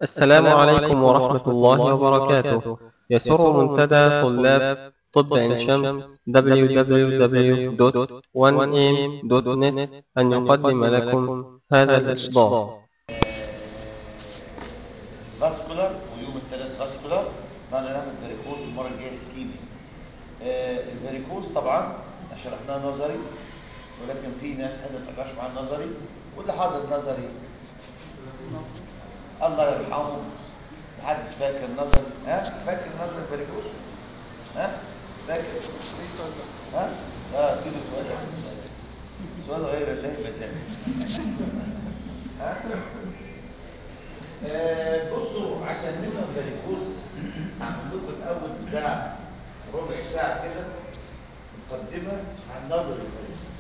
السلام عليكم ورحمة الله وبركاته يسر منتدى طلاب طب عين شمس www.1am.net أن يقدم لكم هذا الإصدار فاسكولار ويوم الثلاث فاسكولار بعد نعمل فاريكوز المره الجايه سكيمي آه الفاريكوز طبعا شرحناه نظري ولكن في ناس حد ما تقراش معاه نظري واللي حاضر نظري الله يرحمه محدش فاكر نظري ها فاكر نظري الفاريكوز ها فاكر ها اه كده سؤال سؤال غير الله مزاج ها آه، بصوا عشان نفهم فاريكوز هعمل لكم الاول بتاع ربع ساعه كده مقدمه عن نظر الفاريكوز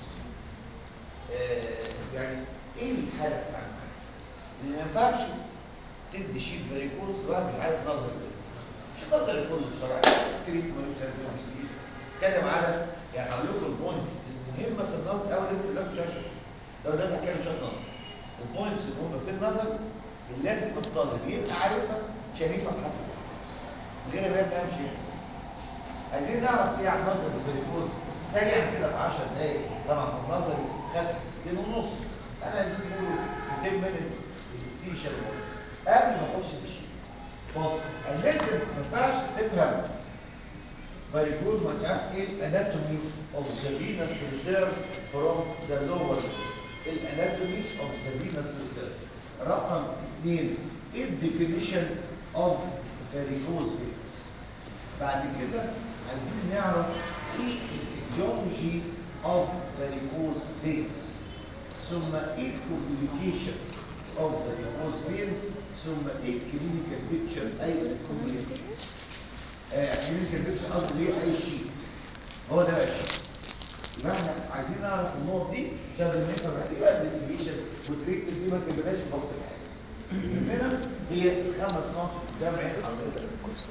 آه، يعني ايه الحاله بتاعتنا اللي ما ينفعش تدي شيء فاريكوز الواحد مش عارف نظر الفاريكوز مش نظر الكل بصراحه تريد ملوش لازمه مش تريد اتكلم على يعني هقول لكم البوينتس المهمه في النظر اول لسه لازم تشرح لو ده هتكلم شويه نظر البوينتس المهمه في النظر اللي لازم الطالب يبقى عارفها عشان يفهم حد غير ما يفهمش يعني عايزين نعرف ايه عن نظر الفاريكوز سريعا كده في 10 دقايق طبعا النظري خد سنتين ونص انا عايزين نقوله في 10 مينتس السيشن قبل ما اخش في الشيء بص لازم ما ينفعش تفهم فاريكوز ما تعرفش ايه الاناتومي اوف ذا فينس ريتيرن فروم ذا لور الاناتومي اوف ذا فينس ريتيرن رقم اثنين ايه الديفينيشن اوف فاريكوز فينس بعد كده عايزين نعرف ايه الايديولوجي اوف فاريكوز فينس ثم ايه الكوميونيكيشن اوف فاريكوز فينس ثم ايه الكلينيكال بيكتشر اي الكوميونيكيشن كلينيكال بيكتشر قصدي ايه اي شيء هو ده بقى الشيء يبقى احنا عايزين نعرف النقط دي عشان لما نفهم ايه بقى الانفستيجيشن وتريك دي ما تبقاش في ضغط الحاجه هنا هي خمس نقط قدام عين حضرتك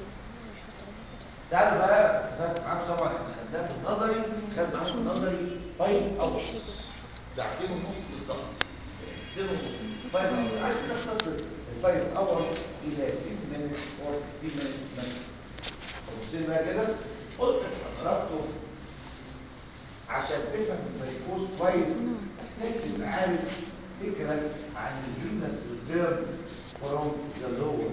تعالوا بقى اتفقت معاكم طبعا احنا خدناها في النظري خدنا معاكم النظري فايف اورز ساعتين ونص بالظبط ساعتين ونص فايف اورز عايز نختصر الفايف اورز الى 10 minutes or 15 minutes maximum بصين بقى كده قلت لحضراتكم عشان تفهم الفاريكوز كويس محتاج تبقى عارف فكره عن الفينس ريتيرن فروم ذا لور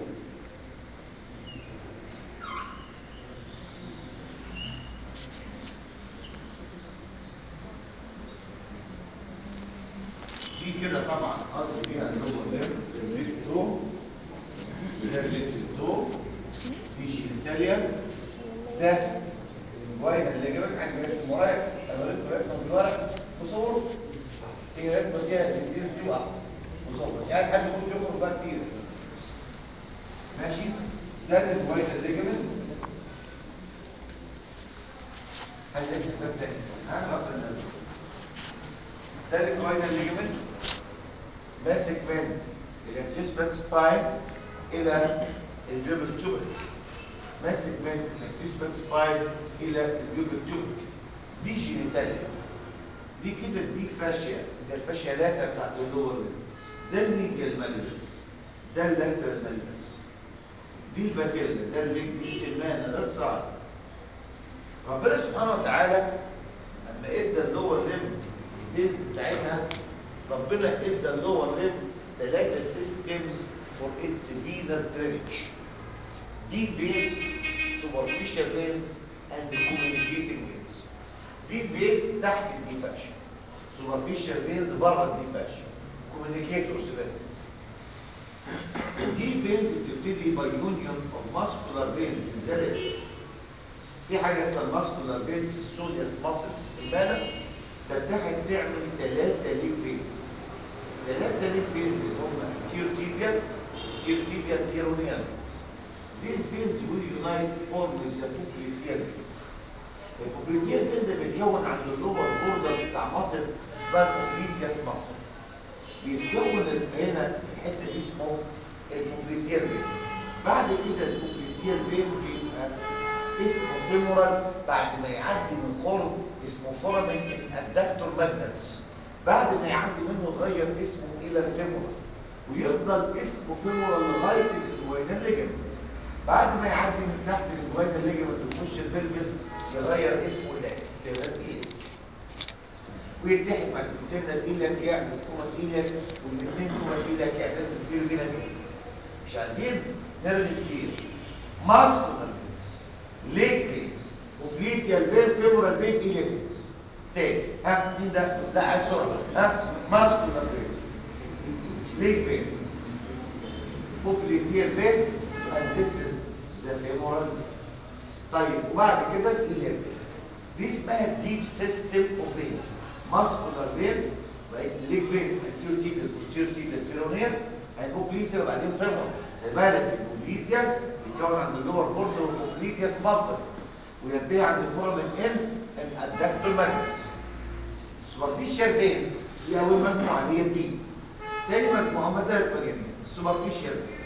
دي كده طبعا قصدي فيها اللور ليفت الفيكتو ده الفيكتو دي جينيتاليا ده الواين اللي جابك عن اسمه ورق انا قلت له اسمه بالورق وصوره هي رسمه فيها الاثنين دي واحد وصوره مش عايز حد يخش يخرج بقى كتير ماشي ده الواين اللي جابك حد يكتب ده تاني ها نقطه الناس ده الواين اللي جابك ماسك من الانفيسبنت سباين الى الجبل تشوبك ماسك من الانفيسبنت سباين الى الجبل تشوبك دي جينيتاليا دي كده دي فاشيا ده الفاشيا لاتا بتاعت اللور ده الميديال مالبس ده اللاترال مالبس دي الباتيلا ده الليج دي السمانه ده الصعب ربنا سبحانه وتعالى لما ادى اللور ليم البيز بتاعتها ربنا ادى اللور ليم ثلاثه سيستمز فور اتس فينس درينج دي فينز superficial veins and communicating veins دي فينز تحت الدي فاشن superficial veins بره الدي فاشن communicators veins دي فينز بتبتدي باي يونيون اوف ماسكولار فينز انزلت في حاجه اسمها الماسكولار فينز السودياس ماسل في السمانه تتحد تعمل ثلاثه ليك فينز ثلاثه ليك فينز اللي هم تيرتيبيال تيرتيبيال كيرونيال These veins will unite form with the popliteal vein. البوبليتيال فين ده بيتكون عند اللور بوردر بتاع مصر اسمها البوبليتياس مصر. بيتكون هنا في الحته دي اسمه البوبليتيال فين. بعد كده البوبليتيال فين بيبقى اسمه فيمورال بعد ما يعدي من خرم اسمه فورامين الادكتور ماجنس. بعد ما يعدي منه يغير اسمه الى الفيمورال ويفضل اسمه فيمورال لغايه الجوينال ليجمنت بعد ما يعدي من تحت الجوينال ليجمنت ويخش البلبس يغير اسمه الى اكسترنال ايلك ويتحد مع الانترنال ايلك يعمل كوما ايلك والاثنين كوما ايلك يعملوا كتير هنا كده مش عايزين نرمي كتير ماسكولار ليج فيز وبليتيال بين فيبرال بين ايلك فيز تاني ها مين ده؟ لا عايز سرعه ها ماسكولار فيز ليج فيز وبليتيال بين and this is the femoral طيب وبعد كده الايلك دي اسمها الديب سيستم اوف فينز ماسكولار فينز بقت ليج فين anterior tibial posterior tibial peroneal هيبوبليتيا وبعدين فيمور خلي بالك البوبليتيا بيتكون عند اللور بوردر وبوبليتيا مصر وينتهي عند الفورمن ان ان ادكتور ماجنس سوبرفيشال فينز دي اول مجموعه اللي هي دي تاني مجموعه هم ثلاث مجاميع السوبرفيشال فينز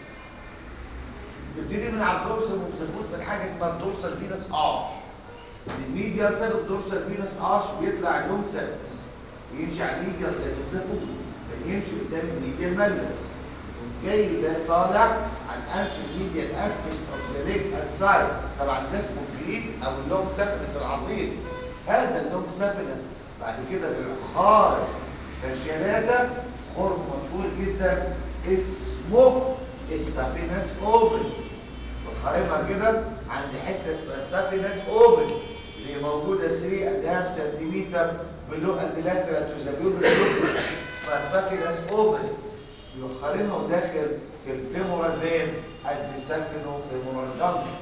نبتدي من على الدورسال وبتفوت من حاجه اسمها الدورسال فينس ارش الميديال سيل الدورسال فينس ارش بيطلع اللونج سيرفس يمشي على الميديال سيل وبتفوت يمشي قدام الميديال مالس جاي ده طالع على الانف ميديال اسبكت اوف ذا ليج اند سايد طبعا ده اسمه الجريد او اللونج سيرفس العظيم هذا اللونج سيرفس بعد كده بيروح خارج فشلاته خرم مشهور جدا اسمه السافينس اوبن بخارمها كده عند حته اسمها السافينس اوبن اللي موجوده 3 قدام سنتيمتر بلو اللاترال تو ذا بيوبل اسمها السافينس اوبن يخرمها وداخل في الفيمورال فين ادي سافينو فيمورال جانكشن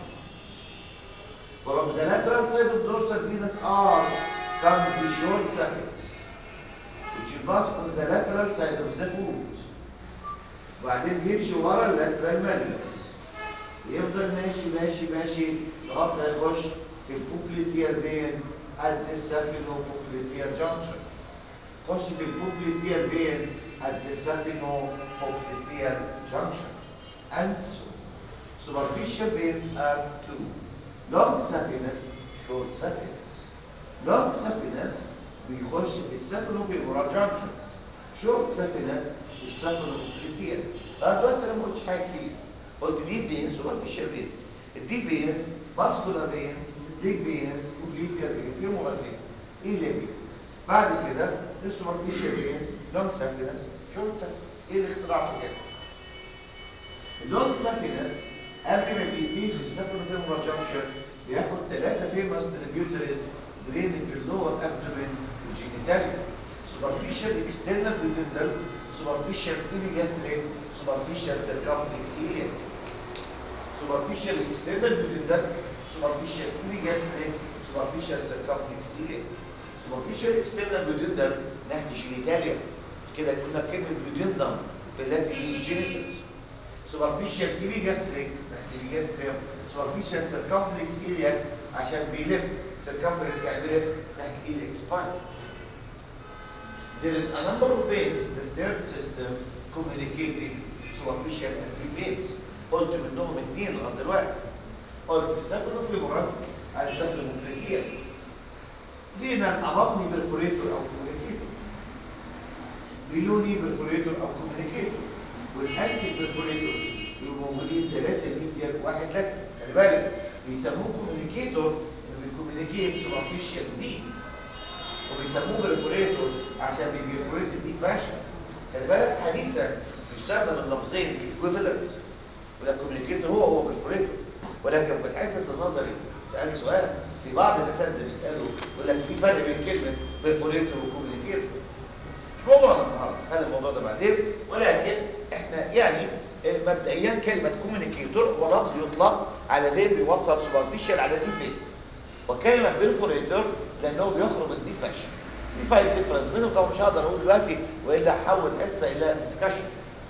From the lateral side of dorsal venous arch comes the short saphenous, which is passed on the lateral side of the foot. وبعدين يمشي ورا اللاترال ماليوس يفضل ماشي ماشي ماشي لغايه ما يخش في البوبليتير فين ات ذا سافينو بوبليتير جانكشن خش في البوبليتير فين ات ذا سافينو بوبليتير جانكشن and so superficial veins are two long saphenous short saphenous long saphenous بيخش في السافينو في جانكشن short saphenous السفن كتير اه دلوقتي انا ما قلتش حاجه كتير قلت دي فينز ومفيش فينز الدي فينز ماسكولار فينز ليج فينز وبليتير فينز فيمورال فينز ايه اللي فينز بعد كده السوبرفيشال فينز لونج سافينس شورت سافينس ايه الاختراع في كده اللونج سافينس قبل ما بيديه في السفن فيمورال جانكشن بياخد ثلاثه فيموس تريبيوتريز دريننج اللور ابدومين والجينيتاليا superficial external duodenal superficial epigastric superficial circumflex area superficial external duodenal superficial epigastric superficial circumflex area superficial external duodenal ناحيه الجينيتاليا كده كنا كلمه duodenum بالتي جينيتالز superficial epigastric ناحيه الجاستريم superficial circumflex area عشان بيلف circumference يعني بيلف ناحيه الاكسباند There is a number of ways the third system communicating superficial and three veins. قلت منهم اثنين لغايه دلوقتي. قلت السفن فيمورال على السفن المملكية. فينا الأبطني برفوريتور أو كوميونيكيتور. بيلوني برفوريتور أو كوميونيكيتور. والأنتي برفوريتور بيبقوا موجودين ثلاثة ميديا وواحد لاتر. خلي بالك بيسموه كوميونيكيتور بيكوميونيكيت سوبرفيشال دي وبيسموه بريفوريتور عشان بيبريفوريت دي فاشن خلي بالك حديثا بيستخدم اللفظين ايكويفالنت ولا كوميونيكيتور هو هو بريفوريتور ولكن في الحصص النظري سألت سؤال في بعض الاساتذه بيسالوا يقول لك في فرق بين كلمه بريفوريتور وكوميونيكيتور مش موضوعنا النهارده خلي الموضوع ده بعدين ولكن احنا يعني مبدئيا كلمه كوميونيكيتور هو لفظ يطلق على فين بيوصل سوبرفيشال على دي فين وكلمه بريفوريتور لانه بيخرج من دي فاشن في فايد ديفرنس بينهم طبعا مش هقدر اقول دلوقتي والا احول حصه الى ديسكشن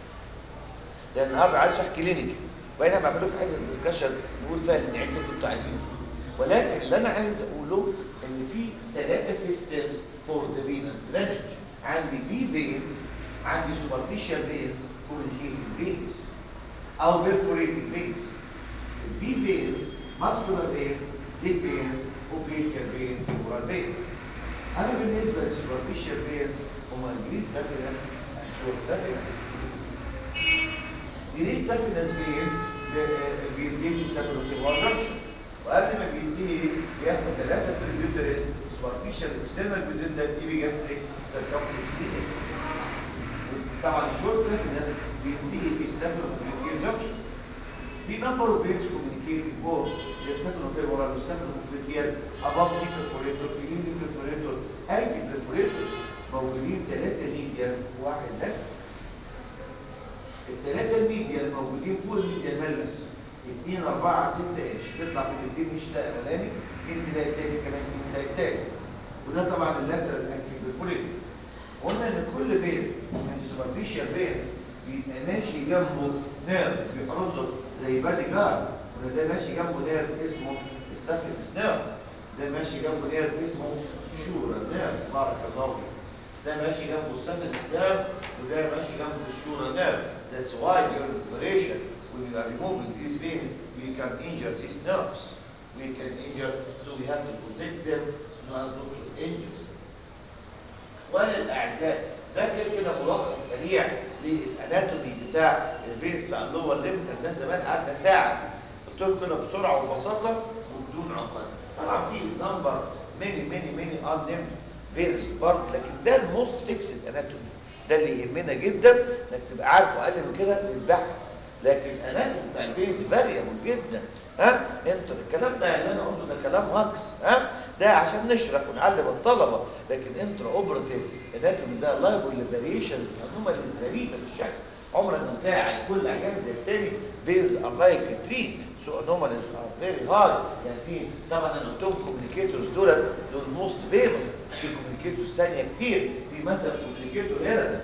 لان النهارده عايز احكي كلينيكي وبعدين بعمل لكم حصه ديسكشن نقول فيها اللي نعيد اللي انتوا عايزينه ولكن اللي انا عايز اقوله ان في ثلاثه سيستمز فور ذا فينس درينج عندي دي فين عندي سوبرفيشال فينز كوميونيكيتنج فينز او بيرفوريتنج فينز الدي فينز ماسكولار فينز دي فينز وبليتير فين فيمورال فين اما بالنسبه للسوبرفيشال فين هما الجريد سافينس شورت سافينس جريد سافينس فين ب- بينتهي في سابروفيمال جنكشن وقبل ما بينتهي بياخد ثلاثه تريبيوتريز سوبرفيشال اكسترنال بيدندا تيبي جاستريك سيركمفلكس طبعا الشورت لازم بينتهي في السابروفيمال جنكشن في نمبر اوف بيتس كوميونيكيتنج بوث السابروفيمال والسابروفيمال اباف البرفوريتور بيلين البرفوريتور اي البرفوريتور موجودين ثلاثه ميديا وواحد لك الثلاثه الميديا الموجودين فوق الميديا الملمس 2 4 6 انش بيطلع في الاثنين مش ده الاولاني اثنين تلاقي الثاني كمان اثنين تلاقي الثاني وده طبعا اللاترال انتي برفوريتور قلنا ان كل بين من السوبرفيشال بينز بيبقى ماشي جنبه نيرف بيحرزه زي بادي جارد ولا ده ماشي جنبه نيرف اسمه السافكس نيرف ده ماشي جنبه نيرف اسمه شورا نيرف بارك الله فيك ده ماشي جنبه السافكس نيرف وده ماشي جنبه الشورا نيرف that's why during operation when you are removing these veins we can injure these nerves we can injure so we have to protect them so not to injure them وللاعداء ده كده كده ملخص سريع للاناتومي بتاع الفيز بتاع اللور ليمب الناس زمان قعدنا ساعه قلت لكم كده بسرعه وببساطه وبدون عقد طبعا في نمبر ميني ميني ميني ان ليمب فيز برضه لكن ده الموست فيكسد اناتومي ده اللي يهمنا جدا انك تبقى عارف اقل من كده للبحث لكن الاناتومي بتاع الفيز فاريبل جدا ها انت الكلام ده اللي انا قلته ده كلام هاكس ها ده عشان نشرح ونعلم الطلبه لكن انترا اوبراتيف اناتومي ده لايبل لفاريشن انوماليز غريبه في الشكل عمرك ما تلاقي كل عيان زي التاني بيز ار لايك تريت سو انوماليز ار فيري هاي يعني في طبعا انا قلت لكم كوميونيكيتورز دول دول موست فيموس في كوميونيكيتورز ثانيه كتير في مثلا كوميونيكيتور هنا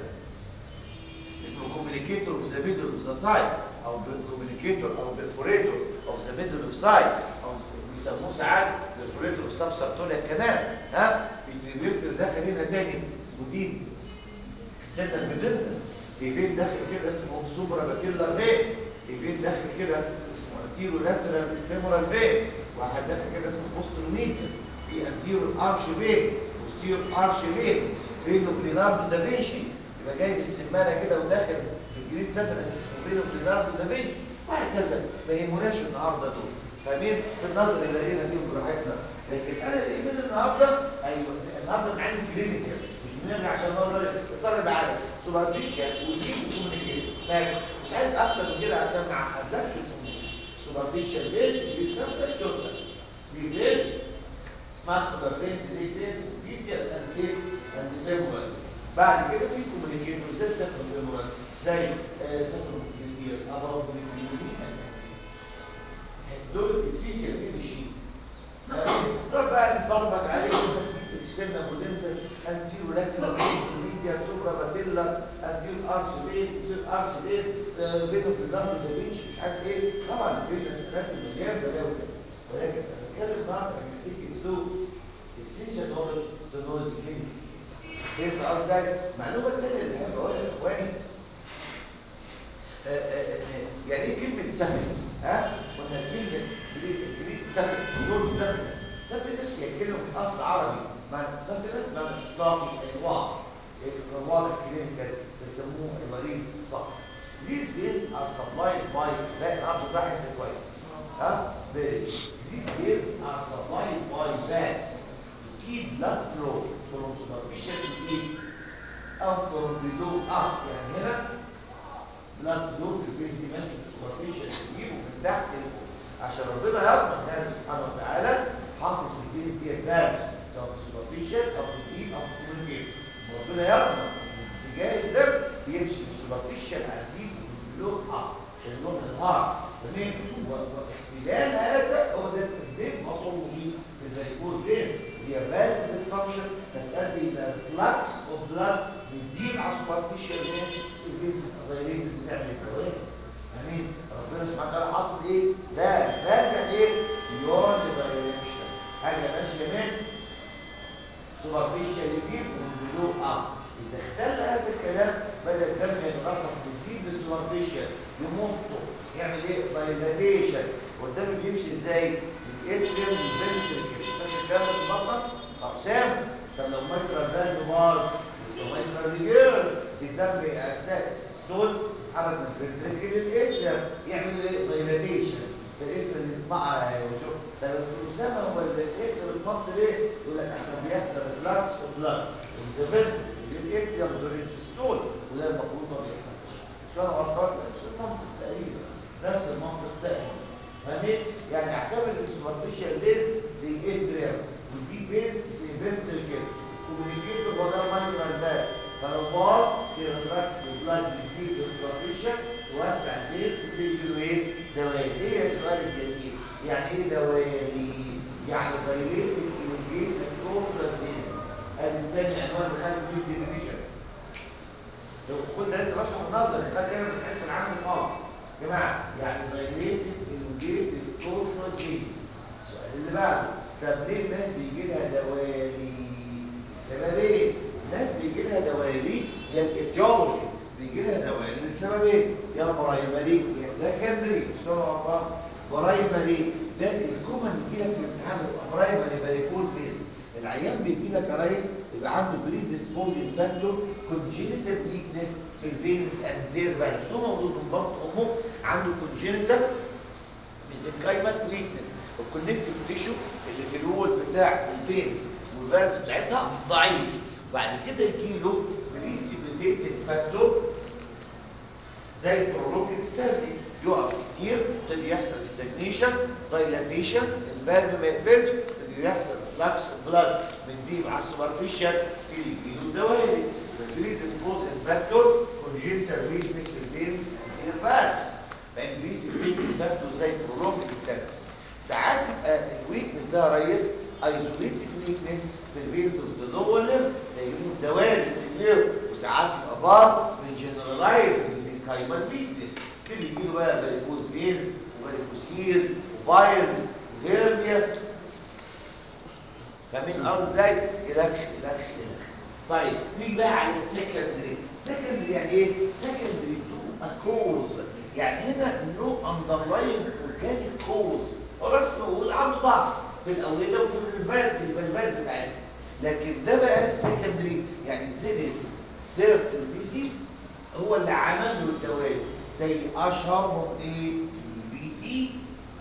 اسمه كوميونيكيتور اوف ذا ميدل اوف ذا سايد او كوميونيكيتور او بيرفوريتور اوف ذا ميدل اوف سايد او بيسموه ساعات بيرفوريتور اوف سب سارتوريا كانال ها التريبيوتر داخل هنا تاني اسمه دين اكستندر ميدلنا في فين داخل كده اسمه سوبرا باتيلر فين في فين داخل كده اسمه انتيرو لاترال فيمورال فين واحد داخل كده اسمه بوسترونيكا في انتيرو ارش فين بوستيرو ارش فين فينو ليناردو دافنشي يبقى جاي بالسمانه كده وداخل في الجريد سفنس اسمه فينو ليناردو دافنشي وهكذا ما يهمناش النهارده دول فاهمين في النظر اللي لقينا فيهم براحتنا لكن انا اللي يهمني النهارده ايوه النهارده معانا كلينيكال مش بنرجع عشان نظر الطالب عارف سوبرفيشال ودي كوميونيكيشن مش عايز اكتر من كده عشان ما اعقدكش سوبرفيشال بيت بيتسمى الشوطه دي بيت ماسكولار بيت دي بيت ميديال اند ايه اند فيمورال بعد كده في كوميونيكيتور زي سفر فيمورال زي سفر ميديال ابراج ميديال دول الاسينشال دي الشيء نروح بقى نتفرج عليه اكسترنال بودنتال انتيرو لاترال ميديا سوبرا باتيلا انتيرو ارش بين انتيرو ارش بين بينه في الضغط دافينشي مش عارف ايه طبعا الفيجن سكرات مليان بلاوي ولكن انا بتكلم النهارده عن ستيك تو السينشال نولج تو نولج كلينيك فهمت قصدي المعلومه الثانيه اللي بحب اقولها لاخواني يعني ايه كلمه سفلس ها قلنا كلمه جريد سفلس شورت سفلس سفلس هي كلمه من اصل عربي معنى سفلس معنى صافي انواع واضح كلينيكال بيسموه المريض الصافي These veins are supplied by لا النهارده صح انت كويس ها These veins are supplied by veins to keep blood flow from superficial to deep او from below up يعني هنا بلاد فلو في البيت دي ماشي في السوبرفيشال تجيبه من تحت لفوق عشان ربنا يضمن هذا سبحانه وتعالى حافظ في البيت دي الفالز سواء في السوبرفيشال او في الديب او في الكوميونيكيت ربنا يضمن اتجاه الدم يمشي من السوبرفيشال على الديب والبلو اب اللون الهارد تمام واختلال هذا هو ده الدم باثولوجي الفيكوز فين هي فالف ديسفانكشن فتؤدي الى فلاكس اوف بلاد من الديب على السوبرفيشال ماشي البيت غيرين بتعمل الكوارث امين ربنا سبحانه وتعالى حاطط ايه ده فاجأ ايه بيون دايركشن حاجه ماشيه من سوبرفيشال يجيب والبلو اب اذا اختل هذا الكلام بدا الدم يتغطى من الديب للسوبرفيشال يمطه يعمل ايه دايلاتيشن والدم بيمشي ازاي الاتريم والفنتركل فاكر الكلام في البطن اقسام طب لو مايكرو فالف باظ مايكرو ريجير الدم اثناء السيستول حرك من الفنتركل الاتريم يعمل ايه ايه يعني اعتبر السوبرفيشال بيز زي اتريم والدي بيز زي فنتريكل كوميونيكيتور هو ده المايكرال باك فالامبار يرفلكس البلاد بيجيب السوبرفيشال يوسع البيز تبتدي له ايه دوائر ايه يا سؤال الجميل يعني ايه دوائر يعني دايليت الكوميونيكيت التورشن ادي الثاني عنوان خلي فيه ديفينيشن كل ده لسه بشرح النظري خلي بالك من الحس العام خالص يا جماعه يعني دايليتد الوجيتد تورشن فيز السؤال اللي بعده طب ليه الناس بيجي لها دوالي سببين الناس بيجي لها دوالي هي الايتيولوجي بيجي لها دوالي لسببين يا برايمري يا سكندري اشتغل الله برايمري ده الكومن يجي لك في الامتحان برايمري فاريكول فيز العيان بيجي لك يا ريس يبقى عنده بري ديسبوزنج فاكتور كونجينيتال ويكنس في الفينز اند زير فالفز هو موجود من ضغط امه عنده كونجينيتال ميزنكايمال ويكنس الكونكتيف تيشو اللي في الوول بتاع الفينز والفالفز بتاعتها ضعيف بعد كده يجي له بريسيبيتيتد فاكتور زي البروروكيك ستازي يقف كتير يبتدي يحصل ستاجنيشن دايلاتيشن الفالف ما يقفلش يبتدي يحصل فلاكس بلاد من ديب على السوبرفيشال يجي له الدوالي البري ديسبوز فاكتور كونجنتال ويكنس الفينز زي الفالفز فانجليزي بريكنس فاكتور زي البروروكيك ستازي ساعات يبقى الويكنس ده يا ريس ايزوليتد ويكنس في الفينز اوف ذا لور ليف يجيبوا الدوالي في الليف وساعات يبقى بار من جنرالايز ميزنكايمال ويكنس اللي يجيله بقى فاريكوز فينز وفاريكوسيل وبايلز وهيرنيا فاهمين الارض ازاي؟ الخ الخ الخ طيب نيجي بقى على السكندري سكندري يعني ايه؟ سكندري تو كوز يعني هنا نو اندرلاين اورجانيك كوز هو بس نقول عنده ضعف في الاوردة وفي الفالف في الفالفات بتاعتنا لكن ده بقى سكندري يعني سيريس سيرتل ديزيز هو اللي عمل له الدواء زي اشهرهم ايه الفي تي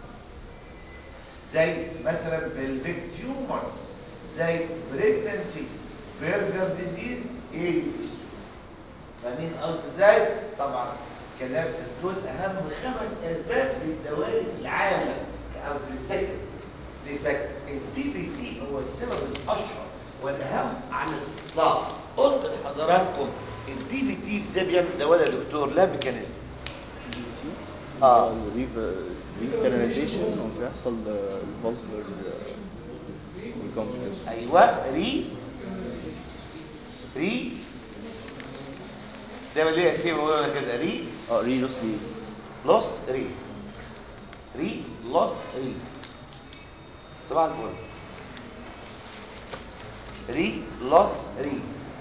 زي مثلا بلفيك تيومرز زي بريجنسي برجر ديزيز ايه فاهمين قصدي ازاي طبعا كلام دول اهم خمس اسباب للدوائر في العالم قصدي للسكن لسكن الدي بي تي هو السبب الاشهر والاهم على الاطلاق قلت لحضراتكم الدي في تي ازاي بيعمل دواء يا دكتور لا ميكانيزم اه ريفيتاليزيشن وبيحصل الفالفر والكومبلكس ايوه ري ري زي ما ليه في بقول كده ري اه ريلوس بي لوس ري ري لوس ري صباح الفل ري لوس ري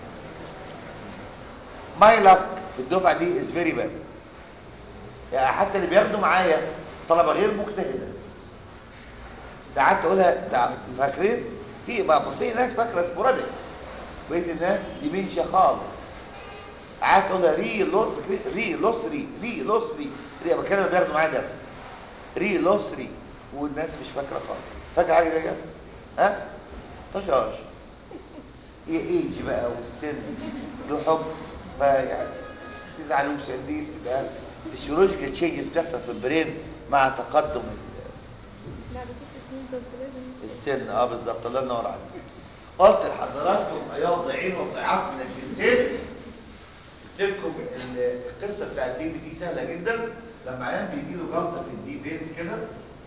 ماي لك الدفعه دي از فيري باد يعني حتى اللي بياخدوا معايا طلبه غير مجتهده ده قعدت اقولها ده فاكرين في بقى في ناس فاكره سبوراديك بقيه الناس ديمنشيا خالص قعدت اقولها ري لوس ري لوس ري ري لوس ري ري بتكلم اللي بياخدوا معايا درس ري لوس ري والناس مش فاكره خالص فاكره حاجه زي كده ها طشاش ايه ايجي بقى والسن له حكم فيعني تزعلوش دي بتبقى فيسيولوجيكال تشينجز بتحصل في البرين مع تقدم بعد ست سنين طب لازم السن اه بالظبط الله ينور عليك قلت لحضراتكم ايها الضعين والضيعات من الجنسين قلت لكم ال- القصه بتاعت الدي بي دي سهله جدا لما عيان بيجي له جلطه في الدي فينز كده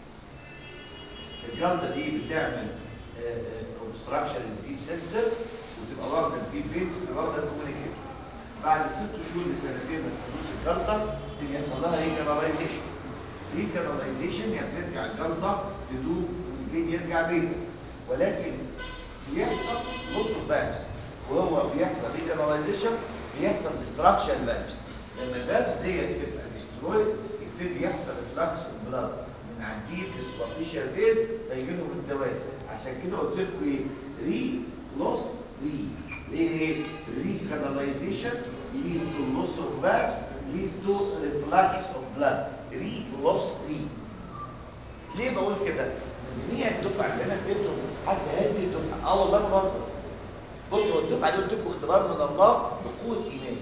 الجلطه دي بتعمل اوبستراكشن الديب سيستم وتبقى واخده الديب فينز وتبقى واخده الكوميونيكيشن بعد ست شهور لسنتين من حدوث الجلطه اللي يحصل لها ريكاناليزيشن ريكاناليزيشن يعني ترجع الجلطه تدوب والبين يرجع بيته ولكن بيحصل نص فالفز وهو بيحصل ريكاناليزيشن بيحصل ديستراكشن فالفز لما الفالفز ديت تبقى ديسترويد يبتدي يحصل فلاكس بلاد من عنديك السوبرفيشال فين فيجي له الدواء عشان كده قلت لكم ايه ري لوس ري ايه ريكاناليزيشن lead to loss of valves lead to reflux of blood ري لوس ري ليه بقول كده؟ ان هي الدفعه اللي انا اديتهم حتى هذه الدفعه اه والله ما بهزر بصوا هو الدفعه دي قلت لكم اختبار من الله بقوه ايماني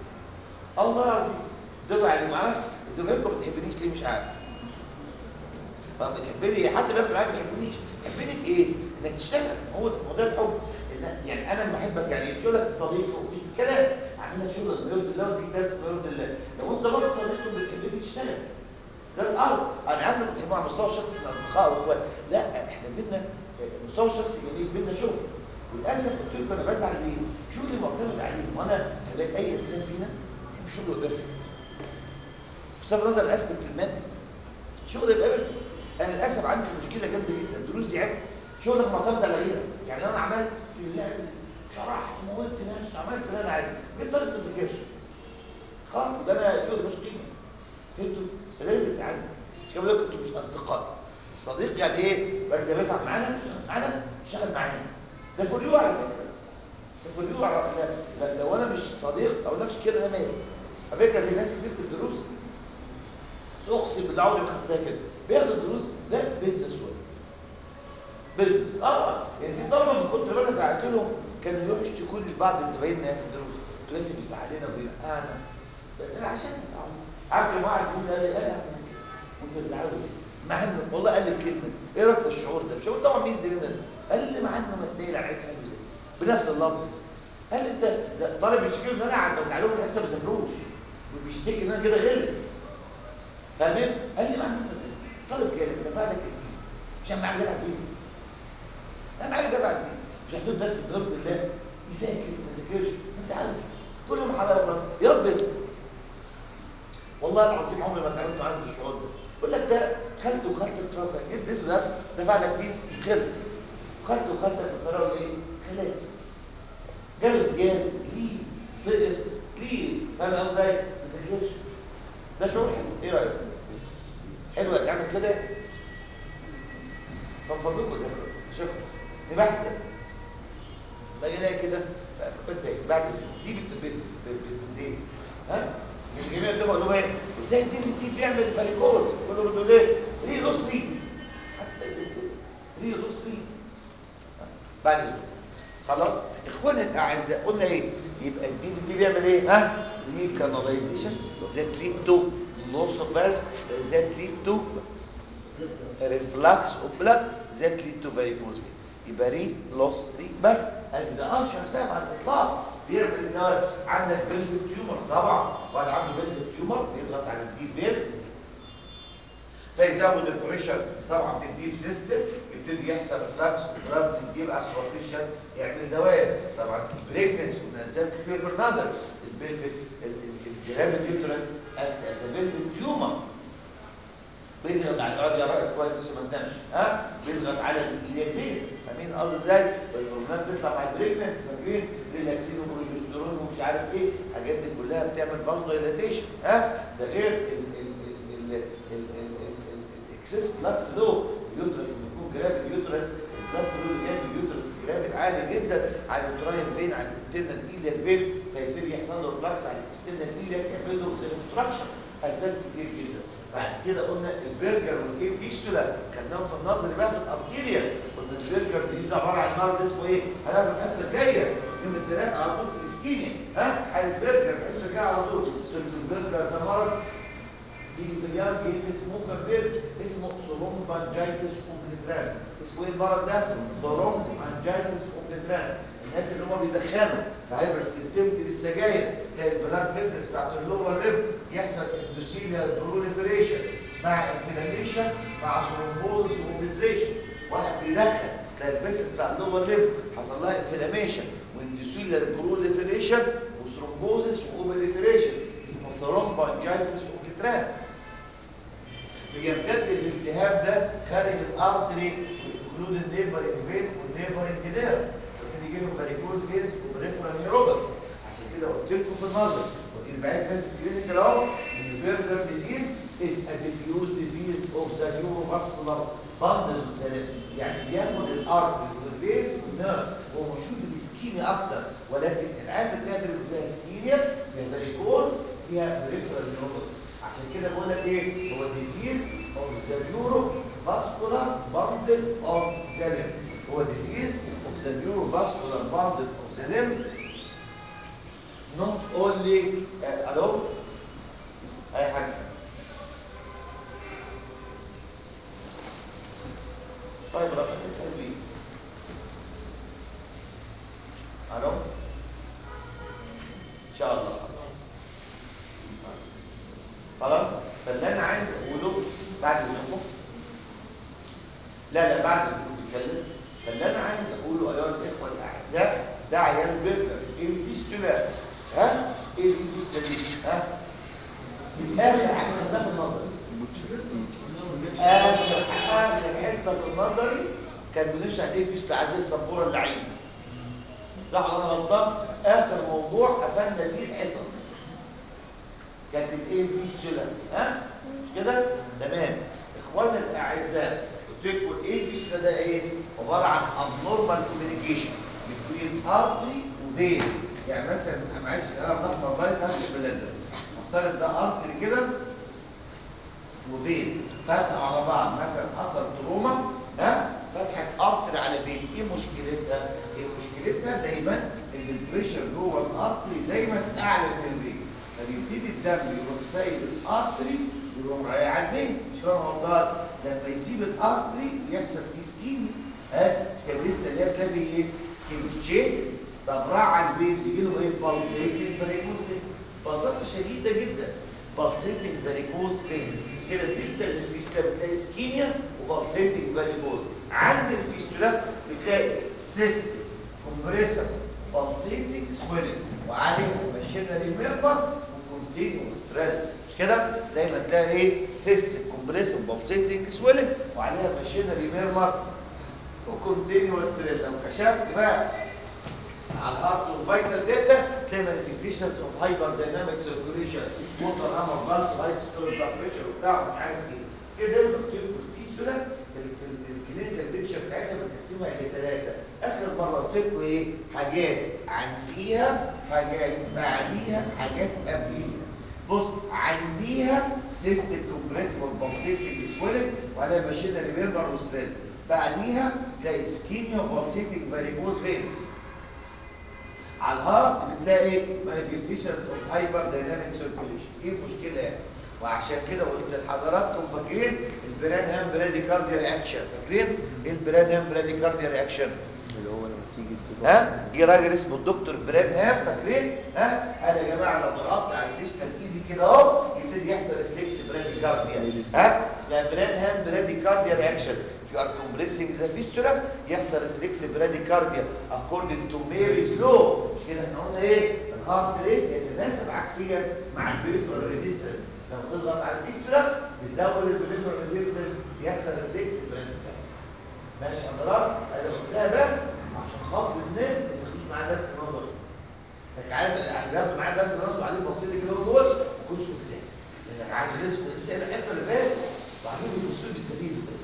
الله العظيم الدفعه اللي معانا الدفعه ما بتحبنيش ليه مش عارف فبتحبني حتى بياخد معاك ما بيحبنيش تحبني في ايه انك تشتغل هو ده هو ده الحب إن يعني انا لما احبك يعني شو لك صديق ومش كلام اعمل لك شغل بيرضي الله وديك درس بيرضي الله لو انت برضه صديق وبتحبني تشتغل ده الارض انا عارف انك بتحبوا على المستوى الشخصي من اصدقاء واخوات لا احنا بينا المستوى الشخصي جميل بينا شغل وللاسف قلت لكم انا بزعل ليه شغلي معتمد عليه وانا هلاقي اي انسان فينا يحب شغله بيرفكت بصرف النظر الاسبكت المادي شغل يبقى بيرفكت انا للاسف عندي مشكله جامده جدا دروسي عبء شغلك معتمد على غيرك يعني انا عملت لله شرحت موتت ناس عملت اللي انا عايزه جيت طالب ما ذاكرش خلاص يبقى انا شغل مش قيمه فهمتوا فده اللي بيزعلني مش كده بقول لكم انتوا مش اصدقاء الصديق يعني ايه بقى ده بيتعب معانا اشتغل معانا اشتغل معانا ده فور يو على فكره ده فور يو على لا, لا لو انا مش صديق اقول لكش كده ده مالي على فكره في ناس كتير في الدروس اقسم بالله عمري ما خدتها كده بياخدوا الدروس ده بيزنس وورك بيزنس اه يعني في طلبه من كتر ما انا زعلت لهم كانوا يروحوا يشتكوا لي لبعض زمايلنا في الدروس قلت لسه بيزعلنا وبينقعنا ده عشان عارف لما واحد يقول قال لي انا وانت تزعله مع انه والله قال لي كلمه ايه رايك في الشعور ده الشعور طبعا مين زميلنا ده قال لي مع انه متنيل على عين حلو زي بنفس اللفظ قال لي انت ده طالب يشتكي ان انا قاعد بزعلهم لسه ما ذاكروش وبيشتكي ان انا كده غلس فاهمين قال لي مع انه طالب جالك دفع لك الفيز عشان معاك جدع فيز انا معاك جدع فيز مش هتدوس درس بضرب الله يذاكر ما يذاكرش ما تزعلوش كل يوم حلاوه يا رب يسلم والله العظيم عمري ما اتعاملت معاه بالشعور ده يقول لك ده خالته وخالتك فرقه جد اديته درس دفع لك فيز خلص خالته وخالتك فرقوا ايه خلاص جاب امتياز ليه سقط ليه فاهم قصدي ما ذاكرش ده شعور حلو ايه رايك حلو تعمل كده من فضلكم ذاكروا شكرا نبحث ذاكر باجي الاقي كده بتضايق بعد دي بت بت ها من جميع الدفعه يقولوا ايه ازاي الدي في دي بيعمل فاريكوز كله بيقول ايه ري لوس ري حتى ري لوس ري بعد الزوم خلاص اخواني الاعزاء قلنا ايه يبقى الدي في دي بيعمل ايه ها ريكاناليزيشن ذات ليد تو loss of valves that lead to reflux of blood that lead to varicose vein يبقى ري لوس ري بس ادي ده اشهر سبب على الاطلاق بيعمل ان عندك بلد تيومر طبعا واحد عنده بلد تيومر بيضغط على الديب فين فيزود البريشر طبعا في الديب سيستم يبتدي يحصل فلاكس وبلاد في الديب اسفورتيشن يعمل دوائر طبعا البريكنس من اسباب كتير بالنظر البلفت الجرام اليوترس اسباب التيومر بيضغط على العضله يا راجل كويس عشان ما تنامش ها بيضغط على الايليفيت فاهمين قصدي ازاي والهرمونات بتطلع مع البريكنس فاكرين ريلاكسين وبروجسترون ومش عارف ايه الحاجات دي كلها بتعمل برضه دايلاتيشن ها ده غير الاكسس بلاد فلو اليوترس لما يكون جراب اليوترس البلاد فلو اللي جاي من اليوترس جراب عالي جدا على التراين فين على الانترنال ايليك فين فيبتدي يحصل له فلاكس على الاكسترنال ايليك يعمل له زي كونتراكشن اسباب كتير جدا بعد كده قلنا البرجر والايه فيستولا خدناهم في النظري بقى في الارتيريا قلنا البرجر دي عباره عن مرض اسمه ايه هنعرف الحصه الجايه يوم الثلاث على طول في الاسكيميا ها حاله برجر الحصه الجايه على طول قلت البرجر ده مرض بيجي في اليوم جه اسمه كبير اسمه سرومبانجايتس اوبليترانس اسمه ايه المرض ده سرومبانجايتس اوبليترانس الناس اللي هم بيدخنوا الهايبر سيستمتي للسجاير هي البلاد فيسلز بتاعت اللور ليف يحصل اندوثيليال بروليفريشن مع انفلاميشن مع ثرومبوزس واوبليتريشن واحد بيدخن تلاقي الفيسلز بتاع اللور ليف حصل لها انفلاميشن واندوثيليال بروليفريشن وثرومبوزس واوبليتريشن اسمه ثرومبانجايتس اوبليترانس بيمتد الالتهاب ده خارج الارتري وينكلود النيبرنج فين والنيبرنج نيرف وابتدي يجي له فاريكوز فينز وبريفرال نيوروباثي عشان كده قلت لكم في النظر ودي البعيد ده الكلينيكال اهو ان البيرجر ديزيز از ا ديفيوز ديزيز اوف ذا نيوروفاسكولار باندل يعني بياخد الارتري والفينز والنيرف هو مشهور بالاسكيميا اكتر ولكن العامل اللي بيعمل فيها اسكيميا فيها فاريكوز فيها بريفرال نيوروباثي عشان كده بقول لك ايه هو ديزيز اوف ذا نيورو فاسكولار باندل اوف ذا ليمب هو ديزيز اوف ذا نيورو فاسكولار باندل اوف ذا ليمب نوت اونلي الو اي حاجه فايبر ابقى تسال بيه الو ان شاء الله خلاص فاللي انا عايز اقوله بعد اذنكم لا لا بعد ما كنت بتكلم فاللي انا عايز اقوله ايها الاخوه الاعزاء ده عيال برجر ايه الفيستولا ها ايه الفيستولا دي ها اخر حاجه خدناها في النظري اخر اخر حصه في النظري كان بنشرح ايه فيستولا عزيز السبوره اللعيب صح ولا انا غلطان اخر موضوع قفلنا فيه الحصص كانت الايه فيستولا ها مش كده تمام اخواننا الاعزاء قلت لكم الايه فيستولا ده ايه عباره عن abnormal communication between artery وفين يعني مثلا معلش انا بنحضر الله يسامح البلاد نفترض ده ارتري كده وفين فتحوا على بعض مثلا حصل تروما ها فتحت ارتري على فين ايه مشكلتها ايه مشكلتها دايما ان البريشر جوه الارتري دايما اعلى من الفين فبيبتدي الدم يروح سايب الارتري يروح رايح على الفين مش فاهم غلطان لما يسيب الارتري يحصل فيه سكيمي ها كان لسه اللي هي بتلاقي ايه سكيمي تشينز طب راح على الفين تجي له ايه بالسيتنج فاريكوز ببساطه شديده جدا بالسيتنج فاريكوز بين كده الفيستا الفيستا بتلاقي سكيميا وبالسيتنج فاريكوز عند الفيستولا بتلاقي سيست كومبريسر بالسيتنج سويلنج وعليه ماشينري ميرفر وكونتينوس ثريد مش كده دايما تلاقي ايه سيست كومبريسر بالسيتنج سويلنج وعليها ماشينري ميرفر وكونتينوس ثريد لو كشفت بقى على الهارت والفيتال داتا تلاقي مانيفستيشنز اوف هايبر دايناميك سيركوليشن موتور هامر بالس هاي ستوري بلاد بريشر وبتاع مش عارف ايه كده دايما بكتب الفيستولا الكلينيكال بيكتشر بتاعتها بنقسمها الى ثلاثه اخر مره قلت لكم ايه حاجات عنديها حاجات بعديها حاجات قبليها بص عنديها سيستم كومبريسور بالسيتنج سويلنج وعليها ماشينري ميربر وستريل بعديها تلاقي سكيميا وبالسيتنج فاريكوز فينز على الهارت بتلاقي مانيفستيشنز اوف هايبر دايناميك سيركيوليشن ايه المشكله يعني وعشان كده قلت لحضراتكم فاكرين البران هام برادي كارديا رياكشن فاكرين ايه البران هام برادي كارديا رياكشن اللي هو لما تيجي تضغط ها جه راجل اسمه الدكتور بران هام فاكرين ها قال يا جماعه لو ضغطت على الفيستال ايدي كده اهو يبتدي يحصل ريفلكس برادي كارديا ها اسمها بران هام برادي كارديا رياكشن if you are compressing the fistula يحصل ريفلكس برادي كارديا according to Mary's law مش كده احنا قلنا ايه الهارت ريت يتناسب عكسيا مع البريفرال ريزيستنس لما تضغط على الفيستولا بتزود البريفرال ريزيستنس يحصل ريفلكس برادي كارديا ماشي حضرتك انا قلتها بس عشان خاطر الناس اللي ما ياخدوش معايا درس نظري انك عارف اللي بياخد معايا درس نظري وبعدين بصيت لي كده دول ما كنتش قدام لانك عايز رزق الانسان الحته اللي فاتت وبعدين بيبصوا لي بيستفيدوا بس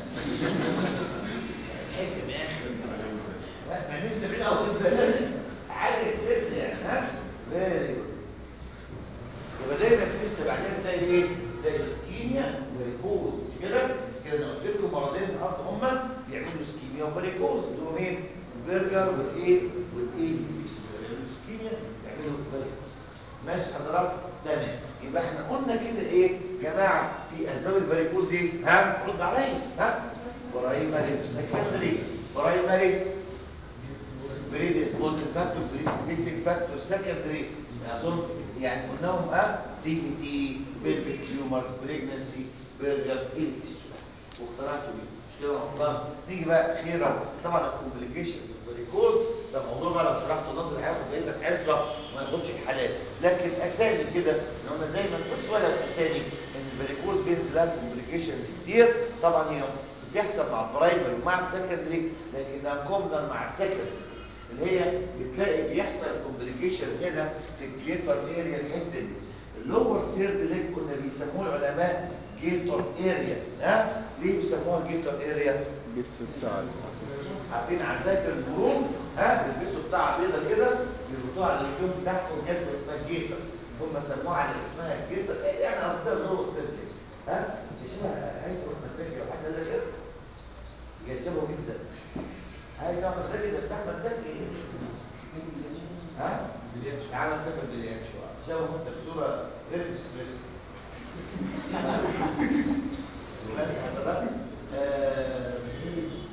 الحكم يا اخي ما لسه بينا اول بالك حاجه تسد يعني ها فيري يبقى دايما الفيست بعدين تلاقي ايه؟ تلاقي سكيميا وفاريكوز مش كده؟ مش كده انا قلت لكم مرضين النهارده هما بيعملوا سكيميا وفاريكوز اللي هم مين؟ البرجر والايه؟ والايه الفيست بيعملوا سكيميا بيعملوا فاريكوز ماشي حضرتك؟ تمام يبقى احنا قلنا كده ايه؟ جماعه في اسباب الفاريكوز ايه؟ ها؟ رد عليا ها؟ برايمري سكندري برايمري بريديسبوزنج فاكتور بريسبيكتنج فاكتور سكندري اظن يعني قلناهم ها دي بي تي بيلفيك تيومر بريجنسي برجر انفيستولا واخترعتوا بيه مش كده غلطان نيجي بقى اخيرا طبعا الكومبليكيشنز والريكوز ده موضوع بقى لو شرحته نظري هياخد بقيت حصه وما ياخدش الحالات لكن اسامي كده ان هم دايما بص ولا اسامي ان الفاريكوز بينزل لها كومبليكيشنز كتير طبعا هي بيحصل مع البرايمري ومع السكندري لكنها كومنر مع السكندري اللي هي بتلاقي بيحصل كومبليكيشنز هنا في الجيتر اريا الحته دي اللور سيرد ليج كنا بيسموه العلماء جيتر اريا ها ليه بيسموها جيتر اريا البيت بتاع العسل. عارفين عساكر المرور ها بيلبسوا بتاع بيضه كده بيربطوها على الرجلين بتاعهم جزمه اسمها جيتر هم سموها على اسمها جيتر يعني قصدها اللور سيرد ليج ها شبه عايز اروح مزاجي او حد قال لك كده يعجبه جدا عايز اعمل زكي ده بتاع مزاجي ها تعالى نفكر بالرياكشن شبه انت بصوره غير اكسبريس بس حضرتك آه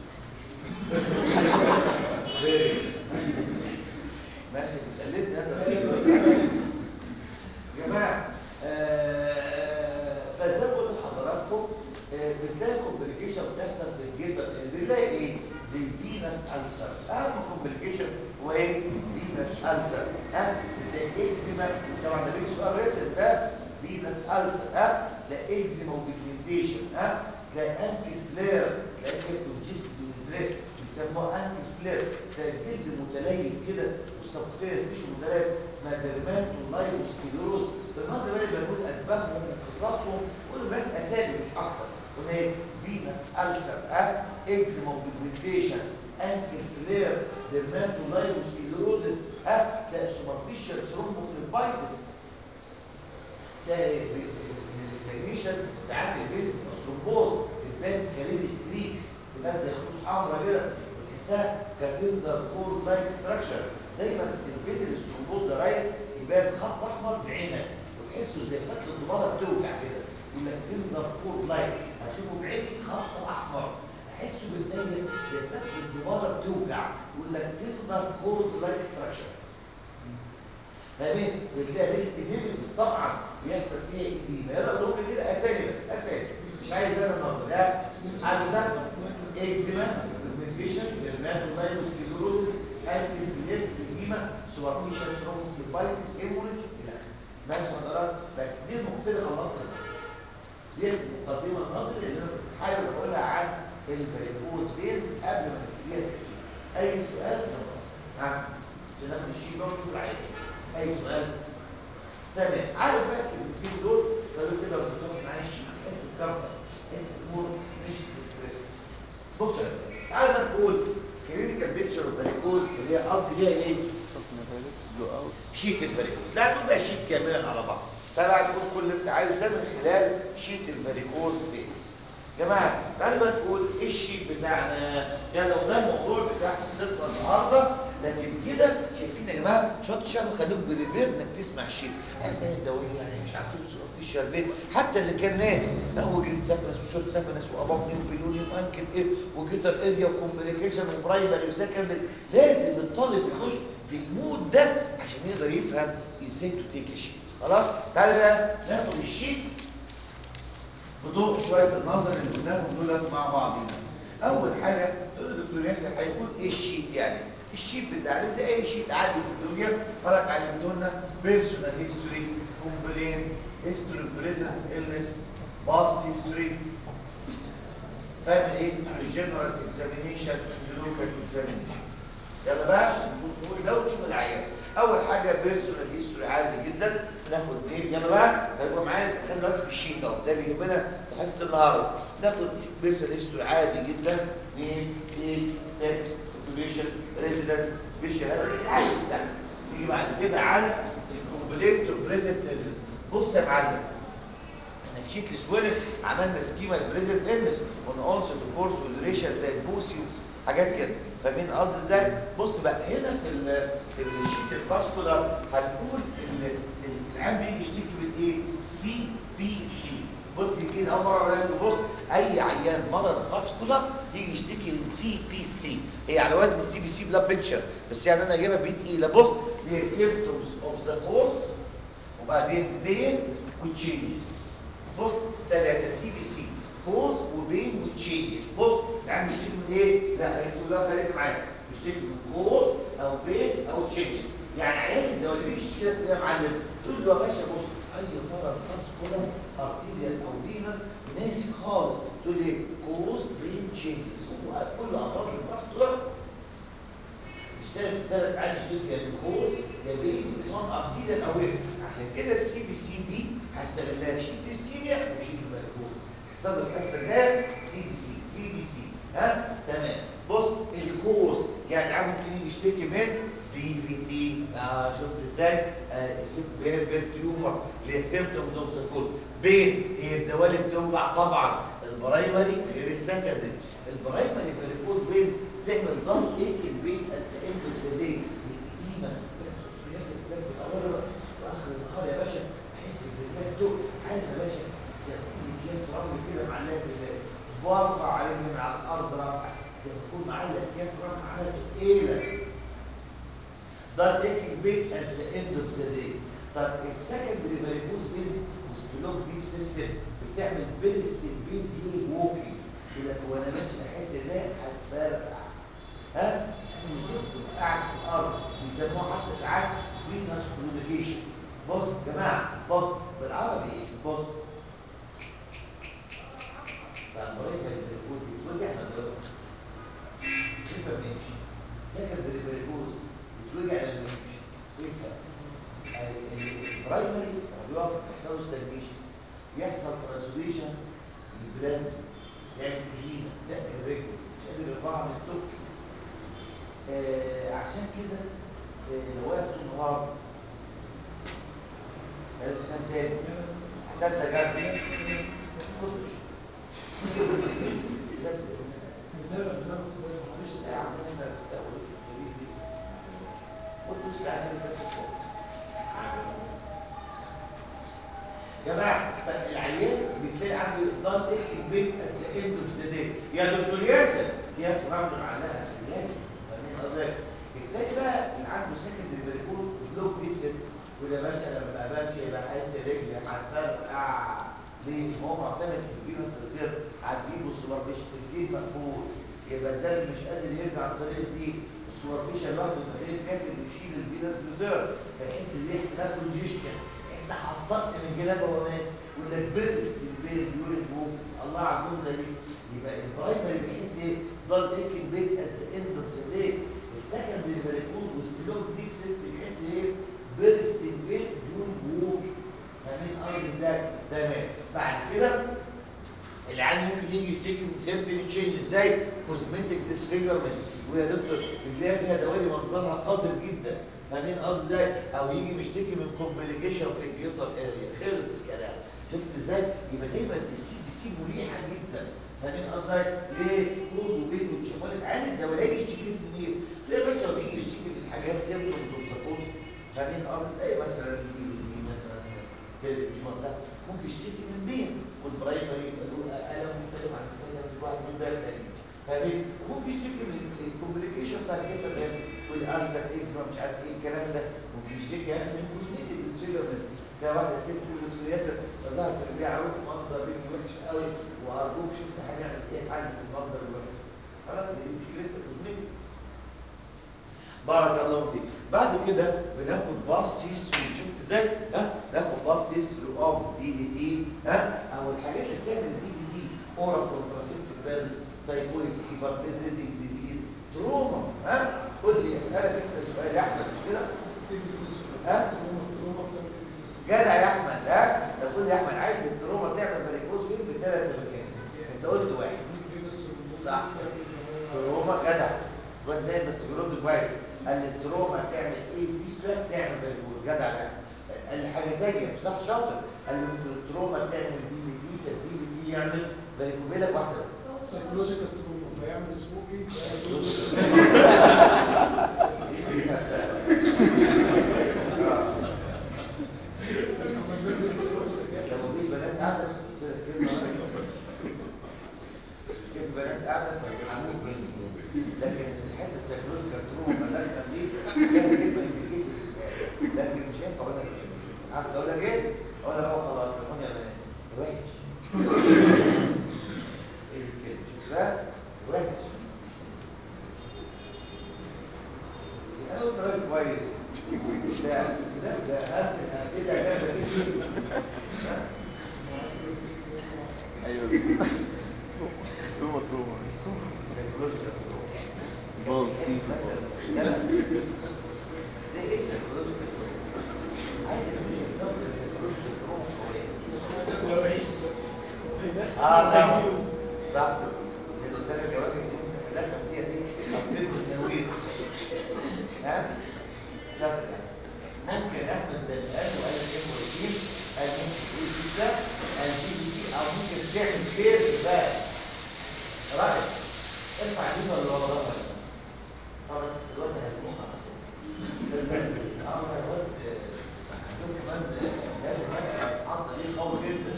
آه، بتلاقي كومبليكيشن بتحصل في الجلد بنلاقي ايه زي فينس ألسر اهم كومبليكيشن هو ايه فينس ألسر ها بتلاقي اكزيما طبعا ده بيجي سؤال ريتن ده فينس ألسر ها ده اكزيما وبيجمنتيشن ها تلاقي انكل فلير تلاقي كيرتوجيست وزريت بيسموها انكل فلير تلاقي الجلد متليف كده والسبكتيريا ستيشن متليف اسمها ديرماتولايوسكليروز في النظر بقى بنقول اسبابهم وقصصهم قولوا بس اسامي مش اكتر قلنا ايه فينس ألسر ها اكزيما وبيجمنتيشن انكل فلير ديرماتولايوسكليروزس ها تلاقي سوبرفيشال ثرومبوفليبايتس تلاقي الاستجنيشن ساعات البنت الثرومبوز بتبان كليل ستريكس تبان زي خطوط حمراء كده وتحسها كتندر كور لايك ستراكشر دايما البنت الثرومبوز ده رايز يبان خط احمر بعينك وتحسه زي فتله الضبابه بتوجع كده يقول لك تندر كور لايك هشوفه بعيني خط احمر احسه بالدنيا زي فتله الضبابه بتوجع يقول لك تندر كور لايك ستراكشر فاهمين بتلاقي بنت النملس طبعا بيحصل فيها ايديما يلا اقول لكم كده اسامي بس اسامي مش عايز انا النهارده لا عايز اكزيما بيجمنتيشن ديرماتولايوسكليروزس انتي فليت ايديما سوبرفيشال ثرومبوفليبايتس هيموريدج الى اخره ماشي حضرتك بس دي المقتله خلصنا دي المقدمه النظري اللي انا كنت حابب اقولها عن الفاريكوز فينز قبل ما نبتدي اي سؤال اتفضل ها عشان ناخد الشيء ده ونشوف العين اي سؤال تمام عارف بقى الكلمتين دول قالوا كده بتروح معايا الشيء تحس بكرفه تحس بامور مش ستريس بص يا فندم، تعالى بقى نقول كلينيكال بيكتشر اوف فاريكوز اللي هي قصدي بيها ايه؟ جو اوت شيت الفاريكوز لا تقول بقى شيت كاملا على بعض طبعا تقول كل اللي انت عايزه ده من خلال شيت الفاريكوز فيز يا جماعه تعالوا بقى نقول ايه الشيت بتاعنا يعني لو ده الموضوع بتاع قصتنا النهارده لكن كده شايفين يا جماعه شويه شغل خلوك بريفير انك تسمع الشيت انا الدويه يعني مش عارفين في الشربين حتى اللي كان ناسي لا هو جريد سافنس وشورت سافنس وابطني وبيلوني وانكل ايه وجيتر اريا وكومبليكيشن وبرايمري وسكندري لازم الطالب يخش في المود ده عشان يقدر يفهم ازاي تو تيك الشيت خلاص تعالى بقى ناخد الشيت بضوء شويه النظر اللي قدامهم دول مع بعضنا اول حاجه الدكتور ياسر هيقول ايه الشيت يعني الشيت بتاعنا زي اي شيت عادي في الدنيا فرق علمته لنا بيرسونال هيستوري كومبلين هيستوري بريزنت النس باست هيستوري فاميلي هيستوري جنرال اكزامينيشن لوكال اكزامينيشن يلا بقى عشان نقول ده ونشوف العيان اول حاجه بيرسونال هيستوري عادي جدا ناخد مين يلا بقى هيبقى معايا خلينا دلوقتي في الشيت اهو ده اللي يهمنا في حصه النهارده ناخد بيرسونال هيستوري عادي جدا مين ايه سكس اوكيبيشن ريزيدنس سبيشال عادي جدا نيجي بعد كده على الكومبليت بريزنت بص يا معلم احنا في شيت السويلر عملنا سكيما البريزنت النس قلنا اونس كورس والريشن زي البوسي حاجات كده فاهمين قصدي ازاي بص بقى هنا في ال في الشيت الفاسكولار هنقول ال- ال- العيان بيجي يشتكي من ايه سي بي سي بص كده اول مره أقول لك بص اي عيان مرض فاسكولار يجي يشتكي من سي بي سي هي على وزن سي بي سي بلا بيكتشر بس يعني انا جايبها بتقيله بص هي سيمبتومز اوف ذا كورس وبعدين بين وتشينجز بص ثلاثة سي بي سي كوز وبين وتشينجز بص يعني مش من ايه لا اسم الله خليك معايا مش من كوز او بين او تشينجز يعني عيال لو اللي بيشتكي لك ده يا معلم تقول له يا باشا بص اي مرض فاسكولار ارتيريال او فينس ناسي خالص تقول لي كوز بين تشينجز هو كل امراض الفاسكولار تشتغل في ثلاث عادي شركه يا كوز يا بين اسمها ارتيريال او ايه عشان كده السي بي سي دي هستغلها شيت اسكيميا وشيت الملكوت حصل له الحصه الجايه سي بي سي سي بي سي ها تمام بص الكوز يعني عم ممكن يجي يشتكي من دي في تي اه شفت ازاي آه شفت بين بين تيومر اللي هي سيمبتومز اوف ذا كوز بين هي الدوالي بتوجع طبعا البرايمري غير السكندري البرايمري فالكوز بين تعمل ضغط ايه البين ات اند اوف ذا داي القديمه ياسر كده في الاول واخر النهار يا باشا احس بالرجال دول عارف يا باشا زي ما تكون اكياس رمل كده معلقه في الباب وارفع عليه من على الارض رفع زي ما تكون معلق اكياس رمل عليها تقيله ده تيكينج بيت ات ذا اند اوف ذا داي طب السكندري فاريكوز بيز وستلوك ديب سيستم بتعمل بيرستين بين ديوري ووكينج يقول لك وانا ماشي احس ان انا هتفرقع ها وصرت قاعد في الارض بيسموها حتى ساعات فينس كلوديكيشن بص يا جماعه بص بالعربي ايه بص فالبريك الجلوكوز يتوجع لما يوقف كيف ما بيمشي سكندري بريكوز يتوجع لما يمشي كيف البرايمري بيقف يحصل له ستاجنيشن يحصل ترانسليشن للبلازما يعمل تهينه دق الرجل مش قادر يرفعها من التوك آه عشان كده آه لو واقف طول النهار كان تاني حساب ده جنبي كنتش بجد مش ساعة من هنا تقول قلت ساعة هنا جماعة العيان بتلاقي عنده ضغط البيت ات ذا اند اوف ذا داي يا دكتور ياسر ياسر عامل معلقة علاج فاهمين قصدك التاني بقى اللي عنده سكندري بريكول بلوك ديب سيستم وده مثلا لما بمشي يبقى حاسس رجلي هتفرقع ليه؟ هو معتمد في الجيل الصغير هتجيب السوبرفيشن الجيل مقبول يبقى الدم مش قادر يرجع عن طريق دي السوبرفيشن لوحده ده غير كافي انه يشيل الفينس بلدر فيحس ان هي احتمال كونجيشن احنا حططت من جنابه وهو مات ولا بيرست البين يورين بوم الله على الجمله دي يبقى البرايمري بيحس ايه؟ ضل تيكن بيت ات ذا اند اوف ذا داي السكندري بريكوز والبلوك ديب سيستم بيحس ايه؟ بيرست البين يورين بوم فاهمين قصدي ازاي؟ تمام بعد كده العيان ممكن يجي يشتكي من سيمتوم تشينج ازاي؟ كوزمتيك ديسفيجرمنت ويا دكتور بتلاقي فيها دوالي منظرها قذر جدا فاهمين قصدي ازاي؟ او يجي مشتكي من كومبليكيشن في الجيوتر اريا خلص الكلام شفت ازاي؟ يبقى دايما السي بي سي مريحه جدا فاهمين قصدي ازاي؟ ليه؟ كوز وبين وتشمال عين الدوالي يجي يشتكي لك من ايه؟ تلاقي باشا هو بيجي يشتكي من حاجات سيمتومز وسبوز فاهمين قصدي ازاي؟ مثلا دي دي مثلا كده دي منطقه ممكن يشتكي من بين والبرايمري يبقى له الم مختلف عن السكندري واحد من ده الثاني فاهمين وممكن يشتكي من الكومبليكيشن بتاع الجيتر ده والالسر اكزرا مش عارف ايه الكلام ده ممكن يشتكي يا اخي من كوزميتيك ديسفيجرمنت ده واحده ست تقول له ياسر ظهر في الرجاع عروض منظر بيني وحش قوي وارجوك شفت هنعمل ايه حل في المنظر الوحش خلاص دي مشكلتها كوزميتيك بارك الله فيك بعد كده بناخد باص هيستوري شفت ازاي ها ناخد باص هيستوري اوف دي دي دي ها او الحاجات اللي بتعمل دي دي دي اورال كونتراسيبتيف بيلز تايفويد فيفر بيدريدنج ديزيز تروما ها قول لي اسالك انت سؤال يا احمد مش كده ها جدع يا احمد ها ده تقول يا احمد عايز التروما تعمل بريكوز فين بثلاث ميكانيزم انت قلت واحد صح تروما جدع الواد ده بس بيرد كويس قال لي التروما تعمل ايه في سبب تعمل بريكوز جدع ده قال لي حاجه ثانيه صح شاطر قال لي ممكن التروما تعمل دي بدي فدي بدي يعمل بريكوبيلك واحده بس سايكولوجيكال تروما فيعمل سموكينج لو في بنات قاعده كده كلمه كيف بنات قاعده هنموت مني لكن الحته السيكولوجيكال تروما مدخل دي فيها كلمه انديكيتور لكن مش هينفع اقول لك عارف اقول لك ايه؟ اقول لك اهو خلاص سامحوني يا بنات وحش ايه الكلمه شفت بقى؟ وحش انا قلت راجل كويس لا لا ده هات كده كده ايوه تروما تروما سيكولوجيكال بلطيف مثلا لا لا زي ايه سيكولوجيكال عايز يعمل نظام سيكولوجيكال قويه اه طبعا صح زي اللي قلت لك جواز الدخل فيها دي حطيت التنوير ها لا ممكن احمد زي ما قال وقال لك ايه قال ممكن تقول كده قال دي دي او ممكن تعمل خير بقى رايك ارفع ايدك ولا ورا ظهرك اه بس الوقت هيروح على طول اه الوقت عندهم كمان لازم حط ايه قوي جدا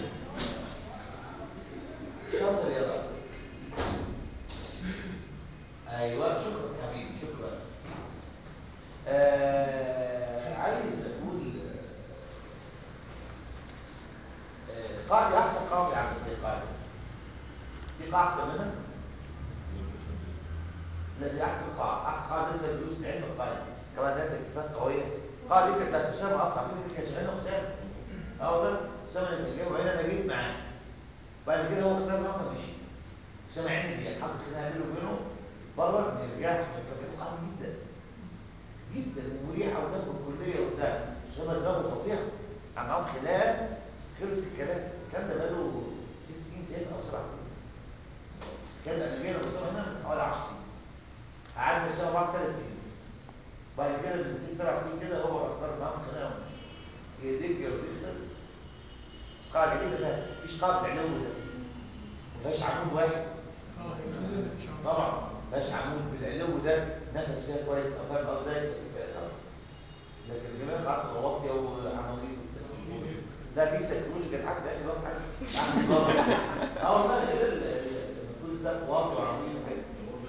شاطر يا رب ايوه شكرا حبيبي شكرا آه عايز اقول في قاعة أحسن منها؟ لا دي أحسن قاعة أحسن قاعة تنزل الدروس علم القاعدة كمان ده اتفاق قوية قاعدة دي كانت أسامة أصعب مني كانت شغالة أسامة أه ده أسامة اللي كان جايبه هنا أنا جيت معاه بعد كده هو اختار معاه ومشي أسامة عيني دي حاطط كده بينه وبينه بره من الرجال كان قاعد جدا جدا ومريحة قدام الكلية وبتاع أسامة دماغه فظيع عم معاهم خلاف خلص الكلام الكلام ده بقاله ست سنين سنة أو سبع سنين كان أنا جاي أسامة هنا من حوالي 10 سنين قعدنا نشتغل بعض ثلاث سنين بعد كده من ست سبع سنين كده هو اختار معاهم خناقه هي دي ودي خلص قاعده كده بقى مفيش قاعده علو ده ما فيهاش عمود واحد طبعا ما فيهاش عمود بالعلو ده نفس فيها كويس او فاهم او زي لكن الجميع قاعده غواطيه وعموديه لا دي سيكولوجيكال حاجه ده خلاص حاجه اه والله المفروض ده واطي وعمودي وكده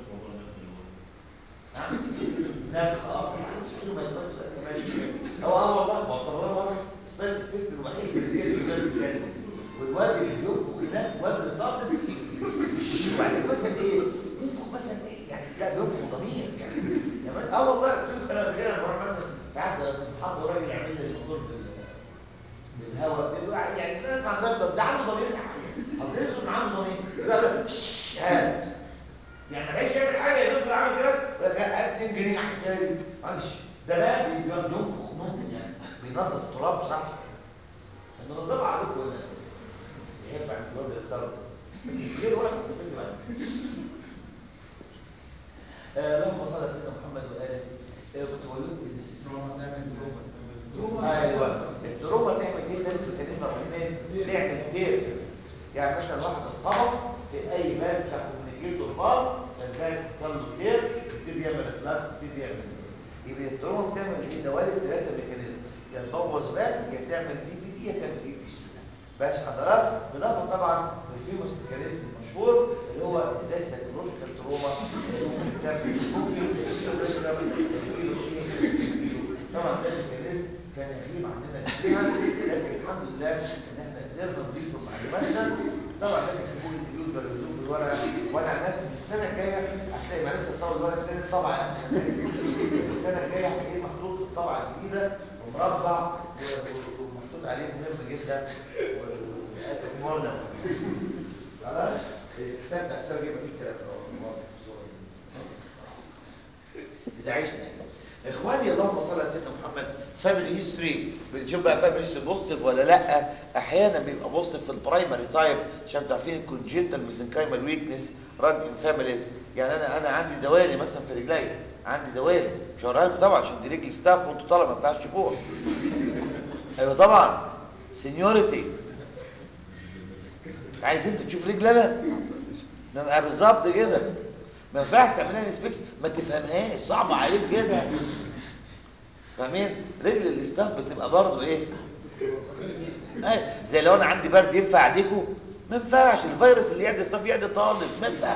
نفخ اه شو ما يقدرش هو اه والله ما هو طبعا هو الصيد الفكر الوحيد اللي زي اللي كان والواد اللي بينفخ هناك واد الطاقه وبعدين مثلا ايه ينفخ مثلا ايه يعني لا بينفخ ضمير يعني يعني اه والله قلت لك انا كده بروح مثلا ساعات في محاضره راجل يعمل لي الموتور بالهواء بيقول يعني الناس ما عندهاش ده عنده ضمير اصل يسمع عنده ضمير يقول لك هات يعني ما عايش يعمل حاجه يقول له عامل كده هات 2 جنيه على التاني معلش ده بقى بينفخ ننفخ يعني بينظف التراب صح انا بنظف عليكم ولا يحب عند الواد الطرد غير واحد بس بعد اللهم صل على سيدنا محمد واله بتقول لكم ايوه التروما تعمل ايه ده الميكانيزم الرحمن تعمل تير يعني مثلا واحد اتطبق في اي باب بتاع كوميونيكيتور باص فالباب يحصل له تير يبتدي يعمل فلاكس يبتدي يعمل يبقى التروما بتعمل ايه دوالي ثلاثه ميكانيزم يا تبوظ باب يا تعمل دي في دي يا تعمل دي في سي باش حضرات بالاضافه طبعا للفيموس ميكانيزم المشهور اللي هو ازاي سايكولوجيكال تروما ممكن تعمل ممكن طبعا ده ميكانيزم كان يغيب عننا كتير لكن الحمد لله ان احنا قدرنا نضيفه لمعلوماتنا طبعا ده بيكون اليوزر بيزوم بالورقه وانا عن نفسي من السنه الجايه هتلاقي معلش الطاوله الورقه السنه الطبعه السنه الجايه هتلاقيه محطوط في الطبعه الجديده ومربع ومحطوط عليه مهم جدا ومولى خلاص تبدا السنه الجايه مفيش كلام اذا عشنا اخواني اللهم صل على سيدنا محمد فاميلي هيستوري بنشوف بقى فاميلي هيستوري بوزيتيف ولا لا احيانا بيبقى بوزيتيف في البرايمري تايب عشان تعرفين الكونجنتال ميزنكايمال ويكنس ران ان فاميليز يعني انا انا عندي دوالي مثلا في رجلي عندي دوالي مش هوريها لكم طبعا عشان دي رجل ستاف وانتوا طلبه ما ينفعش تشوفوها ايوه طبعا سينيورتي عايز انت تشوف رجل انا بالظبط كده ما ينفعش تعملها انسبكشن ما تفهمهاش صعبه عليك جدا فاهمين رجل الاستاف بتبقى برضه ايه ايه زي لو انا عندي برد ينفع اديكوا ما ينفعش الفيروس اللي يعدي استاف يعدي طالب ما ينفعش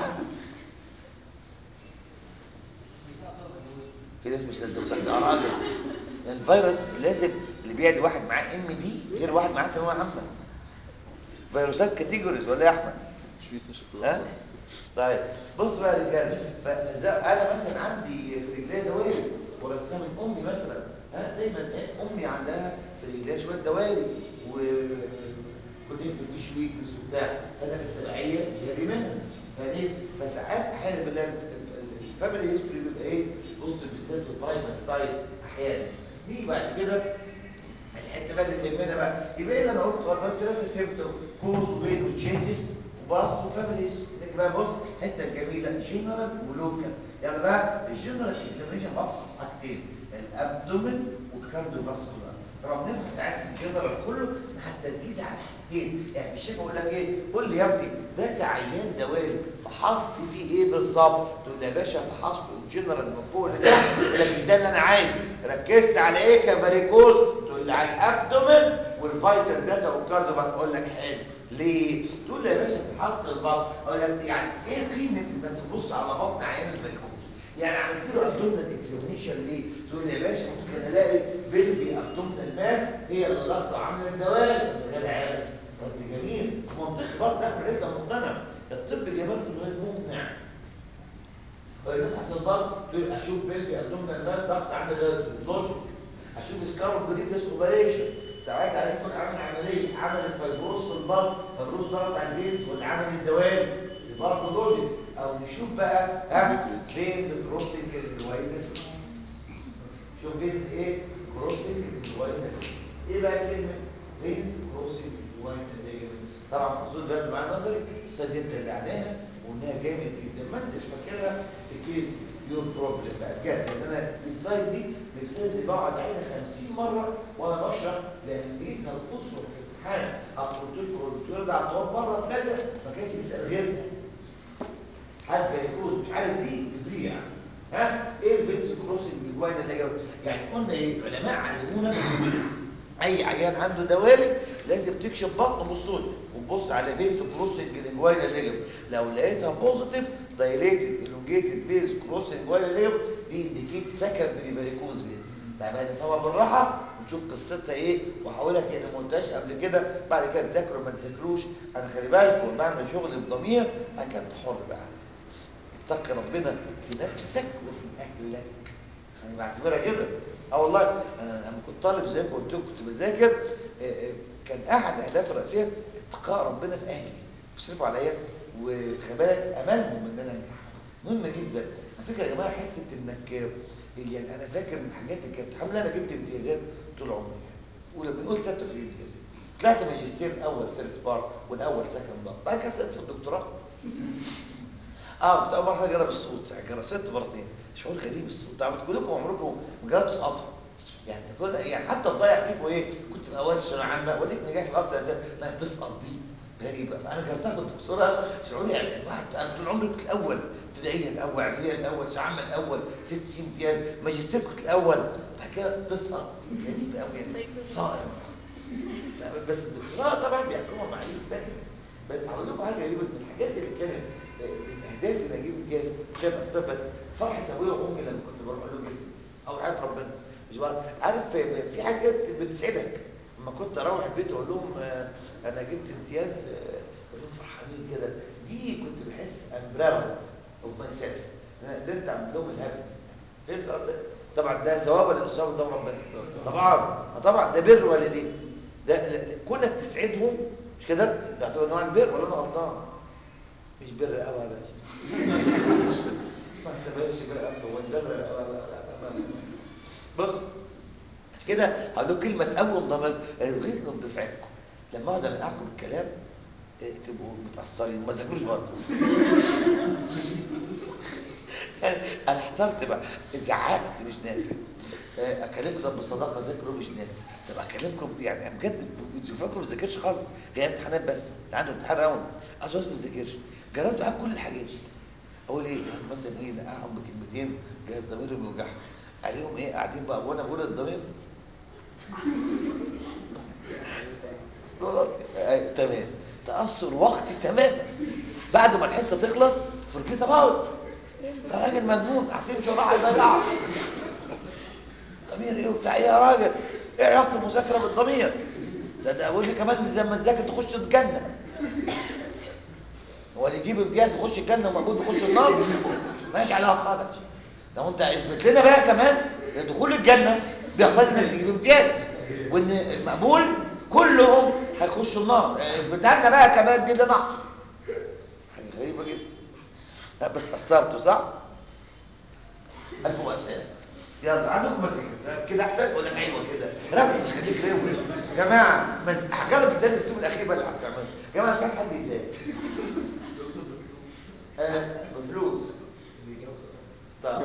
في ناس مش لازم راجل الفيروس لازم اللي بيعدي واحد معاه ام دي غير واحد معاه ثانويه عامه فيروسات كاتيجوريز ولا يا احمد مش في ها طيب بص بقى يا رجاله انا مثلا عندي في رجلي دوالي ورثتها من امي مثلا ها دايما إيه؟ امي عندها في رجليها شويه دوالي وكنت في ويكنس وبتاع فانا بالتبعيه جاري منها فاهمين فساعات احيانا بالله الفاميلي هيستوري بيبقى ايه بص بالذات في البرايمري تايب احيانا نيجي بعد كده الحته بقى اللي تهمنا بقى يبقى اللي انا قلت غلطات ثلاثه سيمتوم كوز وبيت وتشينجز وباص وفاميليز نيجي بقى بص الحته الجميله جنرال ولوكال يعني بقى الجنرال اكزامينشن بفحص حاجتين الابدومن والكارديو فاسكولار طبعا بنفحص ساعات الجنرال كله مع التركيز على حاجتين يعني مش بقول لك ايه قول لي يا ابني ده كعيان دوالي فحصت فيه ايه بالظبط تقول لي يا باشا فحصت الجنرال من فوق يقول لك مش ده اللي انا عايزه ركزت على ايه كفاريكوز تقول لي على الابدومن والفيتال داتا والكارديو بقول لك حلو ليه؟ تقول لي يا باشا فحصت البطن اقول لك يعني ايه قيمه انك تبص على بطن عيان الفاريكوز يعني عملت له ابدومينال اكزامينشن ليه؟ تقول لي يا باشا ممكن الاقي بلفي ابدومينال ماس هي اللي ضغطه عامله الدوالي غير عارف رد جميل منطقي برضه احنا لسه مقتنع الطب جمال تقول اشوف بيلفي ابدومينال ماس ضغط عامل ده لوجيك اشوف سكارب بريفيس اوبريشن ساعات عليه يكون عامل عمليه عمل الفيبروس في البطن فيبروس ضغط على البيز ولا عمل الدوام برضه لوجيك او نشوف بقى ها فينز كروسنج الوايد شوف فينز ايه كروسنج الوايد ايه بقى كلمه فينز كروسنج الوايد طبعا حصول ده مع النظري سهل جدا اللي عليها وانها جامد جدا ما انتش فاكرها الكيس يور بروبلم بقى بجد لان انا السلايد دي من السلايد اللي بقعد اعيدها 50 مره وانا بشرح لاهميتها القصوى في الامتحان قلت لكم قلت له ده هتقعد مره ثلاثه ما كانش بيسال غيرها حد يكون مش عارف دي بتضيع ها ايه الفينس كروسنج جوانا اللي جاب يعني قلنا ايه العلماء علمونا اي عيان عنده دوالي لازم تكشف بطنه بالصوت وتبص على فينس كروسنج لينجواينا ليجم لو لقيتها بوزيتيف دايليتد الونجيتد فينس كروسنج لينجواينا ليجم دي انديكيت سكندري فاريكوز فينس تمام نفهمها بالراحه ونشوف قصتها ايه واحاولها كأني ما قلتهاش قبل كده بعد كده تذاكروا ما تذاكروش انا خلي بالكم بعمل شغل بضمير بعد كده انت حر بقى اتقي ربنا في نفسك وفي اهلك انا بعتبرها كده اه والله انا لما كنت طالب زي ما قلت لكم كنت بذاكر كان احد الاهداف الرئيسيه اتقاء ربنا في اهلي يصرفوا عليا وخلي بالك املهم ان انا انجح مهم جدا على فكره يا جماعه حته انك يعني انا فاكر من الحاجات اللي كانت الحمد لله انا جبت امتيازات طول عمري يعني ولما بنقول سته في الامتيازات طلعت ماجستير اول فيرست بار والاول سكند بار بعد كده سقطت في الدكتوراه اه كنت اول مره اجرب الصوت ساعه جربت ست مرتين شعور غريب الصوت ده كلكم عمركم ما جربتوا تسقطوا يعني تقول يعني حتى الضايع فيكم ايه كنت في اول ثانويه عامه وديك نجحت في اقصى لا تسقط دي غريبه فانا جربتها في الدكتوراه شعوري يعني واحد انا طول عمري كنت الاول ابتدائيا الاول اعداديه الاول ثانويه عامه الاول ست سنين امتياز ماجستير كنت الاول بعد كده تسقط غريبه قوي يعني ساقط بس الدكتوراه طبعا بيحكموا معايير ثانيه بس هقول لكم حاجه غريبه من الحاجات اللي كانت من اهدافي ان اجيب امتياز شايف اصلا بس فرحه ابويا وامي لما كنت بروح لهم جدا او حياه ربنا مش بقى عارف في حاجات بتسعدك لما كنت اروح البيت اقول لهم انا جبت امتياز اقول لهم فرحانين كده دي كنت بحس ام براود اوف ماي سيلف انا قدرت اعمل لهم الهابينس فهمت قصدي؟ طبعا ده ثواب ولا مش ثواب ده ربنا طبعا طبعا ده بر والدين ده كونك تسعدهم مش كده؟ يعتبر نوع البر ولا انا غلطان؟ مش بر قوي يا باشا ما تبقاش بقى هو البر بص كده هقول لكم كلمه اول ضمن غيظنا بدفعتكم لما اقعد انقعكم بالكلام تبقوا متاثرين ما تذاكروش برضه انا احترت بقى زعقت مش نافع اكلمكم بصداقه ذاكروا مش نافع طب اكلمكم يعني انا بجد بتفكروا ما بذاكرش خالص هي امتحانات بس عنده امتحان راوند اصلا ما بذاكرش جربت معاك كل الحاجات اقول ايه مثلا ايه نقعهم بكلمتين جهاز ضميري بيوجعهم عليهم ايه قاعدين بقى وانا بقول الضمير خلاص آه تمام تاثر وقتي تماما بعد ما الحصه تخلص فرجيت اباوت ده راجل مجنون هتمشي وراح يضيعه ضمير ايه وبتاع ايه يا راجل ايه علاقه المذاكره بالضمير ده ده اقول لي كمان زي ما تذاكر تخش الجنه هو اللي يجيب امتياز يخش الجنه ومقبول يخش النار ماشي علاقه خالص لو انت اثبت لنا بقى كمان ان دخول الجنه بيقتضي انك تجيب امتياز وان المقبول كلهم هيخشوا النار اثبت لنا بقى كمان دي اللي نقص حاجه غريبه جدا لا بس اثرتوا صح؟ الف مؤسسه يلا عندكم مزيكا كده احسن ولا ايوه كده ركز خليك روش يا جماعه بس هجرب اداني الاسلوب الاخير بقى اللي هستعمله يا جماعه مش عايز حد يزاي آه بفلوس طب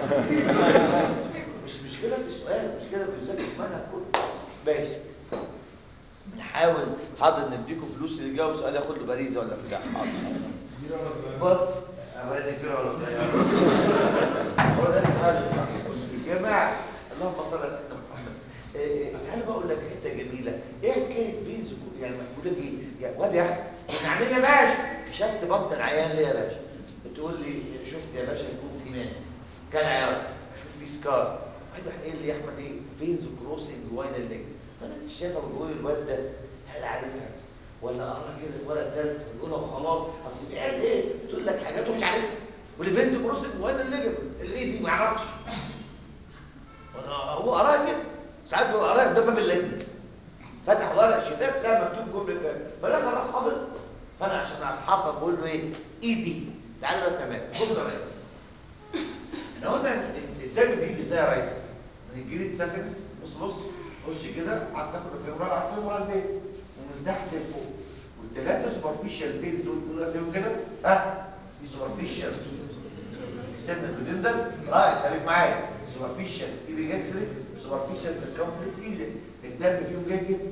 مش مشكله في السؤال مشكله في ازاي المنهج كله ماشي بنحاول حاضر نديكم فلوس اللي يجاوب سؤال ياخد له باريزه ولا بتاع حاضر بص عايز كبيره ولا صغيره هو ده السؤال الصح يا جماعه اللهم صل على سيدنا محمد تعالى بقول لك حته جميله ايه حكايه فين يعني مقوله ايه يا واد يا احمد نعمل يا باشا كشفت بطن العيان ليه يا باشا بتقول لي شفت يا باشا يكون في ماس كان عيان شوف في سكار واحد راح قايل لي يا احمد ايه فينز كروسنج واين الليج فانا مش شايفه بقول الواد ده هل عارفها ولا اقرا كده في ورق درس ويقولها وخلاص اصل العيال ايه بتقول لك حاجات ومش عارفها واللي فينز كروسنج واين الليج الايه دي ما اي دي تعالى بقى كمان خد يا ريس احنا قلنا إن الدم بيجي ازاي يا ريس من الجريد سافنس بص بص خش كده على السفن الفيمورال على الفيمورال فين ومن تحت لفوق والثلاثه سوبرفيشال فين دول دول اسمهم كده ها دي سوبرفيشال استنى البلندر اه خليك معايا سوبرفيشال ايبي جاستريك سوبرفيشال سيركمفلكس ايدك الدم فيهم جاي كده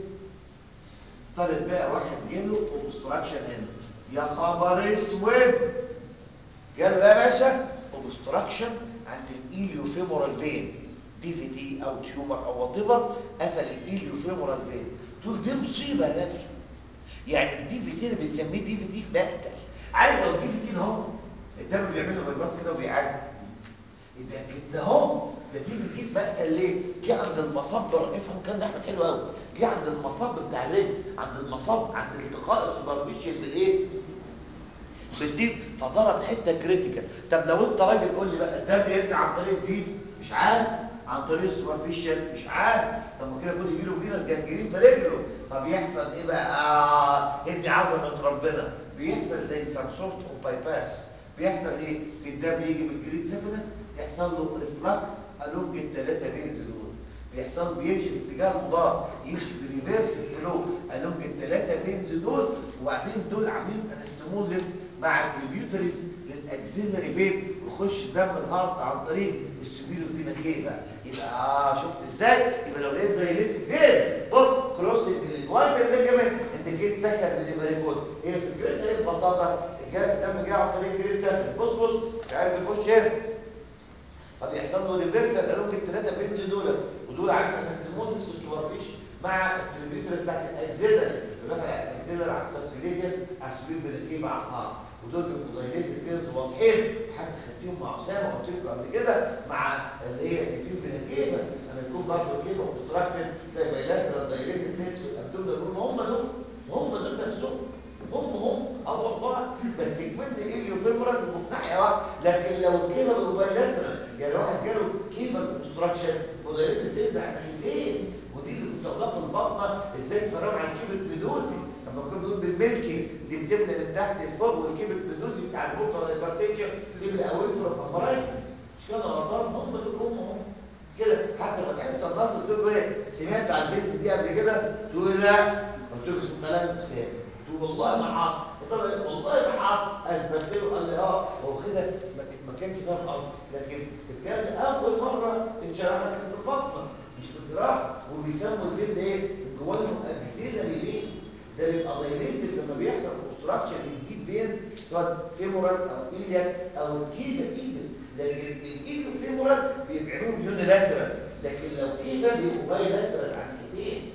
طالب بقى واحد جاله اوبستراكشن هنا يا خبر اسود جاله ايه يا باشا اوبستراكشن عند الايليوفيمورال فين دي في دي او تيومر او وات ايفر قفل الايليوفيمورال فين تقول دي مصيبه يا باشا يعني الدي في دي اللي بنسميه دي في دي في مقتل عارف لو الدي في دي اهو الدم بيعمل له بايباس كده وبيعدي يبقى كده اهو ده دي في دي في مقتل ليه؟ جه عند المصب افهم كان احمد حلو قوي جه عند المصب بتاع الرجل عند المصب عند التقاء السوبرفيشال بالايه؟ بالديب فضرب حته كريتيكال طب لو انت راجل قول لي بقى الدم يرجع عن طريق دي مش عارف عن طريق السوبرفيشال مش عارف طب ما كده كل يجي له فينس جنجرين في رجله فبيحصل ايه بقى اه ادي عظمه ربنا بيحصل زي سامسونج اوف باي باس بيحصل ايه الدم يجي من جريد سيفنس يحصل له ريفلكس الونج الثلاثه بينز دول بيحصل بيمشي في اتجاه المضاد يمشي في ريفيرس فلو الونج الثلاثه بينز دول وبعدين دول عاملين انستموزس مع التريبيوتريز للاكسيلري فين ويخش دم الهارت عن طريق السبيلو فينا كيفا يبقى اه شفت ازاي يبقى لو لقيت دايليتد فين بص كروس الجوانب اللي كمان انت جيت سكن من الفاريكوز هي فكرتها ايه ببساطه الجا- الدم جاي عن طريق جريد سكن بص بص مش عارف يخش هنا فبيحصل له ريفيرسال قالوا ممكن ثلاثه بنز دول ودول عندنا انستموزس في السوبرفيش مع التريبيوترز بتاعت الاكزيلر يبقى الاكزيلر على السبكليفيا على السبيل بالكيب على الهارت ودول بيبقوا دايليتد فينز واضحين حتى خدتيهم مع اسامه قلت لكم قبل كده مع اللي هي في فينكيفا لما يكون برضه كيفا اوبستراكتد تلاقي بايلاترال دايليتد فينز في الابدومين هم دول هم دول نفسهم هم هم اه والله بس كمان ايه فيمورال وفي ناحيه واحده لكن لو الكيفا بايلاترال يعني واحد جاله كيفا اوبستراكشن ودايليتد فينز على الناحيتين ودي اللي كنت اقولها في البطنه ازاي تفرقوا عن كيفا بيدوسي لما كنا بنقول بالملكي دي بتبنى من تحت لفوق والكيبل بيدوسي بتاع الموتر الهايبرتنشن تبقى اوي فروم امرايتس مش كده غلطان هم دول هم هم كده حتى في الحصه النصر تقول له ايه سمعت على البنز دي قبل كده تقول لا قلت له اسمه كلام حسين تقول والله ما حصل قلت له والله ما حصل اثبت له قال لي اه هو كده ما ما كانش فاهم قصدي لكن الكلام ده اول مره اتشرح لك في البطنه مش في الجراحه وبيسموا البنت ايه جوانهم اكسيلري ليه ده بيبقى دايليتد لما بيحصل اوبستراكشن للديب فين سواء فيمورال او ايلياك او الكيفا ايفن لكن الايلو فيمورال بيبقعوهم يونيلاترال لكن لو كيفا بيبقوا بايلاترال عن ايدين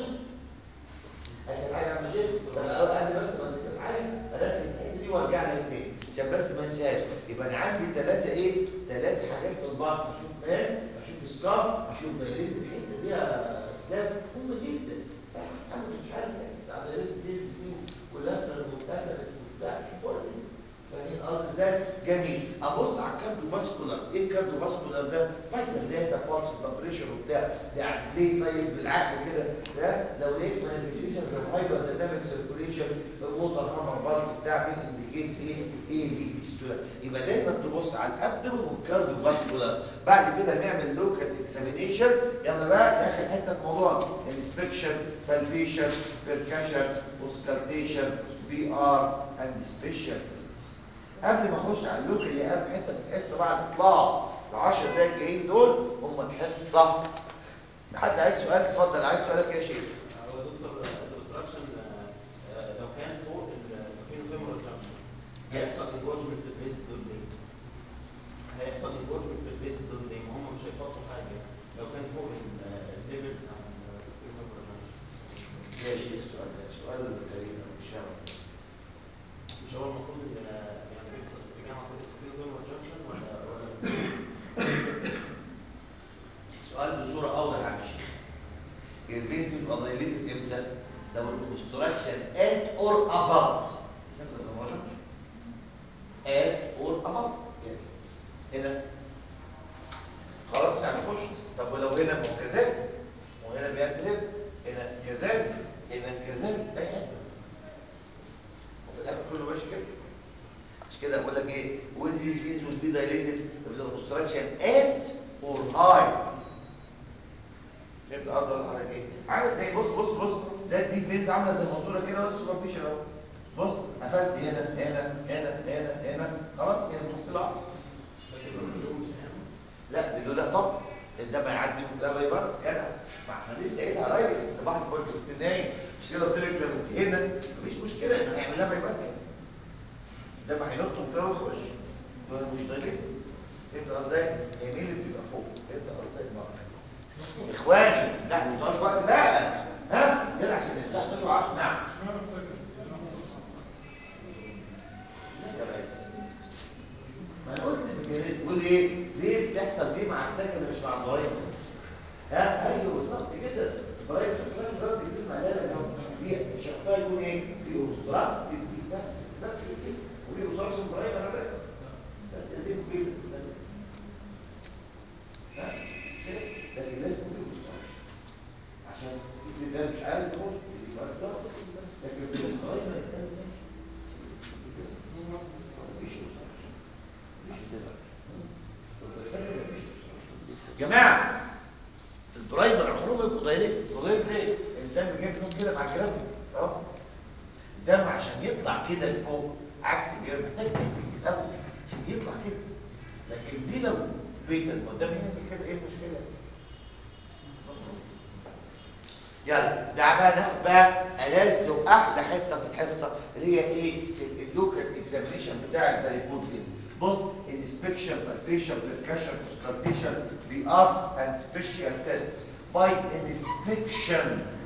عشان حاجه يا شيخ طب الاول قبل بس ما ننسى حاجه اركز الحته دي وارجع لك تاني عشان بس ما انساش يبقى انا عندي ثلاثه ايه ثلاث حاجات في البطن اشوف مان اشوف سكار اشوف دايليتد الحته دي يا اسلام مهمه جدا مش محمد مش عارف عمليه الجيز دي ولاترال واتقفلت وبتاع فاهمين قصدي ازاي؟ جميل ابص على الكارديو فاسكولار ايه الكارديو فاسكولار ده؟ فايتال داتا بالس بريشر وبتاع يعني ليه طيب بالعقل كده ده لو لقيت مانيفستيشنز اوف هايبر دايناميك سيركوليشن ووتر هامر بالس بتاع في انديكيت ايه؟ ايه دي فيستولا يبقى دايما تبص على الابدومن والكارديو فاسكولار بعد كده نعمل لوكال اكزامينيشن يلا بقى دي اخر حته في الموضوع انسبكشن بالبيشن بيركشن اوسكالتيشن بي ار اند سبيشال قبل ما اخش على اللوك اللي اهم حته في الحصه بعد الاطلاع ال 10 دقايق الجايين دول هم الحصه حد عايز سؤال اتفضل عايز سؤالك يا شيخ هو دكتور الاوبستراكشن لو كان فوق السفينو فيمورال جانكشن هيحصل انجورجمنت في البيز دول ليه؟ هيحصل انجورجمنت في البيز دول ليه؟ ما هم مش هيحطوا حاجه لو كان فوق الليفل بتاع السفينو فيمورال جانكشن ماشي ايه السؤال ده سؤال غريب أوي، مش فاهم مش هو المفروض ان يعني بيحصل ارتجاع عن طريق السفينو فيمورال جانكشن ولا ولا السؤال بصوره اوضح يا شيخ الفينز يبقى دايليتد امتى؟ لو الاوبستراكشن ات اور اباف سمع في المراجعه ات اور اباف هنا خلاص يعني خش طب ولو هنا ما هو كذلك وهنا بيعمل هنا كذلك هنا كذلك اي حته وفي الاخر كله ماشي كده كده بقول لك ايه when these veins will be dilated if the obstruction at or high فهمت قصدي ولا حضرتك ايه عامل زي بص بص بص ده دي فينز عامله زي الماسوره كده ولا سوبرفيشال اهو بص قفلت هنا هنا هنا هنا هنا خلاص هي نص العظم لا بيقول لا طب الدم هيعدي من ده بايباس كده ما احنا لسه قايلها ريس انت بعد ما كنت نايم مش كده قلت لك لو كنت هنا مفيش مشكله انه هيعمل لها بايباس كده الدم هينط من كده ويخش مش دايليت فهمت قصدي ازاي؟ هي مين اللي بتبقى فوق فهمت قصدي ازاي؟ اخواني لا ما تقعدش وقت بقى ها يلا عشان الساعه 12 و10 نعم يا ريس ما انا قلت الميكانيزم بيقول ايه ليه بتحصل دي مع السكن مش مع الضرايب ها ايوه بالظبط كده الضرايب شغاله مجرد الكلمه لا لا لا دي شرطها يكون ايه في اوسترات دي بس بس كده وفي اوسترات من الضرايب انا بس بس دي كده ها كده لكن لازم يكون في اوسترات عشان يكون ده مش عارف يخش يبقى ده لكن في الضرايب ما يتقالش مفيش اوسترات جماعة البرايمر عمره ما يبقوا دايركت دايركت ليه؟ الدم جاي منهم كده مع الجرافيك اهو الدم عشان يطلع كده لفوق عكس الجرافيك محتاج تكتيك الاول عشان يطلع كده لكن دي لو بيتا ما الدم ينزل كده ايه المشكلة؟ يلا ده بقى ناخد بقى ألذ واحلى حته في الحصه اللي هي ايه اللوكال اكزامينشن بتاع الباريكوت بص inspection palpation percussion auscultation the art and special tests by inspection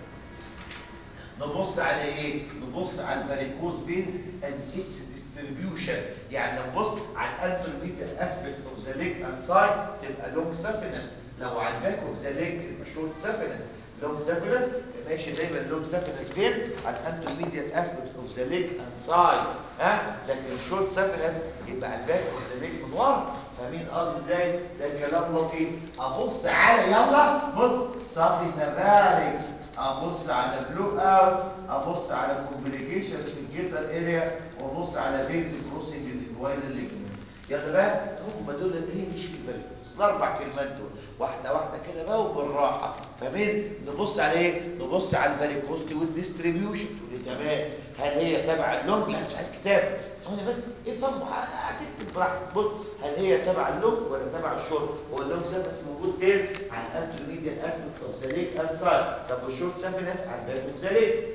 نبص على ايه نبص على الفاريكوز فينز and its distribution يعني لو بص على الانترميديال اسبكت اوف ذا ليج اند سايد تبقى لونج سافينس لو على الباك اوف ذا ليج تبقى شورت سافينس لونج سافينس ماشي دايما لونج سافينس فين على الانترميديال اسبكت اوف ذا ليج اند سايد ها لكن شورت سافينس يبقى على الباك اوف ذا ليج من ورا فاهمين قصدي ازاي ده كلام لطيف ابص على يلا بص صافي نبارك ابص على بلو اوت ابص على كومبليكيشنز في الجيتر اريا وابص على بيت كروسنج الجوينال ليجمنت يلا بقى هم دول اللي هي مش في البلد الاربع كلمات دول واحده واحده كده بقى وبالراحه فاهمين نبص على ايه نبص على الفاريكوستي والديستريبيوشن تقول تمام هل هي تبع اللونج لا مش عايز كتاب ثواني بس افهم هتكتب براحتك بص هل هي تبع اللونج ولا تبع الشورت هو اللونج سيرفس موجود فين على الانترميديال اسبكت اوف ذا ليك اند سايد طب والشورت سيرفس على الباك اوف ذا ليك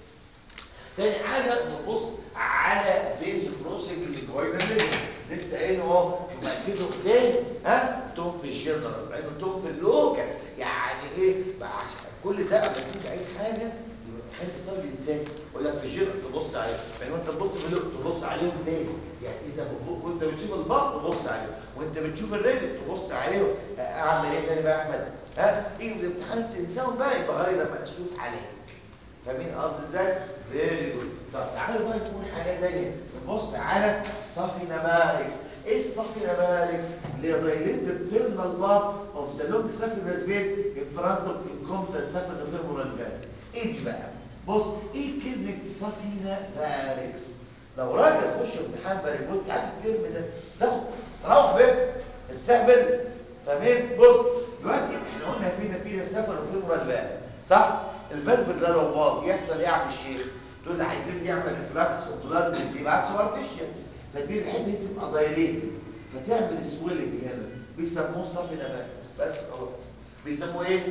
تاني حاجه نبص على فيز كروسنج الجوينال ليجمنت لسه قايل اهو يبقى كده تاني ها توم في الجنرال بعدين توم في اللوكال يعني ايه بقى عشان كل ده اما تيجي عايز حاجه حته طالب انسان ولا في الجنرال تبص عليه يعني وانت تبص في اللوك تبص عليهم تاني يعني اذا ببص وانت بتشوف البطن تبص عليه وانت بتشوف الرجل تبص عليه اعمل ايه تاني بقى يا احمد ها تيجي في الامتحان تنساهم بقى يبقى غير مأسوف عليك فاهمين قصدي ازاي؟ فيري جود طب تعالوا بقى نقول حاجه ثانيه نبص على صافي نماركس ايه الصافي نماركس اللي هي دايليتد تيرنال بارت اوف ذا لونج سافينس بين ان فرونت اوف انكومبتنت سافينس فيمورال فان ايه دي بقى بص ايه كلمه صافي نماركس لو راجل يخش امتحان باريبوت عارف الكلمه ده ده روح بيت استقبل فاهمين بص دلوقتي احنا قلنا فينا فينا السفر وفيمورال فان صح الفالف ده لو باظ يحصل ايه يا عم الشيخ تقول لي عايزين يعمل ريفلاكس وبلاد يبقى سوبرفيشال فدي الحته دي تبقى دايليت فتعمل سويلنج هنا بيسموه صافي نبات بس خلاص بيسموه ايه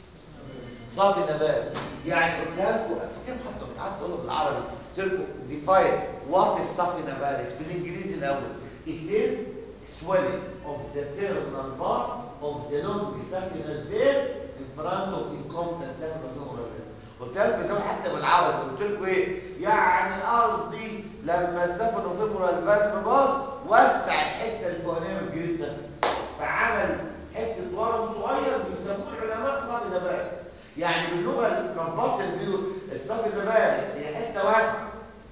صافي نبات يعني قلتها لكم فاكر حتى بتعدي تقولها بالعربي قلت لكم ديفاين وات از صافي نبات بالانجليزي الاول it is swelling of the terminal part of the long saphenous vein in front of incompetent saphenous vein قلت لكم زمان حتى بالعربي قلت لكم ايه يعني قصدي لما السفن فيمورال فالف باظ وسع الحته الفوقانيه من الجريد سفنس فعمل حته ورم صغير بيسموه العلماء صافي نبات يعني باللغه الرباط البيوت الصافي نبات هي حته واسعه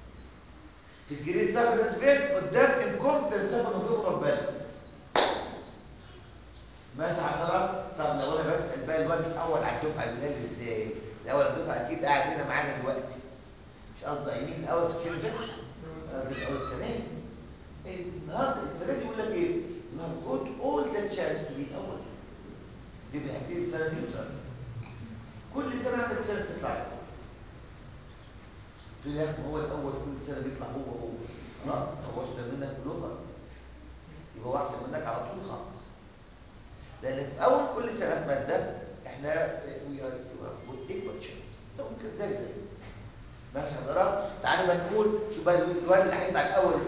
في الجريد سفنس فين قدام انكمبتنت سفن فيمورال فالف ماشي حضرتك طب لو انا بسال بقى الوقت الاول على الدفعه يقول لي ازاي الاول الدفعه اكيد قاعد هنا معانا دلوقتي مش قصدي يمين الاول في السنه ده اول السنه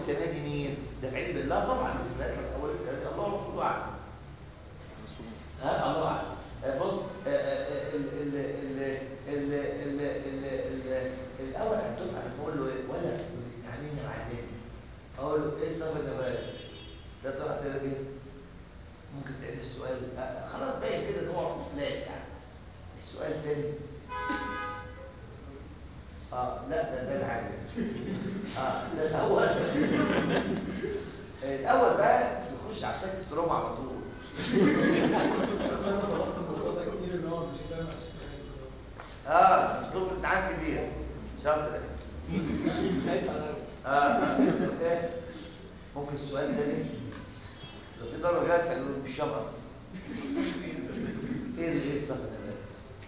السنه دي مين ده في علم الله طبعا لسه هيطلع اول السنه دي الله ورسوله اعلم ها الله اعلم آه، بص آه، آه، ال ال ال ال ال ال ال الاول هتدفع نقول له ايه ولا يعني ايه يا معلم اقول له ايه السبب النبات ده تروح تلاقي ايه ممكن تعيد السؤال آه، خلاص باين كده ان هو لاس يعني السؤال تاني اه لا ده ده العادي اه ده الاول الاول بقى يخش على سكه تروما على طول بس انا طلبت الموضوع ده كتير ان هو مش سامع السؤال اه اسلوب امتحان كبير شاطر خايف على اه آه. إيه؟ ممكن السؤال تاني لو في ضرب غير تقولوا مش شام اصلا ايه اللي ايه صف النبات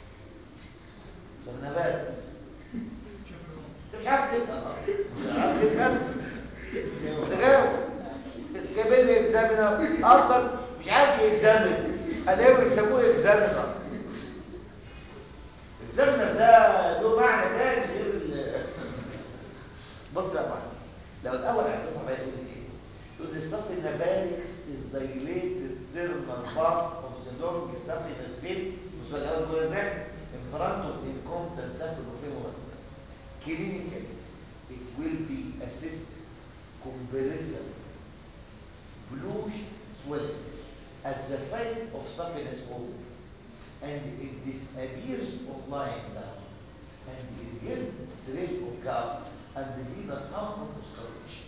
صف النبات انت مش عارف تسال اصلا مش عارف تسال تجاوب جايبين لي اكزامينر اصلا مش عارف يكزامن قالوا يسموه اكزامينر اصلا اكزامينر ده له معنى تاني غير ال- بص بقى معايا لو الاول هتفهم بقى يقول ايه يقول الصف النبالكس is dilated thermal part of the long saphenous vein بص بقى الاول كل ده in front of incompetent saphenophymoral clinically it will be assisted comparison bluish swelling at the site of saphenous hole and it disappears of lying down and it gives thrill of calf and the venous hump of musculation.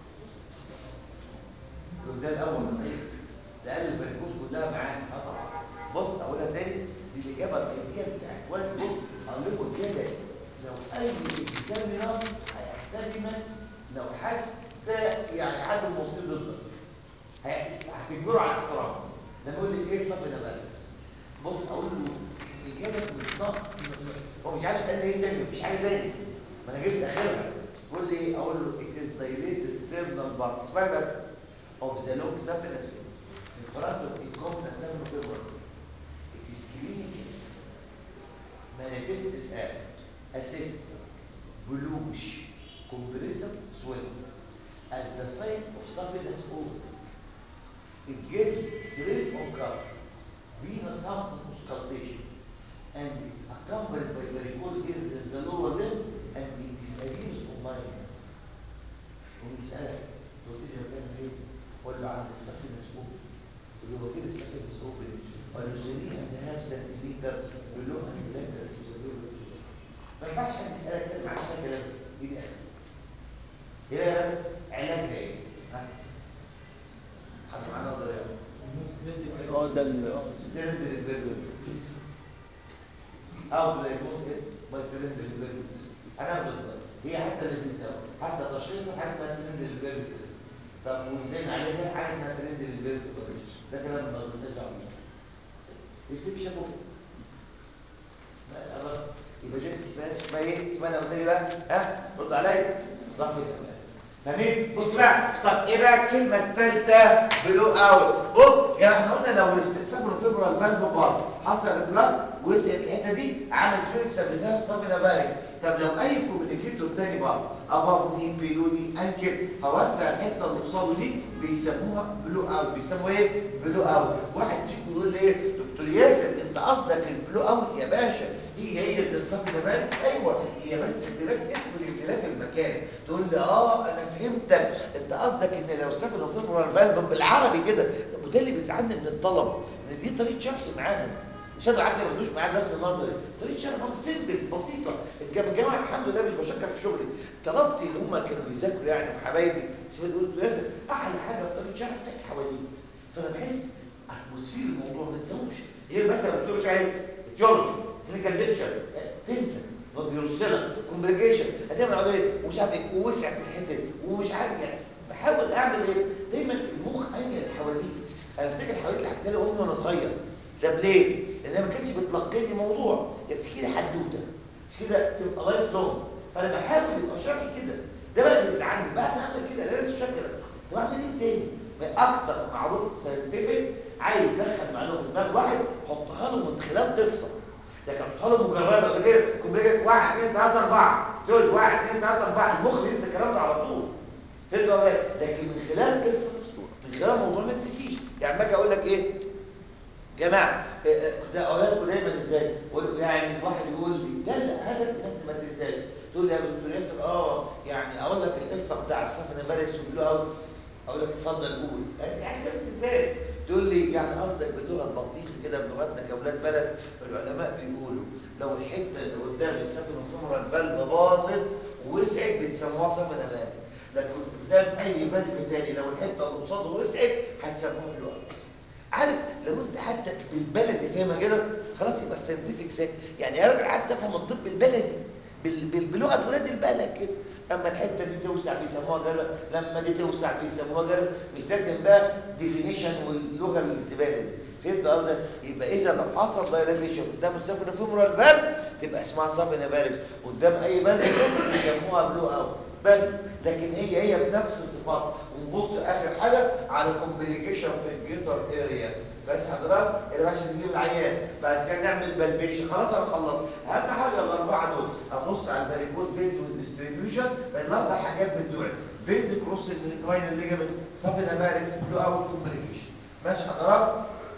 ده الاول صحيح ده قال الفريكوز كلها معاك اه طبعا بص اقولها تاني دي الاجابه العلميه بتاعت واد بص اقول لكم كده لو اي اكزامينر هيحترمك لو حتى يعني عدد المصير ضدك هي- هتجبره على الاحترام لما يقول لي ايه صف نبالس بص اقول له الاجابه بالظبط هو مش عارف يسالني ايه تاني مفيش حاجه تاني ما انا جبت اخرها يقول لي ايه اقول له it is dilated terminal part اسمعي بس of the long saphenous vein in front of incompetent saphenofibroid it is clinically manifested as assist bluish compressive swelling at the site of saphenous hole it gives X-ray on cuff venous hump auscultation and it's accompanied by varicose veins in the lower limb and it disappears on line. وبيسألك تقول لي مكان فين؟ قول له عند السقف مسبوق قول له هو فين السقف مسبوق؟ قال له سنين and a half centimeter below and lateral to the lower limb. ما ينفعش حد يسألك كده معاش فيها كلام دي دي آخر. هي بس علاجها ايه؟ ها؟ حد معاه نظرية؟ اه ده ال- ترند للبرد او دايجنوز ايه ما ترند للبرد انا ضد هي حتى لذيذه أوي. حتى تشخيصها حاجه اسمها ترند للبرد طب ونزين عليها حاجه اسمها ترند للبرد ده كلام ما نرجع يكتب شافوا لا خلاص يبقى دي اسمها اسمها ايه اسمها لو قلت لي بقى ها رد عليا صح كده فاهمين بص بقى طب ايه بقى الكلمه الثالثه بلو اوت بص يا احنا قلنا لو السبر فيبرال بالبو بار حصل ريفلاكس وسعت الحته دي عمل فيلكس بزاف صابنا باركس طب لو اي كوميونيكيتور تاني بقى ابابني بيلوني انكل هوسع الحته اللي قصاده دي بيسموها بلو اوت بيسموها ايه بلو اوت واحد فيكم يقول لي ايه دكتور ياسر انت قصدك البلو اوت يا باشا هي هي زي الصف باركس ايوه هي بس اختلاف اسم الاختلاف المكان تقول لي اه انا فهمتك انت قصدك ان لو سافر فيبرال فالف بالعربي كده طب وده اللي بيزعلني من الطلب ان دي طريقه شرحي معاهم مش هقدر عندي ما ياخدوش معايا درس نظري طريقه شرح معاهم سيمبل بسيطه الجم- الجماعه الحمد لله مش بشكر في شغلي طلبتي اللي هم كانوا بيذاكروا يعني وحبايبي سيبوا يقولوا له ياسر احلى حاجه في طريقه شرح بتاعت حواليك فانا بحس اتموسفير الموضوع ما تنساوش غير مثلا الدكتور شايف تيولوجي كلينيكال ليكتشر تنسى ما بيوصلك كومبليكيشن هتعمل عليه ايه ومش عارف ايه ووسعت من الحته دي ومش عارف يعني بحاول اعمل ايه دايما المخ انيل حواليك انا افتكر حواليك اللي حكيت لي امي وانا صغير طب ليه؟ لان ما كانتش بتلقني موضوع هي بتحكي لي حدوته مش كده تبقى لايف لونج فانا بحاول يبقى شرحي كده ده بقى اللي بيزعلني بعد ما اعمل كده لازم شكلك طب اعمل ايه تاني؟ ما اكتر معروف ساينتفك عايز يدخل معلومه في دماغ واحد حطها له من خلال قصه لكن حطها له مجرده كده كومبليكيت واحد اثنين ثلاثه اربعه دول واحد اثنين ثلاثه اربعه المخ بينسى الكلام ده على طول فهمت ولا لا؟ لكن من خلال قصه من خلال موضوع ما تنسيش يعني ما اجي اقول لك ايه جماعه آه، آه، ده اولادكم دايما ازاي وال- يعني واحد يقول لي ده الهدف انك ما تنساش تقول لي يا دكتور ياسر اه يعني اقول لك القصه بتاع السفن باريس وبيقولوا اوت اقول لك اتفضل قول يعني عايز ما تنساش تقول لي يعني قصدك باللغه البطيخه كده بلغتنا كاولاد بلد العلماء بيقولوا لو الحته اللي قدام السفن الفمرة البلد باظت ووسعت بتسموها سفن امان لكن قدام اي بلد تاني لو الحته اللي قصاده وسعت هتسموها بلوك عارف لو انت حتى بالبلدي فاهمها كده خلاص يبقى الساينتفك ساك يعني يا راجل قعدت افهم الطب البلدي بال- بال- بلغه ولاد البلد كده اما الحته دي توسع بيسموها جرى لما دي توسع بيسموها جرى مش لازم بقى ديفينيشن واللغه الزباله دي فهمت قصدي يبقى اذا لو حصل دايلاتيشن قدام السفن فيمورال فالف تبقى اسمها سفن باركس قدام اي بلد تاني بيسموها بلو اوت بس لكن هي هي بنفس الصفات ونبص اخر حاجه على الكومبليكيشن في الجيتر اريا بس حضرتك اللي عشان نجيب العيان بعد كده نعمل بالبيشن خلاص انا خلصت اهم حاجه الاربعه دول ابص على الفاريكوز فينز والديستريبيوشن الاربع حاجات بتوعي فينز كروس الجراين الليجمنت صافي الاماركس بلو اوت كومبليكيشن ماشي حضرتك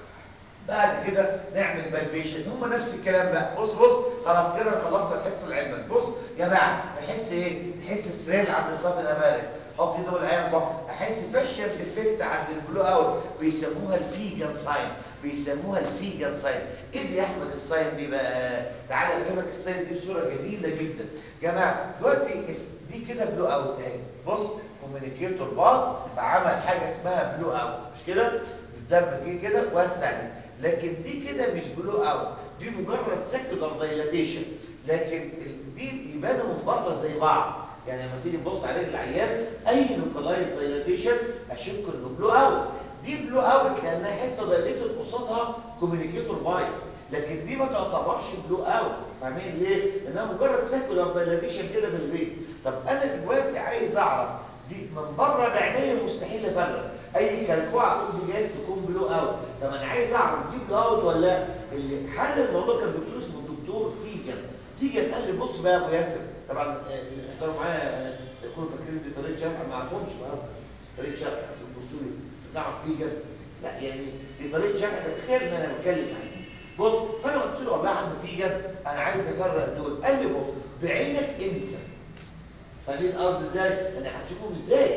بعد كده نعمل بالبيشن هم نفس الكلام بقى بص بص خلاص كده خلصنا الحصه العلميه بص يا جماعه نحس ايه نحس السرير عند الصف الامامي حط ايده والعين بقى احس فاشيال افكت عند البلو اوت بيسموها الفيجن ساين بيسموها الفيجن ساين ايه دي يا احمد الساين دي بقى تعالى افهمك الساين دي بصوره جميله جدا جماعه دلوقتي دي كده بلو اوت اهي بص كوميونيكيتور باص فعمل حاجه اسمها بلو اوت مش كده الدم جه كده وسع دي لكن دي كده مش بلو اوت دي مجرد سكولار دايلاتيشن لكن ال- دي يبانوا من بره زي بعض يعني لما تيجي تبص عليه العيان اي لوكالايز دايلاتيشن اشك انه بلو اوت دي بلو اوت لانها حته دايليتد قصادها كوميونيكيتور بايظ لكن دي ما تعتبرش بلو اوت فاهمين ليه؟ لانها مجرد سكولار دايلاتيشن كده بالبيت طب انا دلوقتي عايز اعرف دي من بره بعينيا مستحيل افرق اي كلكوعه اقول دي جايز تكون بلو اوت طب انا عايز اعرف دي بلو اوت ولا لا اللي حل الموضوع كان دكتور اسمه الدكتور فيجن فيجن قال لي بص بقى يا ابو ياسر طبعا آه، اللي احضروا معايا آه، يكونوا فاكرين دي طريقه شرح ما اعرفهمش النهارده طريقه شرح عشان تبصوا لي تعرف فيجن لا يعني دي طريقه شرح تخيل ان انا بتكلم معاك بص فانا قلت له والله يا عم فيجن انا عايز افرق دول قال لي بص بعينك انسى فاهمين قصدي ازاي؟ انا هتشوفهم ازاي؟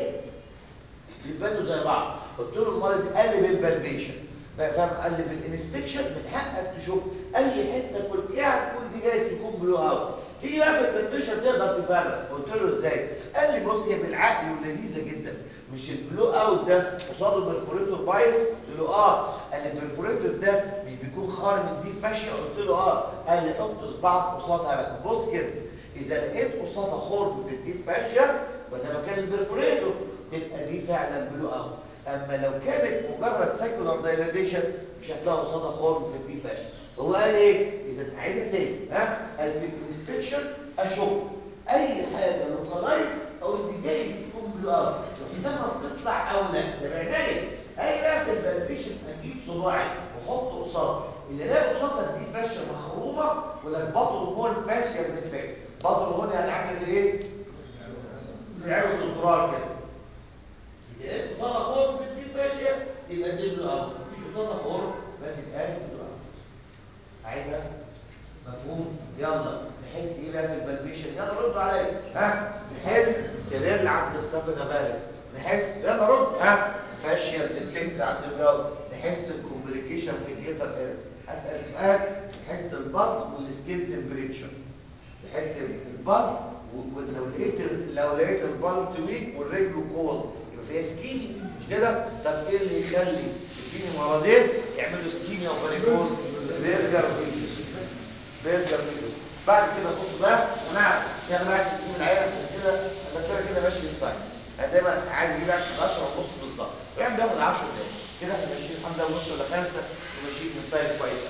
بيبانوا زي بعض قلت له المرض قلب البلبيشن بقى فاهم قلب الانسبكشن من حقك تشوف اي حته كل قاعد تقول دي جايز تكون بلو اوت تيجي بقى في البلبيشن تقدر تفرق قلت له ازاي قال لي بص هي بالعقل ولذيذه جدا مش البلو اوت ده قصاده برفوريتور بايظ قلت له اه قال لي البرفوريتور ده مش بيكون خارج من دي فاشيه قلت له اه قال لي حط صباعك قصادها بقى بص كده اذا لقيت قصادها خرم في الديب فاشيه وده مكان البرفوريتور تبقى دي فعلا بلو اوت اما لو كانت مجرد سايكولار دايلاتيشن مش هتلاقي قصادها خرم في الديب فاشيه هو قال ايه اذا عيدها تاني ها قال في الانسبكشن اشوف اي حاجه لوكالايز او اللي جاي تكون بلو اوت عندما بتطلع او لا ده معنايه اي بقى في البلبيشن اجيب صباعي واحط قصاد اللي الاقي قصادها دي فاشيه مخرومه ولا البطل هو الفاشيه بالفعل بطل هون يعني عامله زي ايه زي عروض الزرار كده اذا لقيت قصادها خور في دي فاشيه يبقى دي بلو اوت مفيش قصادها خور ما تبقاش بلو اوت عايزها مفهوم يلا نحس ايه بقى في البلبيشن يلا ردوا عليا ها نحس السرير اللي عند الصف النبالغ نحس يلا رد ها فاشيال ديفكت عند الجو نحس الكومبليكيشن في الجيتر اير هسال سؤال نحس البلس والسكين تمبريتشر نحس البلس ولو لقيت لو لقيت البلس ويك والرجل كولد يبقى فيها سكيني مش كده طب ايه اللي يخلي يديني مرضين يعملوا سكينيا وفاريكوز برجر ويفوس بس برجر ويفوس بعد كده بص بقى يا جماعه يا جماعه عشان تجيب العيال عشان كده بس انا كده ماشي بالتايم انا دايما عايز اجيب لك 10 ونص بالظبط يعني بياخد 10 دقايق كده احنا ماشيين الحمد لله ونص ولا خمسه وماشيين بالتايم كويس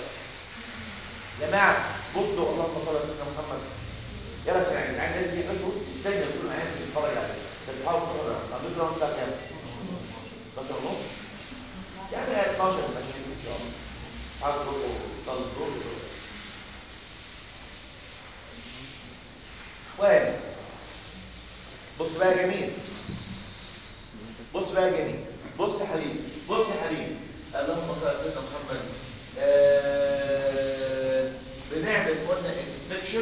يا جماعه بصوا اللهم صل على سيدنا محمد يلا عشان يعني العيال دي 11 ونص الثانيه بتكون معايا بتتفرج عليها بتحاول تقرا قبل كده الساعه كام 12 ونص يعني 12 ماشيين ان شاء الله حاول تروحوا تصلوا الظهر وارد بص بقى يا جميل بص بقى يا جميل بص يا حبيبي بص يا حبيبي اللهم صل على سيدنا محمد آه بنعمل قلنا انسبكشن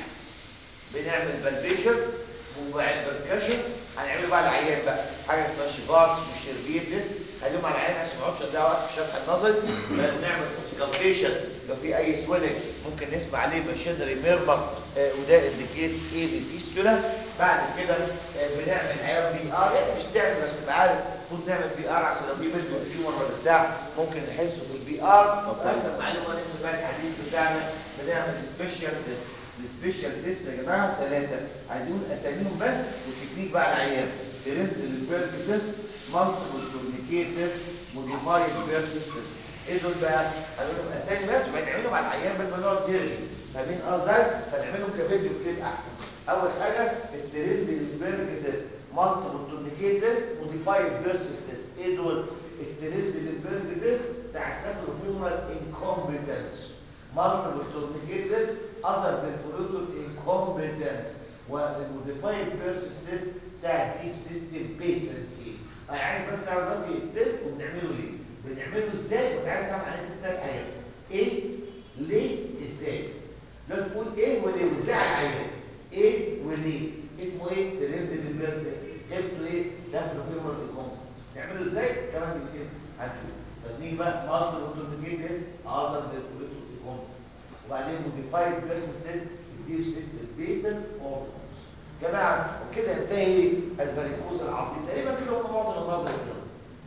بنعمل بالبيشن وبعد بالكشن هنعمله بقى العيان بقى حاجه اسمها شيفارت وشيرفير تيست هنعملهم على العيان عشان ما نقعدش نضيع وقت في الشرح النظري بنعمل اوسكالتيشن لو في اي سويلنج ممكن نسمع عليه ماشينري ميرمر آه وده انديكيت ايه في فيستولا بعد كده آه بنعمل عيان بي ار يعني مش تعمل بس تبقى عارف المفروض نعمل بي ار عشان لو في بنت فيومر ولا بتاع ممكن نحسه في البي ار واخر معلومه نسمع بقى الحديث بتاعنا بنعمل سبيشال تيست السبيشال تيست يا جماعه ثلاثه عايزين اساميهم بس والتكنيك بقى على العيان ترند البيرك تيست مالتيبل تورنيكيت تيست موديفايد بيرك تيست ايه دول بقى هنقول لهم اسامي بس وهنعملهم على العيان بدل ما نقعد نرغي فاهمين ازاي فنعملهم كفيديو كليب احسن اول حاجه الترند البيرك تيست مالتيبل تورنيكيت تيست موديفايد بيرك تيست ايه دول الترند البيرك تيست بتاع السفر فيمر انكومبتنس multiple tourniquet test other perforator incompetence والموديفايد بيرسس تيست بتاع ديب سيستم بيتنسي يعني بس نعمل دلوقتي التيست وبنعمله ليه؟ بنعمله ازاي وتعالى نعمل عليه تيست ثلاث حاجات ايه؟ ليه؟ ازاي؟ لو تقول ايه وليه وازاي على العيان ايه وليه؟ اسمه ايه؟ ترند البير تيست جبته ايه؟ سافر فيمر الكومبتنس نعمله ازاي؟ كمان بالاثنين هنشوف طب نيجي بقى مالتيبل tourniquet تيست other perforator وبعدين موديفايد بيرسس تيست الديب سيستم بيتا اورجانز جماعه وكده ينتهي الفاريكوز العظيم تقريبا كده هو معظم النظري كده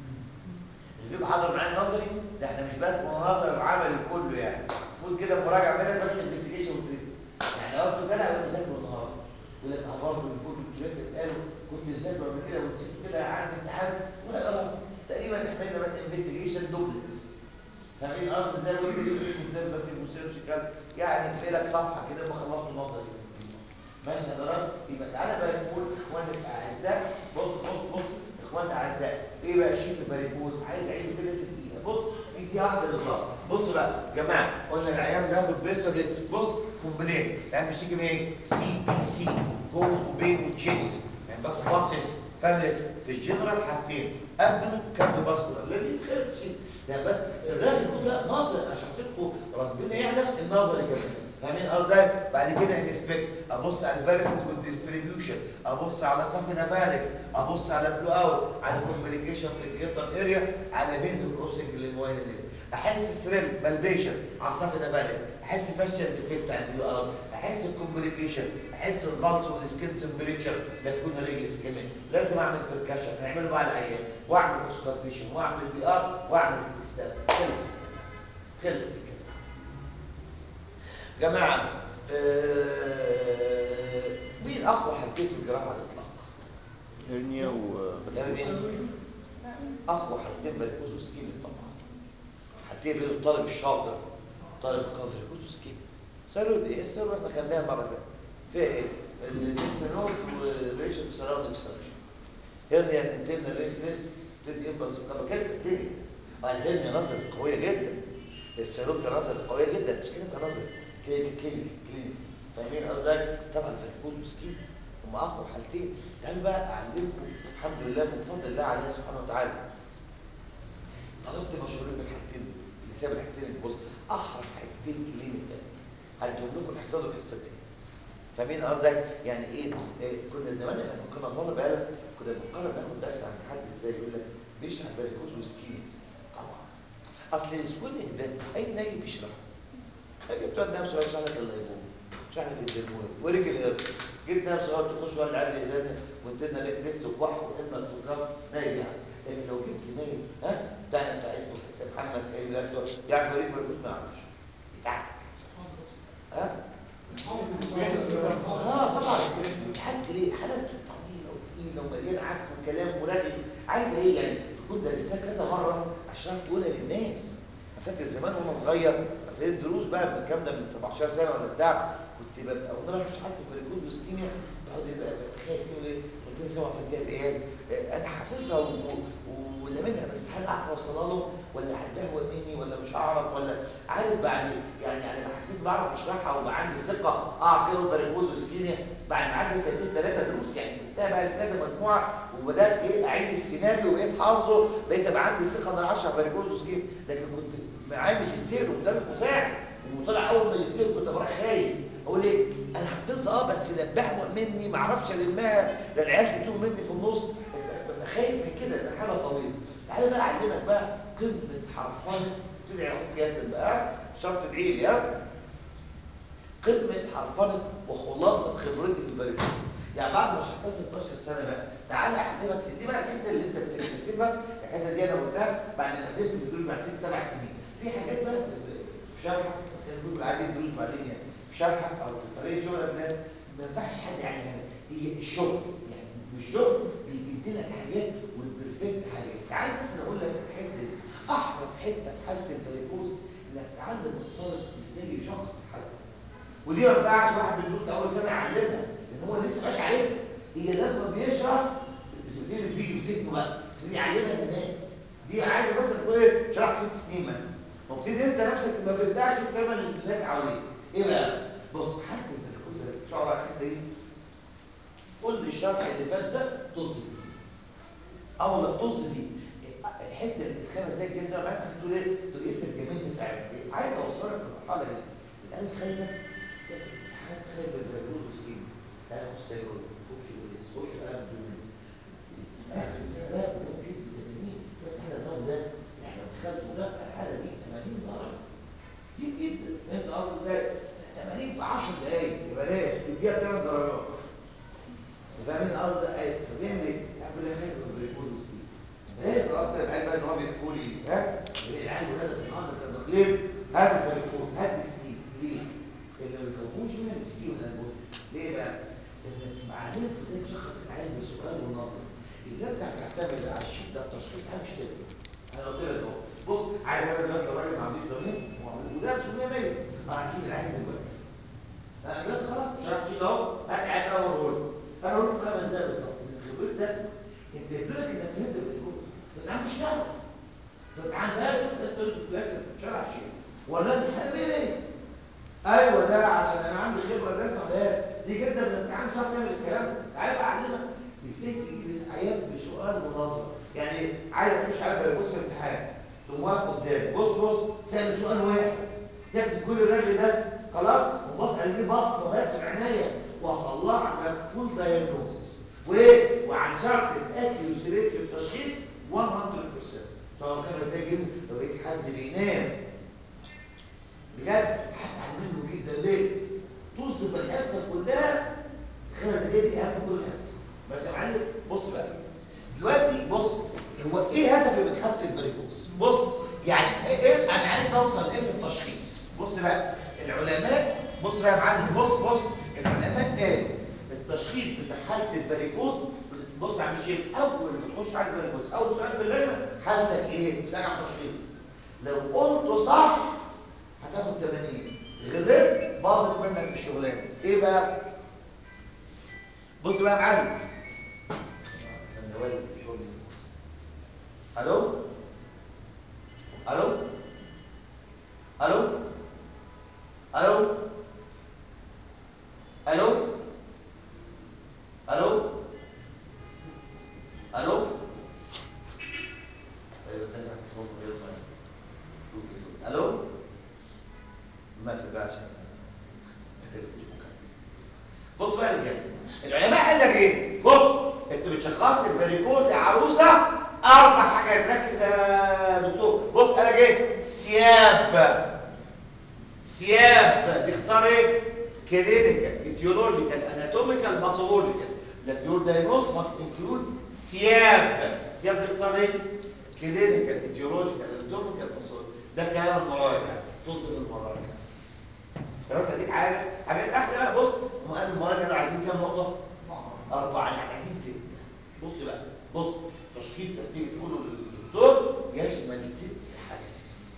اللي فيكم حضر معايا النظري ده احنا مش بس مناظر وعملي كله يعني المفروض كده مراجعه منك بس انفستيجيشن وتريد يعني لو قلت كده انا بذاكر النهارده يقول لك اه برضه الكل الجوات اتقالوا كنت بذاكر قبل كده ونسيت كده عندي امتحان ولا تقريبا احنا بس انفستيجيشن دوبلكس فاهمين قصدي ازاي وانت دي كنت زي ما في ريسيرش كده يعني تلاقي لك صفحه كده ما خلصت نظري ماشي يا درجه يبقى تعالى بقى نقول اخواننا الاعزاء بص بص بص اخواننا الاعزاء ايه بقى شيء الباريكوز عايز اعيده كده في دقيقه بص في دقيقه واحده بالظبط بص بقى يا جماعه قلنا العيان بياخد بيرسر ليست بص كومبلين العيان بيشتكي من ايه سي بي سي كوز وبين وتشينجز يعني باخد باصص فاملس في الجنرال حاجتين ابدو كارديو باسكولار لذيذ خلص فيه ده بس الرغم ده نظر عشان تبقوا ربنا يعلم النظر كمان فاهمين قصدي بعد كده انسبكت ابص على الفيرسز والديستريبيوشن ابص على صف نافاركس ابص على بلو اوت على كومبليكيشن في الجيتر اريا على فينز كروسنج للموين احس سريل بالبيشن على الصف نافاركس احس فاشل ديفكت عند البلو اوت احس الكومبليكيشن احس البلس والسكين تمبريتشر ده تكون رجل كمان لازم اعمل بركشن هنعمله بقى العيان واعمل اوسكالتيشن واعمل بي ار واعمل تستات خلص خلص كده جماعه آه مين اقوى حالتين في الجراحه على الاطلاق هرنيا و اقوى حالتين بريكوز وسكيمي طبعا حالتين بين الطالب الشاطر طالب قادر بريكوز وسكيمي سالوا ايه سالوا احنا خدناها مره فاتت فيها ايه الانترنوت وريشن سراوندنج ستراكشر هرنيا الانترنال ريفلكس تدي امبلس لما كانت بتبتدي الهرنيا نظر قويه جدا السيروب ده نظر قويه جدا مش كلمه نظر كلينيك كلينيك كلينيك فاهمين قصدي طبعا فريكوز وسكيمي هم اقوى حالتين تعالوا بقى اعلمكم الحمد لله من فضل الله عليه سبحانه وتعالى طلبت مشهورين بالحاجتين دول اللي ساب الحاجتين اللي بص احرف حاجتين كلينيكال هديهم لكم الحصه الحصه الجايه فاهمين قصدي يعني ايه, إيه كنا زمان لما كنا طالب علم كنا بنقرر ناخد درس عن حد ازاي يقول لك بيشرح باريكوز وسكيميز طبعا اصل السكولينج ده اي ناي بيشرح اجي بتقعد نفسه يشرح لك الليبوم يشرح لك الدرمون ورجل جيت نفسه اقعد تخش ولا عادي ايه وانتنا لك تيست وكح وقلنا السكر نايم يعني لكن لو جبت نايم ها بتاعنا بتاع اسمه محمد سعيد ده يعرف يوريك مربوط ما يعرفش يتعك ها اه طبعا الحاج ليه حالات طويله وثقيله ومليان عك وكلام ورغي عايزه ايه يعني تكون درسناه كذا مره عشان تقولها للناس فاكر زمان وانا صغير ابتديت دروس بقى من الكلام ده من 17 سنه ولا بتاع كنت ببقى وانا رايح مش حد في الريكوز وسكيميا بقعد يبقى خايف يقول ايه ربنا يسوع في الجاب عيال انا حافظها ولا منها بس هل اعرف اوصلها له ولا هتبهوى مني ولا مش هعرف ولا عارف بعد يعني يعني ما حسيت بعرف اشرحها وبقى عندي ثقه اعرف ايه الريكوز وسكيميا بعد ما عدى سنتين ثلاثه دروس يعني كنتها بقى كذا مجموعه وبدات ايه اعيد السيناريو وبقيت حافظه بقيت ابقى عندي ثقه ان انا 10 فاريكوز وسكيب لكن كنت معايا ماجستير ومدرس مساعد وطلع اول ماجستير كنت بروح خايف اقول ايه انا حافظها اه بس لبحمق مني ما اعرفش المها لا العيال تتوه مني في النص ببقى خايف من كده ده حاجه طويله تعالى بقى اعلمك بقى قمه حرفنه تدعي اخوك ياسر بقى شرط تدعي لي ها قمه حرفنه وخلاصه خبرتي في البريد يعني بعد ما شحتها 16 سنه بقى تعالى اعلمك دي بقى الحته اللي انت بتكتسبها الحته دي انا قلتها بعد ما قدمت بتقول بعد ست سبع سنين في حاجات بقى في شرحك كان بيقول عايزين دروس بعدين يعني في شرحك او في طريقه شغلك الناس ما ينفعش حد يعلمها لك هي الشغل يعني الشغل بيدي لك حاجات والبرفكت حاجات تعال مثلا اقول لك الحته دي احرف حته في حاله البريكوز انك تعلم الطالب ازاي يشخص الحاله ودي ما ينفعش واحد بيدوس اول سنه يعلمها لان هو لسه مش عارفها هي لما بيشرح دي اللي بيجي في ذهنه بقى دي يعلمها للناس دي عايز مثلا تقول ايه شرحت ست سنين مثلا وابتدي انت نفسك ما فهمتهاش وتفهمها للناس حواليك ايه بقى بص حد في الكوز اللي بتسمعوا بقى الحته دي كل الشرح اللي فات ده طز فيه اول ما طز فيه الحته اللي الخمس دقايق الجايه ده معاك تقول ايه تقول ايه الجميل فعلا عايز اوصلك للمرحله دي الان خايفه حاجه خايفه بالبرجول مسكين لا خش سيرول خش بوليس خش قلب اخر السنه ممكن بالتمرين احنا النوم ده احنا دخلنا ده الحاله دي 80 درجه كتير جدا انت قصدك ازاي 80 في 10 دقايق يبقى ايه تديها 8 درجات فاهمين قصدي ايه فبيعمل ايه يعمل ايه خير بالبرجول مسكين ايه طلبت العيال بقى ان هو بيحكوا لي ها العيال ولاد النهارده كانوا داخلين هات البرجول هات مسكين ليه؟ اللي ما بيخافوش من المسكين ولا الموت ليه بقى؟ لان معلمك ازاي تشخص العيال بسؤال ونظر ازاي انت هتعتمد على الشده في تشخيص حاجه مش تقدر انا قلت لك اهو بص عايز انا دلوقتي الراجل ما عنديش ضمير ودرس 100 100 انا هجيب العيال دلوقتي انا قلت خلاص شرحت شيء اهو هات عيال اول رول انا قلت خمس دقايق بالظبط من خبرتي ده انت يدرك انك فهمت بالكود انت عم تشتغل طب عم بقى شوف انت قلت شرح شيء ولا انت حابب ايه ايوه ده عشان انا عندي خبره لازم اعملها دي جدا من انت عندك صح تعمل الكلام ده تعالى بقى اعلمك ازاي تجيب الايات بسؤال منظم يعني عايز مش عارف بص في الامتحان تقوم واقف قدامي بص بص سال سؤال واحد تكتب كل الرجل ده خلاص وبص عليه بصه بس بعينيا وهطلع لك فول دايجنوستس وايه وعن شرط الاكيوسي ريت في التشخيص 100% سواء كان فاجر لو لقيت حد بينام بجد هزعل منه جدا ليه؟ توصف الحصه كلها خمس دقايق دي اهم كل الحصه بس يا معلم بص بقى دلوقتي بص هو ايه هدفي من حاله البريكوز؟ بص يعني ايه, إيه انا عايز اوصل ايه في التشخيص؟ بص بقى العلماء بص بقى يا معلم بص بص العلماء قالوا التشخيص بتاع حاله البريكوز بص يا عم الشيخ اول ما تخش على البريكوز اول سؤال في اللجنه حالتك ايه؟ سامع تشخيص لو قلت صح هتاخد 80 غلطت باظت منك الشغلانه ايه بقى بص بقى يا معلم الو الو الو الو الو الو الو الو ما في بقى عشان بص بقى يا رجاله العلماء قال لك ايه بص انت بتشخص الفاريكوز يا عروسه اربع حاجات ركز يا دكتور بص قال لك ايه ثياب ثياب تختار ايه كلينيكال ايديولوجيكال اناتوميكال باثولوجيكال لك يور دايجنوز ماست انكلود ثياب ثياب تختار ايه كلينيكال ايديولوجيكال اناتوميكال باثولوجيكال ده كلام المراجع توصف المراجع بس اديك حاجه حاجات احلى بقى بص مؤمن المراجع كانوا عايزين كام نقطه اربعه يعني عايزين سته بص بقى بص تشخيص تبتدي تقوله للدكتور يشمل ست حاجات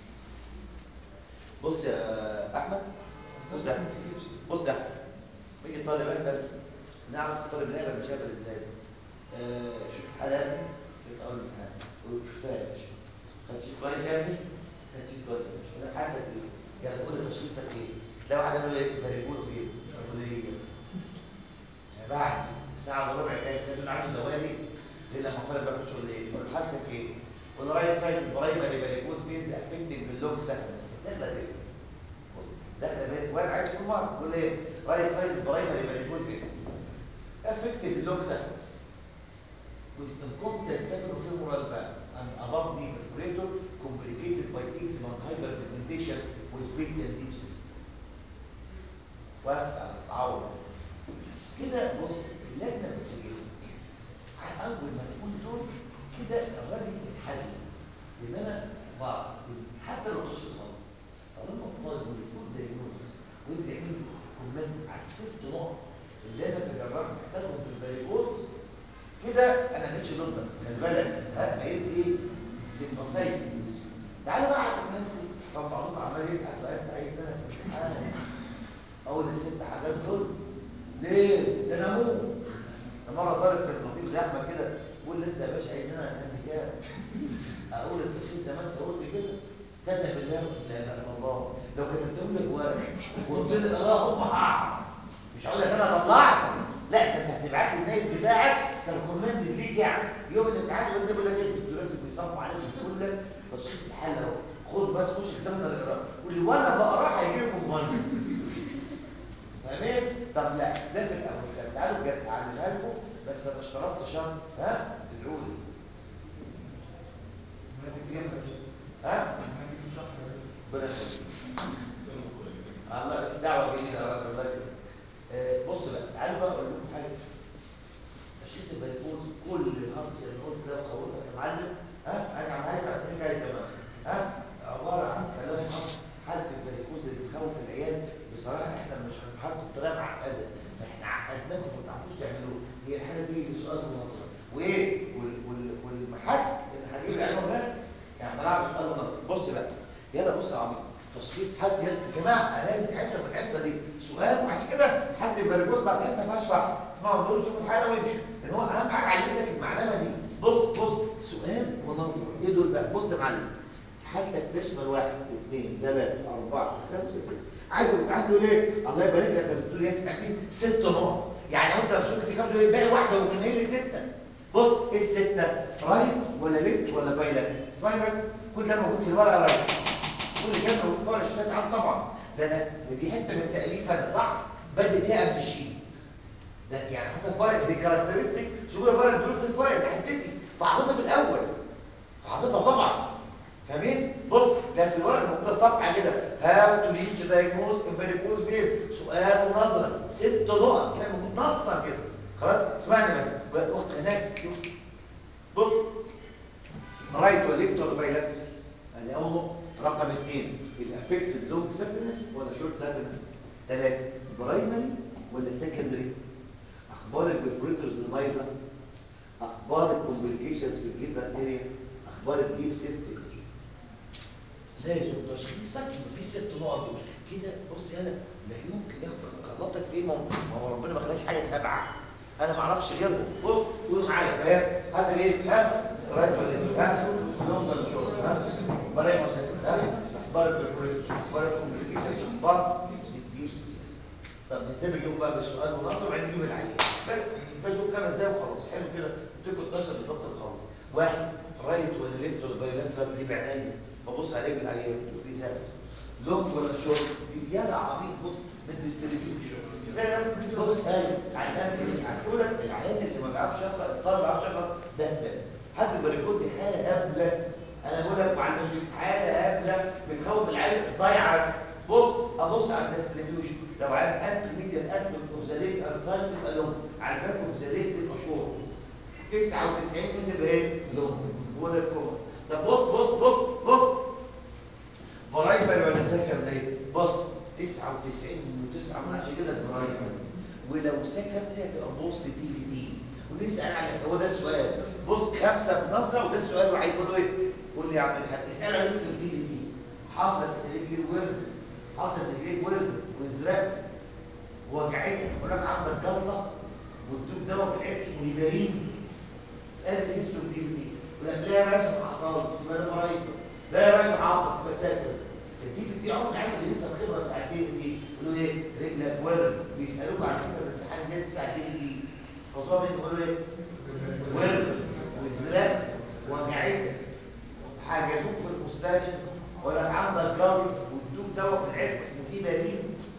بص يا احمد بص يا احمد بص يا احمد بيجي طالب اهبل نعرف الطالب الاهبل مش هبل ازاي آه شوف حالاتي في اول امتحان وشفتهاش خدت كويس يا ابني خدت كويس يا ابني حالتك ايه يعني قول لي تشخيصك ايه لو واحد قال له ايه فاريبوز بيت يقول لي بعد الساعه وربع كده كان عنده دوالي والرايت سايد برايمري فاريكوز فينز افكتنج باللونج سيكنس داخله ايه بص داخله ايه وانا عايز كل مره بقول ايه رايت سايد برايمري فاريكوز فينز افكتنج باللونج سيكنس with incompetent sacropemoral valve and above knee perforator complicated by eczema and hyperpigmentation with patent deep system. واسع التعور كده بص اللجنه بتسجل اول ما تقول دول كده الراجل يتحزن ان انا بعض حتى لو تشخيص غلط طالما الطالب والفول دايجنوز وانت تعمل كومنت على الست نقط اللي انا بجربها محتاجهم في الباريكوز كده انا مش ضدك خلي بالك ها بقيت ايه سيمباسايز تعالى بقى على الامتحان طب معروف عمال يضحك بقى انت عايز انا في الامتحان اول الست حاجات دول ليه ده انا اموت ده مره طالب كان لطيف زي احمد كده بيقول لي انت يا باشا عايز انا انام كام اقول التشخيص زي ما انت قلت كده صدق بالله لا اله الا الله لو كتبتهم لي في ورقه وقلت لي اقراهم هعرف مش هقول لك انا طلعت لا ده انت هتبعت لي النايب بتاعك كان كومنت ليك يعني يوم الامتحان يقول لي بقول لك ايه الدكتور لازم بيصرف عليك يقول لك تشخيص الحل اهو خد بس خش الزمن الاقرا واللي وانا بقراه هيجي لكم ميه فاهمين؟ طب لا ده في الاول طب تعالوا بجد اعملها لكم بس انا اشترطت شهر ها تدعوا لي ها؟ ربنا يخليك الله دعوه جميله يا رب الله يكرمك آه، بص بقى تعالوا بقى اقول لكم حاجه تشخيص البريكوز كل الهرس اللي قلت ده وخوفك يا معلم ها انا عايز اعطيك عايز زمان ها عباره عن كلام هرس حاله البريكوز اللي بتخوف العيال بصراحه احنا مش هنحطه بطريقه معقده فاحنا عقدناكم فما تعرفوش تعملوه هي الحاله دي بسؤال ونظر وايه وال- وال- والمحك اللي هجيب العلم هناك يعني طلعت سؤال ونظر بص بقى يلا بص يا عميق تشخيص حد يا جماعه انا لازم حته من الحصه دي سؤال وعشان كده حد البريكوز بعد الحصه ما فيهاش فحص اسمعوا دول شوفوا الحاله وامشوا لان هو اهم حاجه علمتك المعلومه دي بص بص سؤال ونظر ايه دول بقى بص يا معلم حالتك تشمل واحد اثنين ثلاثة أربعة خمسة ستة عايز الامتحان تقول ايه؟ الله يبارك لك يا دكتور ياسر أكيد ست نقط يعني لو أنت رسولت في خمسة باقي واحدة وممكن قايل لي ستة بص ايه الستة؟ رايت ولا ليفت ولا بايلات؟ اسمعني بس كل ده موجود في الورقة رايت كل ده موجود في ورقة الشتات عام طبعا ده أنا ده دي حتة من تأليف أنا صح؟ بادئ فيها قبل الشيء ده يعني حتى الفرق دي كاركترستيك شوفوا يا فرق دروس الفرق ده حتتي فحطيتها في الأول فحطيتها طبعا فاهمين؟ بص ده في الورق موجوده صفحه كده هاو تو ريتش دايجنوز امبيريكوز بيز سؤال ونظره ست نقط كده موجود نصا كده خلاص اسمعني بس بقى اخت هناك بص رايت ولا ليفت ولا بايلات ادي اول نقطه رقم اثنين الافكتد لونج سيفنس ولا شورت سيفنس ثلاثه برايمري ولا سكندري اخبار البريفريتورز اللايزر اخبار الكومبليكيشنز في الجيتر اريا اخبار الديب سيستم لازم تشخيصك يبقى في ست نقط دول كده بص يالا لا يمكن ياخد غلطك في ايه ما هو ما هو ربنا ما خلاش حاجه سبعه انا ما اعرفش غيرهم بص قولوا معايا فاهم هات ايه ها رايت ولا ليفت ها نوصل لشغل ها براي مسافه ها اخبار البريفريتورز اخبار الكومبليكيشنز اخبار الديب سيستم طب نسيب اليوم بقى بالسؤال ونظر وبعدين نجيب العيان بس بشوف خمس دقايق وخلاص حلو كده قلت لكم 12 بالظبط الخلاص واحد رايت ولا ليفت ولا بايلات فبدي بعينيا ببص على رجل العيان دي سهله لونج ولا شورت دي يالا عميق بص بالديستريبيوشن زي الناس بص ايوه عشان كده عايز اقول لك العيان اللي ما بيعرفش يقرا الطالب ما بيعرفش يقرا ده هبل حد بريكوز دي حاله هبله انا بقول لك مع المسلمين حاله هبله بتخوف العيال ضايعه بص ابص على الديستريبيوشن لو عارف انت ميديا اسفل اوزاليت انسايد يبقى لون على فكره اوزاليت تبقى شورت 99 من تبقى ايه؟ لون ولا كروما طب بص بص بص بص برايمري ولا سكندري بص 99 و9 من عشان كده برايمري ولو سكندري هتبقى بوست دي في دي ونسال على هو ده السؤال بص خمسه بنظره وده السؤال وعايز يقول له ايه؟ قول لي يا عم الحاج اسال على دي في دي حصل رجلي ورد حصل رجليك ورد وازرق وجعتك هناك عندك جلطه وادوك دواء في العين اسمه ليبرين ادي اسمه دي دي ولا لا يا باشا ما حصلش يبقى ده مريض لا يا باشا حصل يبقى ساكت الدي في دي عمر عامل لسه الخبره بتاعت دي دي يقولوا ايه رجلك ورد بيسالوك على فكره الامتحان زي تسع دي دي فصار يقولوا ايه ورد وازرق وجعتك حجزوك في المستشفى ولا عندك جلط وادوك دواء في العلم اسمه فيه بديل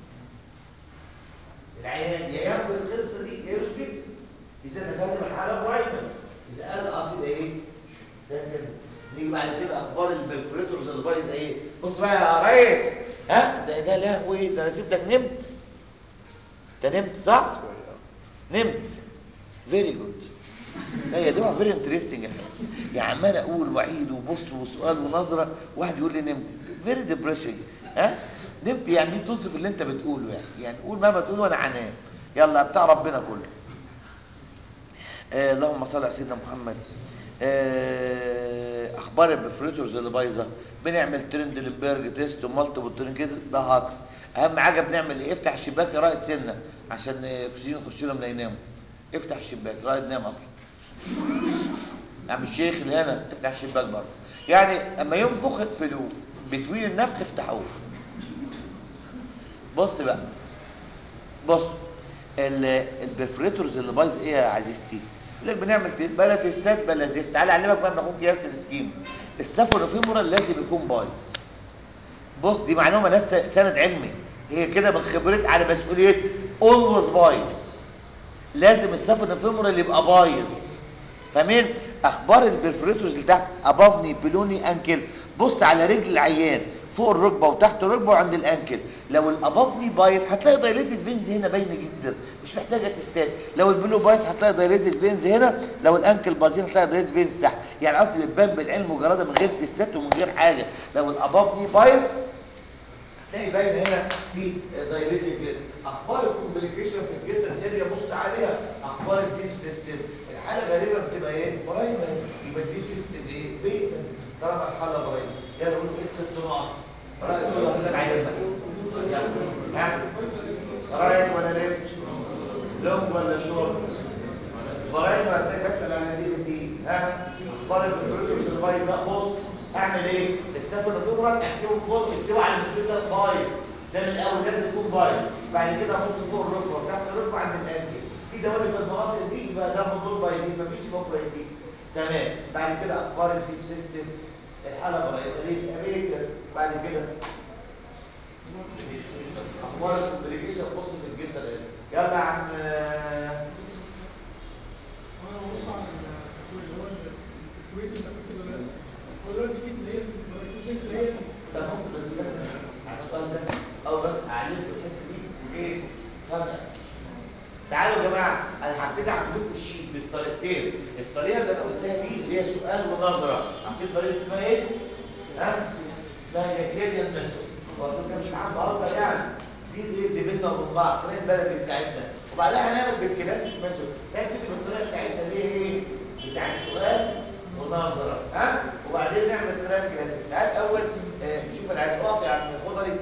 العيان يا ياخد القصه دي يا يسكت اذا انا فاهم الحاله برايمري اذا قال اه تبقى ايه ساكن نيجي بعد كده اخبار البرفوريتورز اللي بايظ ايه بص بقى يا ريس ها ده ده لهوي ده انا سيبتك نمت انت نمت صح نمت فيري جود لا يا جماعه فيري انترستنج يعني عمال اقول واعيد وبص وسؤال ونظره واحد يقول لي نمت فيري ديبريسنج ها نمت يعني دي توصف اللي انت بتقوله يعني يعني قول ما بتقوله وانا عنان يلا بتاع ربنا كله آه اللهم صل على سيدنا محمد آه اخبار البرفريتورز اللي بايظه بنعمل ترندلنبرج تيست ومالتيبل ترند كده ده هاكس اهم حاجه بنعمل ايه افتح الشباك قراءه سنه عشان الاكسجين يخش لهم لا يناموا افتح الشباك قراءه نام اصلا عم الشيخ اللي هنا افتح الشباك برضه يعني اما ينفخ اقفلوه بتوين النفخ افتحوه بص بقى بص البرفريتورز اللي بايظ ايه يا عزيزتي يقول لك بنعمل تي- بلا تيستات بلا زفت تعالى اعلمك بقى اخوك ياسر سكيم السافونوفيمورال لازم يكون بايظ بص دي معلومه ناس سند علمي هي كده من خبرتي على مسؤوليه اولويز بايظ لازم السافونوفيمورال يبقى بايظ فاهمين اخبار البرفوريتورز اللي تحت ابافني بلوني انكل بص على رجل العيان فوق الركبه وتحت الركبه وعند الانكل لو الابافني بايظ هتلاقي دايليتد فينز هنا باينه جدا مش محتاجه تستات لو البلو بايظ هتلاقي دايليتد فينز هنا لو الانكل بايظين هتلاقي دايليتد فينز تحت يعني قصدي بتبان بالعلم مجرده من غير تستات ومن غير حاجه لو الابافني بايظ تلاقي باين هنا في دايليتد فينز اخبار الكومبليكيشن في الجسم اريا بص عليها اخبار الديب سيستم الحاله غالبا بتبقى ايه برايمري يبقى الديب سيستم ايه بيتا طالما الحاله برايمري يلا قولوا ايه الست نقط رايك ولا لا العيان بقى ها رايك ولا ليفت لونج ولا شورت برايمري بس بسال على دي في دي ها اخبار الفلويد اللي بايظه بص اعمل ايه السافونوفيبرال اكتبه فوق اكتبه على الفلويد بايظ ده من الاول لازم يكون بايظ بعد كده ابص فوق الركبه وتحت الركبه عند الانكل في دوالي في المناطق دي يبقى ده من دول بايظين مفيش فوق كويسين تمام بعد كده اخبار الديب سيستم الحاله برايمري ريت بعد كده اخبار الكومبليكيشن بص في الجلد يلا يا عم وانا ببص على ال- اللي هو ال- الكويت اللي كنت بقولها هو دلوقتي في اللي هي البرايكوزينز اللي هي ده ممكن تستنى على السؤال ده او بس اعلمكم الحته دي وايه فرق تعالوا يا جماعه انا هبتدي اعمل لكم الشيت بالطريقتين الطريقه اللي انا قلتها دي اللي هي سؤال ونظره عارفين طريقه اسمها ايه ها اسمها جاسيريان ميثود برضه مش عم بهزر يعني دي دي دي بينا وبين بعض الطريقه البلدي بتاعتنا وبعدين هنعمل بالكلاسيك ميثود نبتدي بالطريقه بتاعتنا اللي هي ايه بتاعت سؤال ونظره ها وبعدين نعمل الطريقه الكلاسيك تعال الاول آه، نشوف العيال اقف يا عم خضري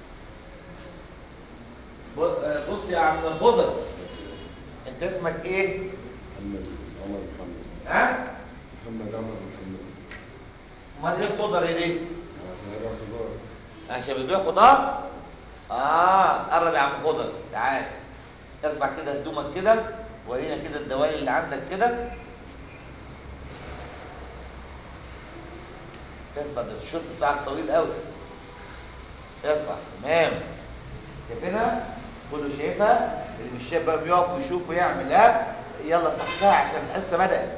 ب- آه، بص يا عم خضر انت اسمك ايه محمد عمر محمد ها محمد عمر محمد امال ايه خضر ايه ليه عشان هذا خضار عشان بتبيع خضار اه قرب يا عم خضر تعال ارفع كده هدومك كده ورينا كده الدوالي اللي عندك كده ارفع ده الشورت بتاعك طويل قوي ارفع تمام شايفينها كله شايفها اللي مش شايف بقى بيقف ويشوف ويعمل ها يلا صحصح عشان الحصه بدات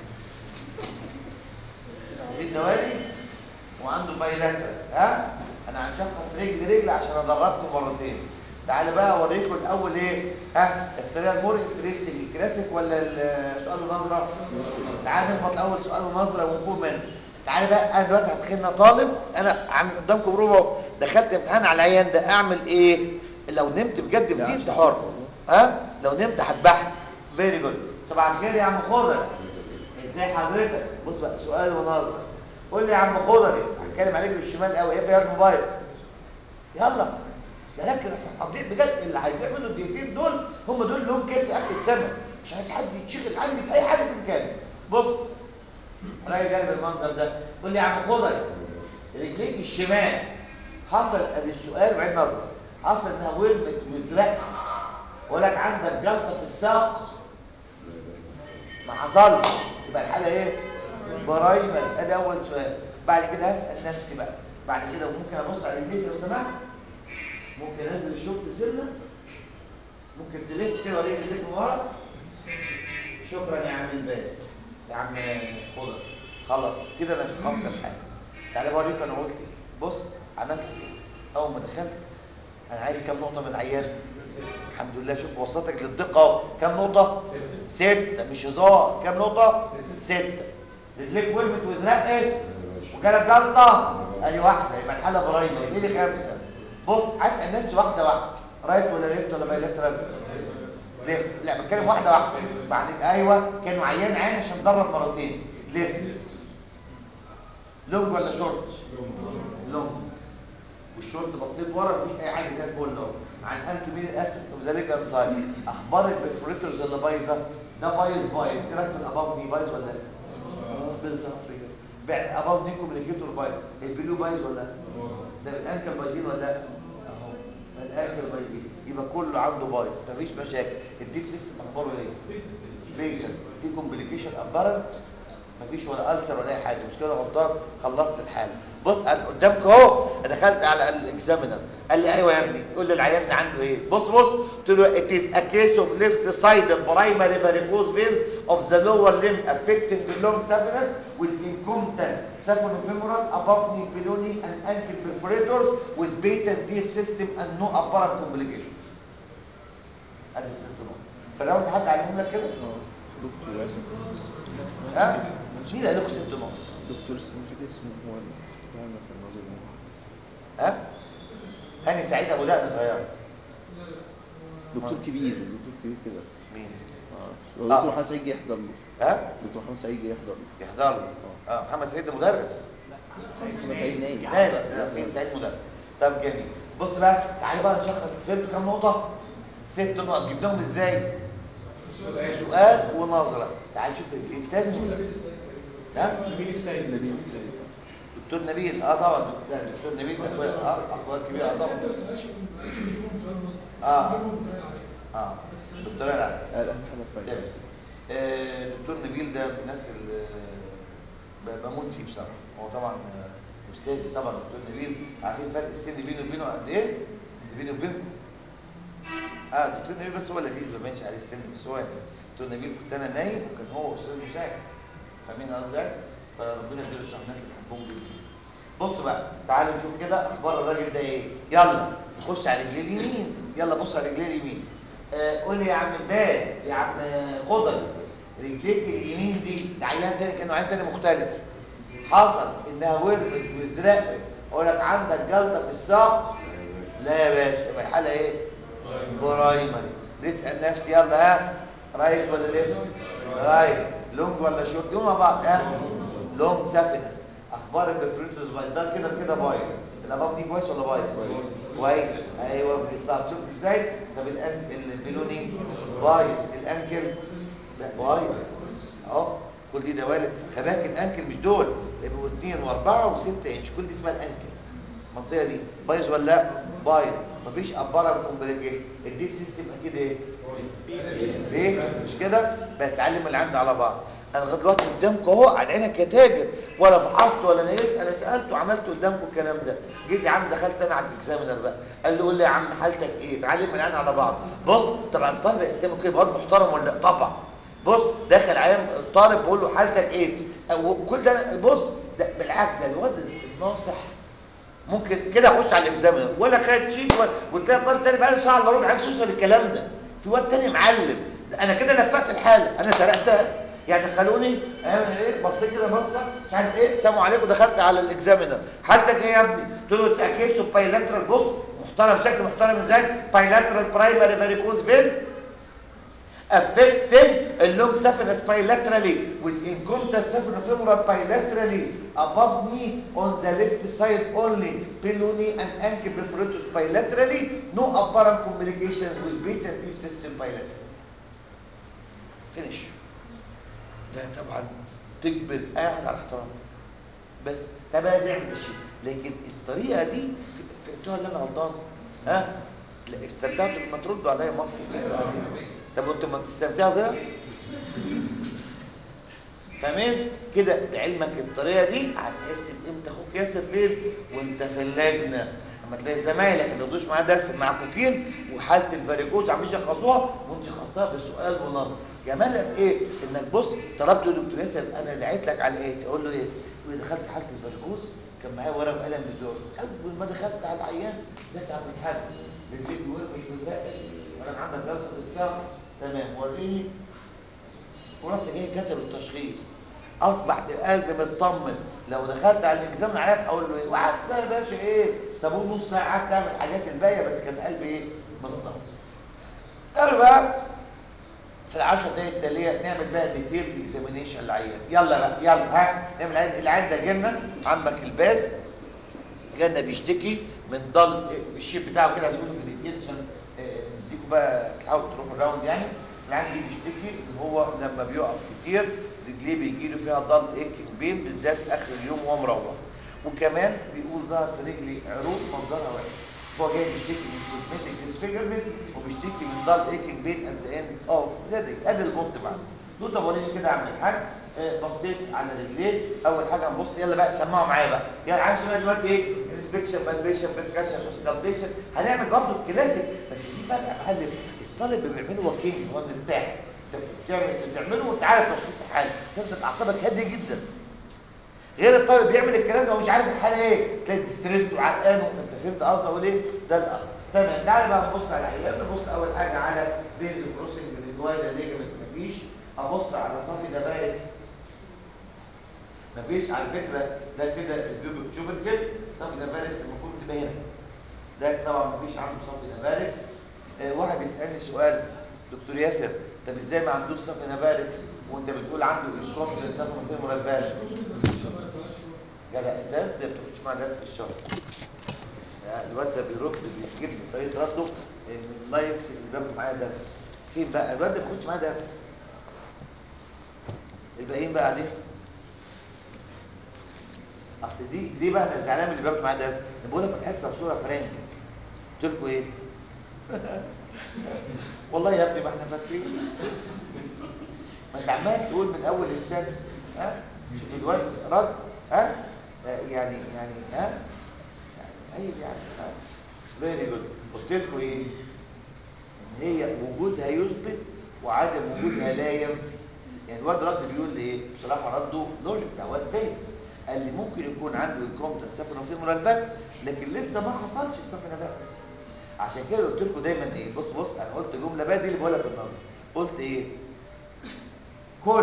دي الدوالي وعنده بايلاترال ها انا هنشخص رجل رجل عشان ادربكم مرتين تعالوا بقى اوريكم الاول ايه ها الطريقه المور انترستنج الكلاسيك ولا السؤال ونظره تعالوا نخبط اول سؤال ونظره ونفوق منه تعالى بقى انا دلوقتي هتخيلنا طالب انا عم قدامكم بروفا دخلت امتحان على العيان ده اعمل ايه لو نمت بجد في دي انت حر ها لو نمت هتبحث فيري جود صباح الخير يا عم خضر ازاي حضرتك بص بقى سؤال ونظره قول لي يا عم خضري هتكلم عليك بالشمال قوي ايه في الموبايل يلا ده ركز عشان هتضيع بجد اللي هيضيع منه الدقيقتين دول هم دول لهم كاس اخر السنه مش عايز حد يتشغل عني باي حاجه تتكلم بص راجل جانب المنظر ده قول لي يا عم خضري رجليك الشمال حصل ادي السؤال وبعدين نظر حصل انها ورمت وزرقت ولك عندك جلطه في الساق ما حصلش يبقى الحاله ايه برايمري ادي اول سؤال بعد كده هسال نفسي بقى بعد كده ممكن ابص على رجليك لو سمحت ممكن انزل الشوط سنه ممكن تلف كده وريني رجليك من ورا شكرا يا عم الباس يا عم خضر خلاص كده انا خلصت الحاجه تعالى بوريك انا قلت ايه بص عملت ايه اول ما دخلت انا عايز كام نقطه من العيان الحمد لله شوف وصلتك للدقه اهو كام نقطه ستة مش هزار كام نقطه ستة رجليك ورمت وازرقت وجالك جلطه ادي واحده يبقى الحاله برايمري ايه اللي خمسه بص اسال نفسي واحده واحده رايت ولا ليفت ولا بايلاترال ليفت لا بتكلم واحده واحده بعد ايوه كانوا عيان عين عشان ضرب مرتين ليفت لونج ولا شورت لونج والشورت بصيت ورا مفيش اي حاجه زي الفل اهو عن انتو مين الاستو وذلك انسايد اخبار البرفوريتورز اللي بايظه ده بايظ بايظ ايه رايك في الاباف دي بايظ ولا لا بالظبط كده بعد الاباف دي كوميونيكيتور بايظ البلو بايظ ولا لا ده الانكل بايظين ولا لا اهو الانكل بايظين يبقى كله عنده بايظ مفيش مشاكل الديب سيستم اخباره ايه بيجر في كومبليكيشن ابرنت مفيش ولا ألسر ولا اي حاجه مش كده غلطان خلصت الحاله بص انا قدامك اهو دخلت على الاكزامينر قال لي ايوه يا ابني يقول لي العيان ده عنده ايه بص بص قلت له it is a case of left side primary varicose veins of the lower limb affecting the long saphenous with incumbent saphenofemoral above knee below and ankle perforators with patent deep system and no apparent complications ادي الست نقط فلو حد علمهم لك كده دكتور ياسر ها مين قال لكم ست نقط دكتور اسمه كده اسمه هو اللي في النظر ها هاني سعيد ابو دقن صغير دكتور كبير دكتور كبير كده مين اه هو دكتور محمد سعيد جه يحضر له ها دكتور محمد سعيد جه يحضر له يحضر له اه محمد سعيد ده مدرس محمد سعيد نايم نايم لا، فين سعيد مدرس طب جميل بص بقى تعالى بقى نشخص فهمت كام نقطه ست نقط جبناهم ازاي سؤال ونظره تعال شوف الانتاج ها نبيل السيد دكتور نبيل اه طبعا لا دكتور نبيل ده أخويا. اه اخويا كبير اه طبعا اه اه دكتور لا قال اهم حاجه فايده دارس آه، دكتور نبيل ده من الناس اللي ب- بموت فيه بصراحه هو طبعا آه، استاذي طبعا دكتور نبيل عارفين فرق السن بينه وبينه قد ايه؟ بينه وبينكم اه دكتور نبيل بس هو لذيذ ما بينش عليه السن بس هو دكتور نبيل كنت انا نايم وكان هو استاذ مساعد فاهمين قصدي ازاي؟ فربنا يديله الصحه الناس اللي بحبهم جدا بص بقى تعالوا نشوف كده اخبار الراجل ده ايه يلا خش على رجليه اليمين يلا بص على رجليه اليمين آه قول لي يا عم باز يا عم خضر رجليك اليمين دي ده عيان تاني كانوا عيان تاني مختلف حصل انها ورمت وازرقت اقول لك عندك جلطه في الساق لا يا باشا يبقى الحاله ايه برايمري نسال نفسي يلا ها رايت ولا ليفت رايت لونج ولا شورت يوم مع بعض ها لونج سافنس اخبار البرفريتوس بايظ ده كده كده بايظ الاباب دي كويس ولا بايظ كويس ايوه بالظبط شوف ازاي طب الانكل البيلوني بايظ الانكل لا بايظ اهو كل دي دوالب خباك الانكل مش دول يبقوا 2 و4 و6 انش كل دي اسمها الانكل المنطقه دي بايظ ولا لا بايظ مفيش ابره كومبليكيشن الديب سيستم اكيد ايه ليه مش كده بتعلم اللي عندي على بعض انا لغايه دلوقتي قدامكم اهو على عينك يا تاجر ولا فحصت ولا نيت انا سالت وعملت قدامكم الكلام ده جيت يا عم دخلت انا على الاكزامينر بقى قال لي قول لي يا عم حالتك ايه تعلم من عيني على بعض بص طبعا الطالب الاسلامي كده برضه محترم ولا لأ؟ طبعا بص داخل عيان الطالب بقول له حالتك ايه وكل ده بص ده بالعكس ده الواد الناصح ممكن كده اخش على الاكزامينر ولا خد شيت ولا وتلاقي طالب تاني بقى له ساعه الا ربع عارف يوصل الكلام ده في واد تاني معلم ده انا كده لفت الحاله انا سرقتها يعني دخلوني اعمل ايه بصيت كده بصه مش عارف ايه سلام عليكم دخلت على الاكزامينر حالتك ايه يا ابني قلت له تاكيس بايلاترال بص محترم شكل محترم ازاي بايلاترال برايمري فاريكوز فين affecting a long saphenous bilaterally with incontinent saphenofemoral bilaterally above knee on the left side only below knee and ankle perforatus bilaterally no apparent communication with beta deep system bilaterally finish ده طبعا تجبر اي حاجه على احترام بس طب نعمل الشيء لكن الطريقه دي فهمتوها اللي انا غلطان ها لا استمتعتوا لما تردوا عليا مصر في عليكم طب وانتوا ما بتستمتعوا كده فاهمين كده بعلمك الطريقه دي هتحس بقيمه اخوك ياسر فين وانت في اللجنه اما تلاقي زمايلك اللي ما معاه درس مع كوكين وحاله الفاريكوز عم يشخصوها وانت خاصها بسؤال منظم جمالك ايه انك بص طلبت له دكتور ياسر انا دعيت لك على ايه اقول له ايه يقول لي دخلت حاله الفاريكوز كان معايا ورقه وقلم بتوع اول ما دخلت على العيان ازيك يا عم الحاج رجليك ورمت وزرقت وانا عندك جلطه في الساق تمام وريني ورحت جاي كاتب التشخيص اصبح القلب مطمن لو دخلت على الاكزام عارف اقول له ايه وقعدت بقى يا باشا ايه سابوه نص ساعه قعدت اعمل الحاجات الباقيه بس كان قلبي ايه مطمن قالوا بقى في العشر دقايق التاليه نعمل بقى ديتيل اكزامينيشن للعيان يلا بقى يلا ها نعمل العيان العيان ده جالنا عمك الباز جالنا بيشتكي من ضل الشيب بتاعه كده هتقوله في الديتيل عشان اديكم بقى تحاولوا تروحوا الراوند يعني العيان دي بيشتكي ان هو لما بيقف كتير رجليه بيجي له فيها ضل ايكنج بين بالذات اخر اليوم وهو مروح وكمان بيقول ظهر في رجلي عروق منظرها وحش هو جاي بيشتكي من كوزمتيك ديسفيجرمنت وبيشتكي من ضل ايكنج بين ات ذا اند اوف ذا داي ادي البونت بعد له طب وريني كده اعمل حاجه آه، بصيت على رجليه اول حاجه نبص يلا بقى سمعوا معايا بقى يلا عايز بقى دلوقتي ايه انسبكشن بالبيشن بالكاشن وسكالبيشن هنعمل برضه الكلاسيك بس في فرق يا معلم الطالب اللي بيعمله هو كينج هو مرتاح انت بتعمل بتعمله وانت عارف تشخيص الحاله تمسك اعصابك هادي جدا غير الطالب بيعمل الكلام ده وهو مش عارف الحاله ايه تلاقي ستريس وعرقان انت فهمت قصدي اقول ايه ده الامر تمام تعالى بقى نبص على العيان نبص اول حاجه على بيز كروسنج بالجوايدا ليجمنت مفيش ابص على صافي دافاركس مفيش على فكره ده كده البيوبك تشوبركل صافي دافاركس المفروض تبقى هنا ده طبعا مفيش عنده صافي دافاركس آه واحد يسالني سؤال دكتور ياسر طب ازاي ما عندوش صافي دافاركس وانت بتقول عنده اشراف للصافي مثل مرباش جدع انت ده بتخش مع درس في الشهر يعني الواد ده بيرد بيجيب لي طريقه رده ان اللايكس اللي بياخد معايا درس فين بقى الواد ده ما بياخدش معايا درس الباقيين بقى عليه اصل دي دي بقى انا زعلان من اللي بياخد معايا درس انا بقولها في الحصه بصوره فرانك قلت لكم ايه والله يا ابني ما احنا فاكرين ما انت عمال تقول من اول السنه ها شوف الواد رد ها آه، يعني يعني ها يعني عيب يعني ها فيري جود قلت لكم ايه ان هي وجودها يثبت وعدم وجودها لا ينفي يعني الواد رد بيقول لي ايه بصراحه رده لوجيك ده واد فاهم قال لي ممكن يكون عنده انكومتر سفن وفي ملالفات لكن لسه ما حصلش السفن ده عشان كده قلت لكم دايما ايه بص بص انا قلت جمله بقى دي اللي بقولها في النظر قلت ايه كل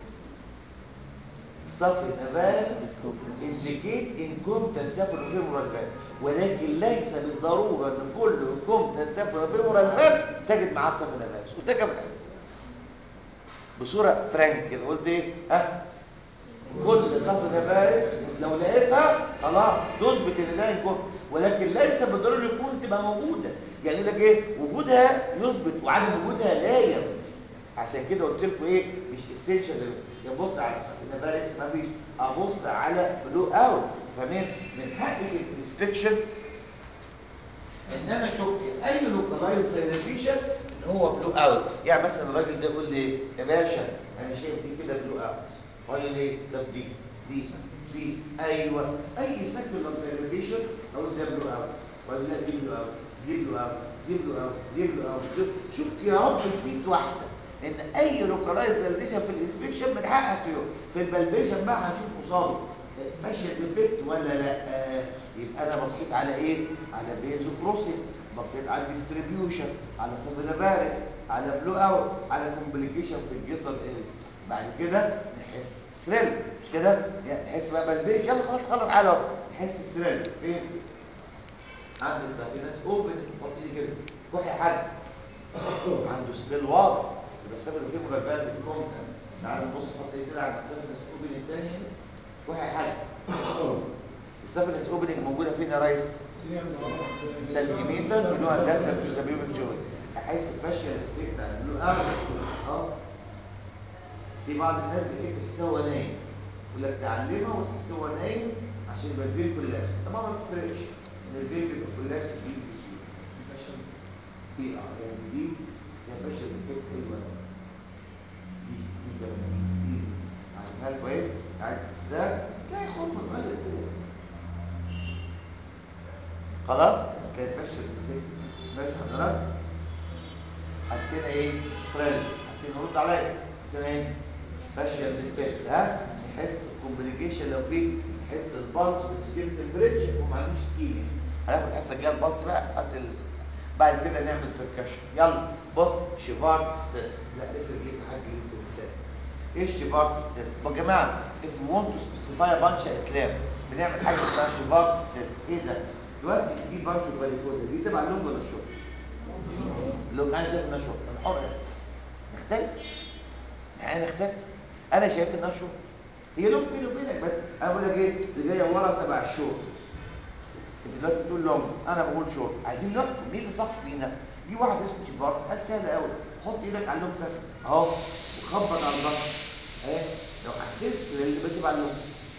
صف نبات indicate incompetence سفر وفيه مركبات ولكن ليس بالضرورة ان كل incompetence سفر وفيه مركبات تجد معاه صف نبات وده كان الحس بصورة فرانك كده قلت ايه ها كل صف نبات لو لقيتها خلاص تثبت ان ده incompetence ولكن ليس بالضرورة يكون تبقى موجودة يعني يقول لك ايه وجودها يثبت وعدم وجودها لا ينفي عشان كده قلت لكم ايه مش اسينشال يبص على النباركس ما فيش ابص على بلو اوت فاهمين من حقي في الانسبكشن ان انا اشك اي لوكالايز دايليشن ان هو بلو اوت يعني مثلا الراجل ده يقول لي يا باشا انا شايف دي كده بلو اوت اقول لي طب دي دي دي ايوه اي سكيولار دايليشن اقول ده بلو اوت ولا لا دي بلو اوت دي بلو اوت دي بلو اوت دي بلو اوت شوف يا رب في 100 واحده ان اي لوكالايز فاليديشن في الانسبكشن من حقك يوم في الفاليديشن بقى هنشوف قصاده ماشيه ديفكت ولا لا آه يبقى انا بصيت على ايه على بيزو كروسنج بصيت على الديستريبيوشن على سبلافاريس على بلو اوت على كومبليكيشن في الجيتر اريا بعد كده نحس ثريل مش كده يعني نحس بقى بالبيج يلا خلاص خلاص تعالى نحس الثريل فين عند السافينس اوبن حط ايدي كده كحي حد عنده ثريل واضح بس انا في مربات بتكون تعال نبص حط ايه كده على السفنس اوبن الثاني وهي حاجه السفنس اوبننج موجوده فين يا ريس سنتيمتر بنوع داتا في سبيل الجول احس الفشل الافكت على البلو اه اه في بعض الناس بتحس هو نايم يقول لك تعلمه وتحس هو نايم عشان يبقى الفيل كولاكس طبعا ما بتفرقش ان الفيل بيبقى كولاكس دي بسهوله في اه يعني دي يا باشا الافكت حلوه دي دي كمان دي على خلاص كانت ماشيه ازاي ماشي حضرتك حسينا ايه ثريل حسينا رد عليا حسينا ايه فاشيه بتتفك ها نحس الكومبليكيشن لو في نحس البلس والسكين تمبريتش وما عندوش سكين هناخد الحصه الجايه البلس بقى قد ال... بعد كده نعمل بركشن يلا بص شيفارتس تيست لا افرق ايه حاجه يمكن تاني ايه شيفارتس تيست يا جماعه if you want to specify a bunch يا اسلام بنعمل حاجه اسمها شيفارتس تيست ايه ده دلوقتي دي بانش الباريكوزا دي تبع اللونج ولا الشورت اللونج انا شايف انها شورت انا حر نختلف يعني نختلف انا شايف انها شورت هي لونج بيني وبينك بس انا بقول لك ايه اللي جايه ورا تبع الشورت انت دلوقتي بتقول لونج انا بقول شورت عايزين نحكم مين اللي صح فينا في واحد اسمه شيفارتس حاجه سهله قوي حط ايدك على اللونج سهل اهو وخبط على البنش اهي لو حسيت اللي بتبع اللونج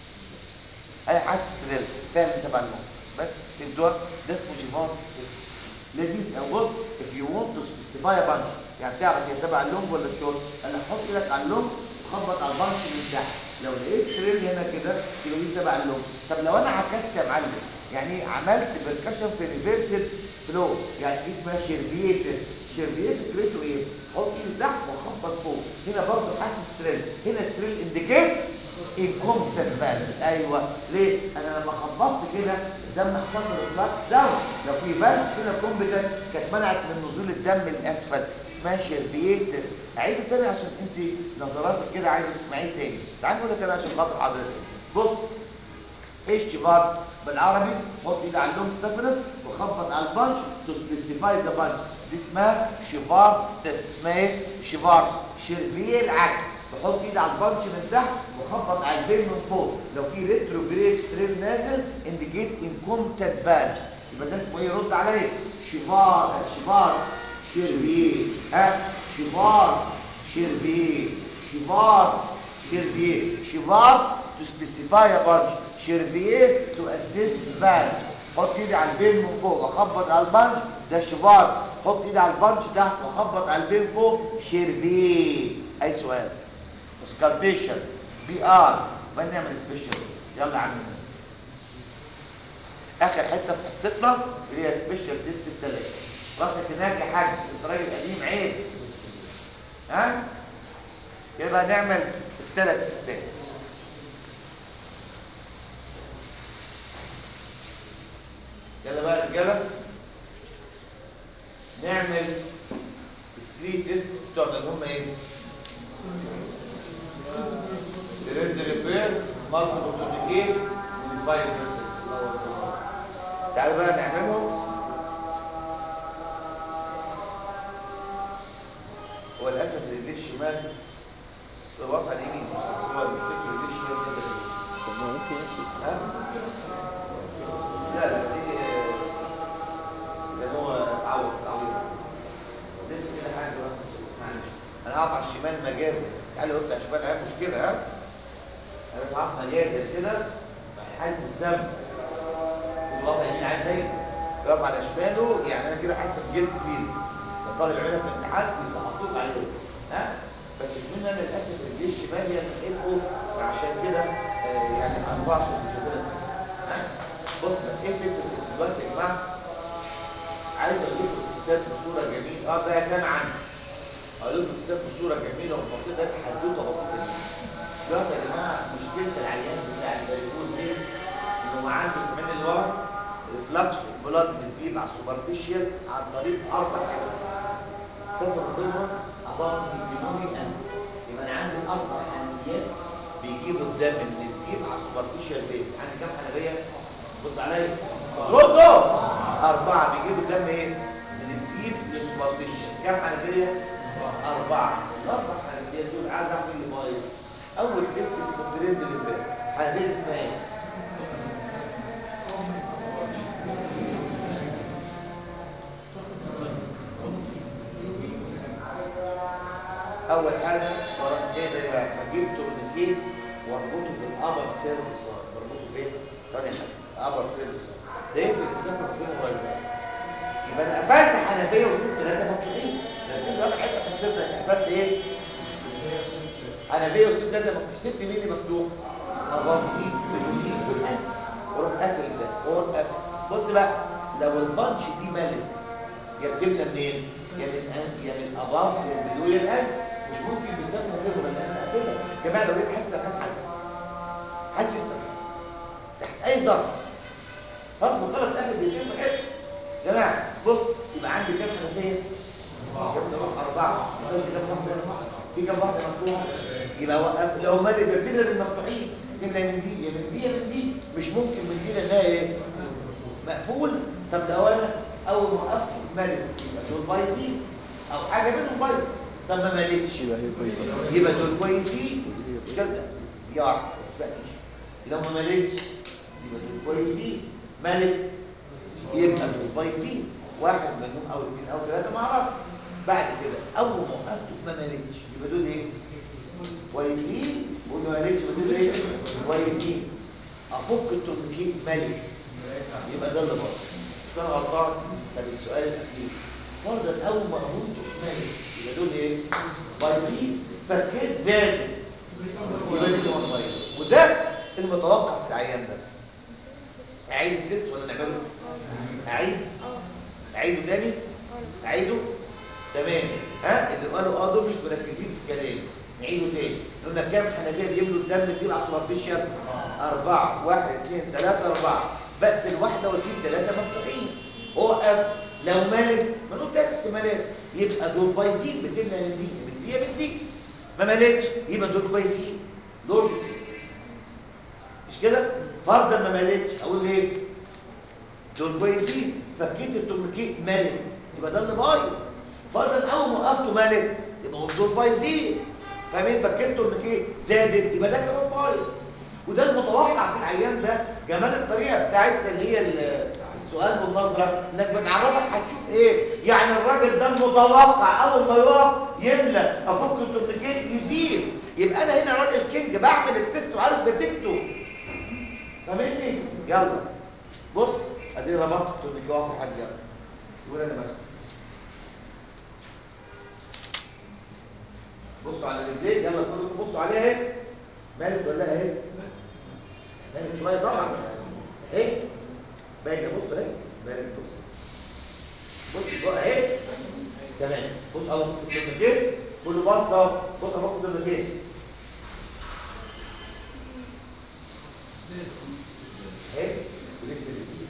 اي حاجه تدل فعلا تبع الموت بس الدور ده اسمه شيفان لذيذ او بص if you want to specify a bunch يعني تعرف هي تبع اللونج ولا الشورت انا حط ايدك على اللونج وخبط على البنش من تحت لو لقيت تريل هنا كده يبقى دي تبع اللونج طب لو انا عكست يا معلم يعني ايه عملت بركشن في ريفيرسل فلو يعني دي اسمها شيرفيتس شيرفيتس فكرته ايه حط ايدي تحت وخبط فوق هنا برضه حاسس ثريل هنا الثريل انديكيت انكومبتنت فالف ايوه ليه انا لما خبطت كده الدم حصل ريفلكس داون لو في فالف هنا كومبتنت كانت منعت من نزول الدم الاسفل اسمها شيرفيتس اعيده تاني عشان انت نظراتك كده عايزه تسمعيه تاني تعال نقول لك انا عشان خاطر حضرتك بص ايش شيفارتس بالعربي حط ايدي على اللونج ستافنس وخبط على البنش تو سبيسيفاي ذا بنش دي اسمها شيفارتس تيست اسمها ايه شيفارتس شيرفيه العكس بحط ايدي على البنش من تحت وخبط على البين من فوق لو في ريتروجريد ثريل نازل انديكيت انكومبتنت فالف يبقى ده اسمه ايه رد عليا شيفار شيفارتس شيرفيه ها شيفارتس شيرفيه شيفارتس شيرفيه شيفارتس to specify a bunch شيرفيه to assist valve حط ايدي على البين من فوق واخبط على البنش ده شيفار حط ايدي على البنش تحت واخبط على البين فوق شيرفيه اي سؤال سكالبيشن بي ار ما نعمل سبيشال يلا يا عم اخر حته في حصتنا اللي هي سبيشال تيست الثلاثه راسك هناك يا حاج انت راجل قديم عيب ها يبقى نعمل الثلاث تيستات يلا بقى يا رجاله نعمل الثري تيست بتوعنا اللي هم ايه؟ ترند ريبير مالتيبل تورنيكيت وديفاين بيرسيس تعالوا بقى نعملهم هو للاسف الرجلين الشمال واقف على اليمين بس هو مش فكر الرجلين الشمال كده طب ما ممكن يمشي ها؟ لا لا دي لان هو اتعود تعويض لف كده حاجه بس معلش انا هقف على الشمال مجازي تعالوا قلت على الشمال عيب مشكله ها انا بس هقف مجازي كده حاسس بالذنب والله يمين عين دايما يقف على شماله يعني انا كده حاسس بجلد فيه لو طالب علم في الامتحان بيسقطوك عليه ها بس كمان انا للاسف رجلي الشمال هي تحبه عشان كده آه، يعني ارفع صوت كده ها بص بقى ايه فكره دلوقتي يا جماعه عايز اقول لكم الاستاذ بصوره جميله اه ده سامع عني اقول لكم الاستاذ بصوره جميله وبسيطه ده حدوته بسيطه جدا دلوقتي يا جماعه مشكله العيان بتاع الباريكوز دي انه ما عنده سامعين اللي ورا ريفلكس بلاد بتجيب على السوبرفيشال عن طريق اربع حاجات سفر فيهم عباره البنوني ان يبقى انا عندي اربع حنفيات بيجيبوا الدم من الجيب على السوبرفيشال بيت عندي كام حنفيه رد عليا ردوا اربعه بيجيبوا الدم ايه من الجيب للسوبرفيشال كام حنفيه اربعه الاربع حنفيات دول عايز اعمل اللي بايظ اول تيست اسمه ترند الامبارح حنفيه اسمها ايه اول حاجه ورا ايه ده بقى بجيب تورنيكيت واربطه في الابر سيرفيس بربطه فين ثانيه حاجه ابر سيرفيس ده يقفل السفر فين قريب يبقى انا قفلت حنفيه وسبت ثلاثه مفتوحين لكن ده حته في السنه قفلت ايه حنفيه وسبت ثلاثه مفتوحين سبت مين اللي مفتوح نظام ايد باليمين والقلب واروح قافل ده واروح قافل بص بقى لو البنش دي ملت يا بتبدا منين؟ يا من أن- يا من اضاف يا من بدون الان مش ممكن بالسبب فيه ولا انا اقفلها يا جماعه لو لقيت حد سرحان حسن حد يسرح تحت اي ظرف غصب غلط اخد الاثنين ما حدش يا جماعه بص يبقى عندي كام حنفيه؟ أربعة يبقى في كام واحدة؟ في كام واحدة مفتوحة؟ يبقى وقف لو مالي ببتدي بالمفتوحين تملى من دي يا من دي يا من دي مش ممكن من دي لانها ايه؟ مقفول طب لو انا اول ما وقفت مالي يبقى دول بايظين او حاجة منهم بايظة طب ما مالتش يبقى هي كويسه يبقى دول كويسين مش كده يا واحد ما تسبقنيش لو ما مالتش يبقى دول كويسين مالت يبقى دول كويسين واحد منهم او اثنين او ثلاثه ما اعرفش بعد كده اول ما وقفت ما مالتش يبقى دول ايه كويسين وما مالتش يبقى دول ايه كويسين افك التورنيكيت مالي يبقى ده اللي باظ مش انا غلطان طب السؤال الاخير فرضا اول ما قلت مالي يبقى دول ايه بايظين فكيت زاد يبقى دي كمان بايظ وده المتوقع في العيان ده اعيد التست ولا نعمله اعيد اه اعيده تاني اه اعيده تمام ها اللي قالوا اه دول مش مركزين في كلامي نعيده تاني قلنا كام حنفيه بيملوا الدم دي على السوبرفيشال أربعة واحد اثنين ثلاثة أربعة بقفل واحدة واسيب ثلاثة مفتوحين أوقف لو ملت ما نقول تلات احتمالات يبقى دول بايظين بتملى من دي من دي من دي ما ملتش يبقى دول كويسين لوجيك مش كده؟ فرضا ما ملتش أقول ايه؟ دول كويسين فكيت التورنيكيت مالت يبقى ده اللي بايظ فرضا اول ما وقفته مالت يبقى هم دول بايظين فاهمين فكيت التورنيكيت زادت يبقى ده كمان بايظ وده المتوقع في العيان ده جمال الطريقه بتاعتنا اللي هي ال- السؤال بالنظره انك بتعرفك هتشوف ايه يعني الراجل ده المتوقع اول ما يقف يملى افك التورنيكيت يزيد يبقى انا هنا راجل كينج بعمل التست وعارف نتيجته فاهمني يلا بص ادي ربطت التورنيكيت واقف لحد يلا سيبوني انا ماسكه بصوا على رجليه يلا كلكم بصوا عليها اهي مالت ولا اهي مالت شويه طبعا اهي باينه بص اهي مالت بص بص بقى اهي تمام بص اهو التورنيكيت كله بص اهو بص اهو التورنيكيت اهي ولسه بتزيد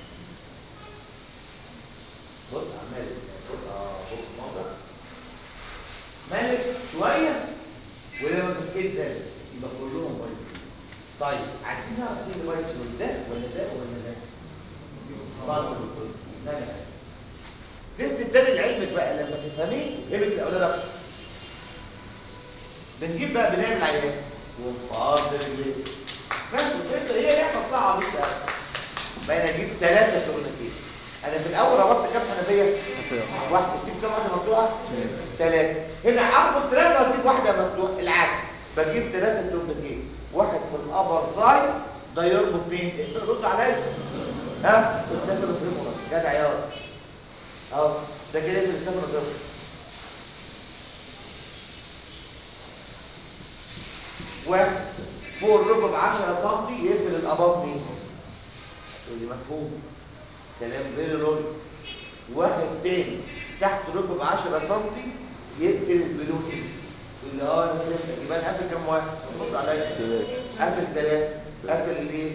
بص عمال بص اه بص منظر مالك شويه ولما فكيت زاد يبقى كلهم بايظين طيب عايزين نعرف مين اللي بايظ فيهم ده ولا ده ولا ده برضه الكل لا لا تيست التاني لعلمك بقى لما تفهميه يفهمك الاولاد اكتر بنجيب بقى بنعمل عينات ونفضل رجليه بس الفكره هي لعبه بتاع عبيط قوي بقينا نجيب ثلاثه تورنيكيت انا في الاول ربطت كام حنفيه واحده سيب كام واحده مفتوحه ثلاثه هنا اربط ثلاثه واسيب واحده مفتوحه العكس بجيب ثلاثه تورنيكيت واحد في الابر سايد ده يربط مين رد عليا ها السفر الفيمورال جدع يا اهو ده كده في السفر الفيمورال واحد فوق الركب 10 سم يقفل الاباف دي تقول لي مفهوم كلام غير لوجيك واحد تاني تحت ركب 10 سم يقفل البلون دي تقول لي اه انا فهمت يبقى انا قافل كام واحد بص عليا قافل ثلاثه قافل ليه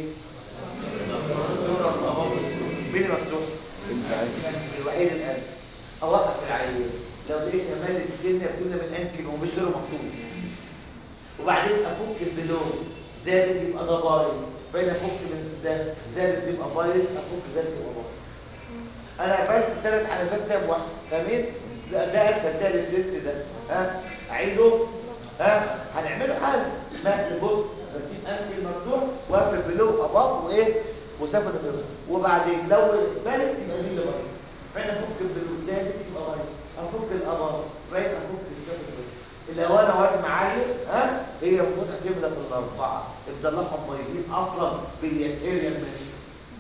مين مفتوح الوحيد الان اوقف العيان لو لقيت مالك سنه بتملى من انكل ومش غيره مفتوح وبعدين افك البلون زادت يبقى ده بايظ بعدين افك من ده زادت يبقى بايظ افك زادت يبقى بايظ انا قفلت ثلاث حلفات ساب واحد فاهمين ده ده اسهل ده التست ده ها اعيده ها هنعمله حل ما بص بسيب انكل مفتوح واقفل بلو اباف وايه وسافر الفيلم وبعدين لو بالك يبقى دي اللي بايظ بعدين افك البلو زادت يبقى بايظ افك الاباف بعدين افك السافر الفيلم لو انا واد معلم ها هي المفروض هتملى في الاربعه الضلاحهم بايظين اصلا باليسير يا الماشي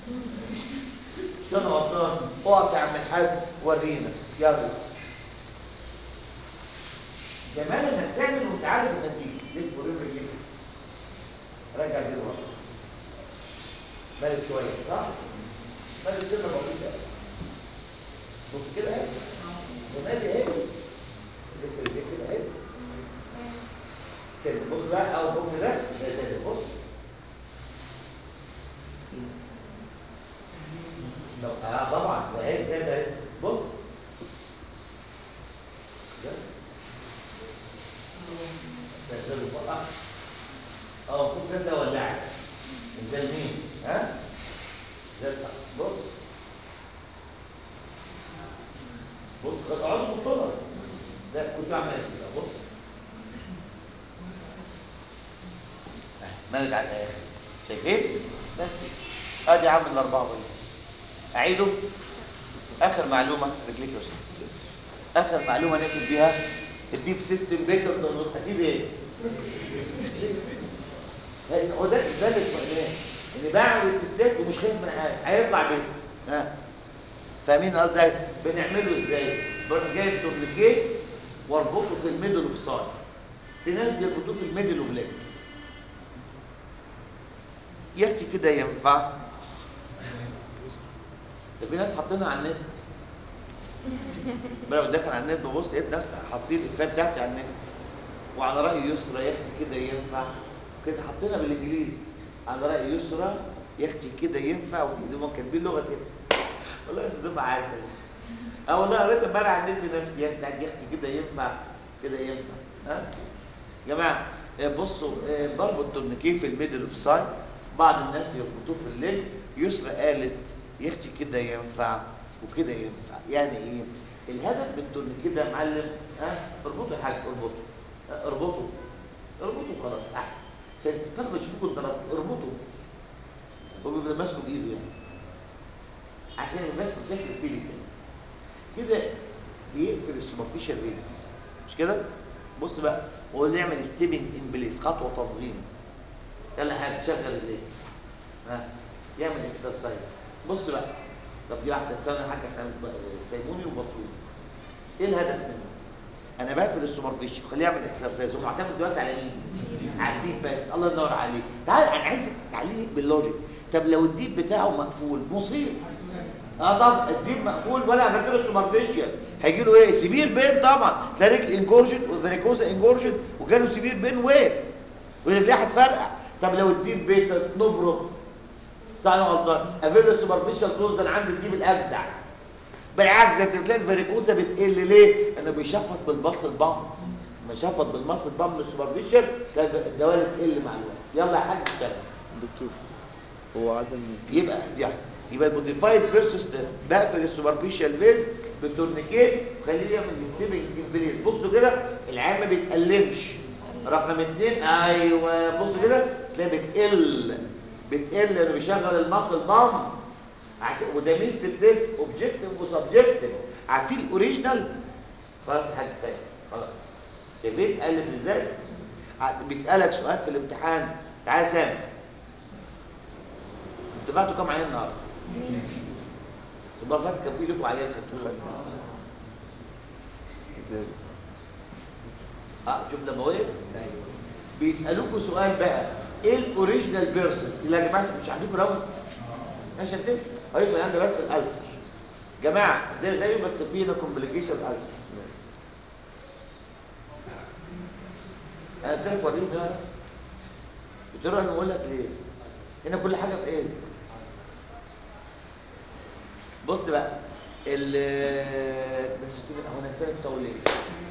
انا غلطان اقف يا عم الحاج ورينا يلا جمال انك تعمل وانت عارف النتيجه لف ورجل رجليك رجع دي ورا مالك شويه صح مالي كده بسيطه بص كده اهي ومالي اهي اللي كده كده اهي كده بص بقى او بص ده ده ده بص لو اه طبعا ده اهي ده ده بص ده ده ده بقى اه فوق كده ولعت ده لمين ها ده بتاع. بص بص اقعدوا بصوا ده كنت بعمل كده بص مالك على الاخر شايفين بس ادي عامل الاربعه بس اعيده اخر معلومه رجليك يا استاذ اخر معلومه نقفل بيها الديب سيستم بيتر داونلود اكيد ايه لان هو ده ده الاطمئنان اللي بعمل التستات ومش خايف من حاجه هيطلع بيه ها فاهمين قصدي بنعمله ازاي بروح جايب تورنيكيت واربطه في الميدل اوف سايد في ناس بيربطوه في الميدل اوف ليج يا اختي كده ينفع ده في ناس حاطينها على النت بقى داخل على النت ببص لقيت ناس حاطين الافيه بتاعتي على النت وعلى راي يسرى يا اختي كده ينفع كده حاطينها بالانجليزي على راي يسرى يا اختي كده ينفع وكده هم كاتبين لغه كده والله انت تبقى عارف اه والله قريت امبارح على النت نفسي يا اختي يا اختي كده ينفع كده ينفع ها يا جماعه آه، بصوا آه، بربط تورنيكيه في الميدل اوف سايد بعض الناس يربطوه في الليل يسرى قالت يا اختي كده ينفع وكده ينفع يعني ايه الهدف من التورنيكيه ده يا معلم ها اربطوا يا حاج اربطوا ها، اربطوا اربطوا خلاص احسن عشان الطلبه يشوفوكوا ضربتوا اربطوا هو بيبقى ماسكه بايده يعني عشان بس شكل التيلي كده كده بيقفل السوبرفيشال رينز مش كده بص بقى هو اللي يعمل ستيبنج ان بليس خطوه تنظيم يلا حاجه شغل الليل ها يعمل اكسرسايز بص بقى طب دي واحده تساوي حاجه سيموني وبصوت ايه الهدف منه انا بقفل السوبرفيشال خليه يعمل اكسرسايز هو معتمد دلوقتي على مين على الديب بس الله ينور عليك تعال انا عايزك تعلمني باللوجيك طب لو الديب بتاعه مقفول مصيب اه طب الديب مقفول ولا عملت له سوبرفيشال هيجي له ايه سيفير بين طبعا تلاقي رجل انجورجن وفاريكوزا انجورجن وجاله سيفير بين ويف ورجليه هتفرقع طب لو الديب بيت نبرد صح ولا غلطان افيل السوبرفيشال كلوز ده انا عندي الديب الاجدع بالعكس ده انت بتلاقي الفاريكوزا بتقل ليه؟ انه بيشفط بالبلس البامب لما يشفط بالمصل البامب السوبرفيشال تلاقي الدوالب تقل مع الوقت يلا يا حاج اشتغل دكتور هو عدم يبقى دي يبقى الموديفايد فيرسس تيست بقفل السوبرفيشال فيز بالتورنيكيت وخليه يعمل ستيبنج امبريز بصوا كده العين ما بيتألمش رقم اثنين ايوه بصوا كده تلاقي بتقل بتقل لانه بيشغل المصل بامب عشان وده ميزه التيست اوبجكتيف وسبجكتيف عارفين الاوريجينال خلاص حد فاهم خلاص شايفين قلت ازاي ع- بيسالك سؤال في الامتحان تعالى يا سامي انتوا بعتوا كام عيان النهارده؟ المره اللي فاتت كان في لكم عيان خدتوه ازاي اه شوف لما وقف ايوه بيسالوكوا سؤال بقى ايه الاوريجينال بيرسز اللي يا جماعه مش عندكم راوند ماشي هتمشي هيبقى عندي بس الالسر جماعه ده زيه بس فينا كومبليكيشن الالسر انا قلت لك وريني ده قلت له انا بقول لك ليه هنا كل حاجه بايه بص بقى ال بس كده هو انا سالك طول ليه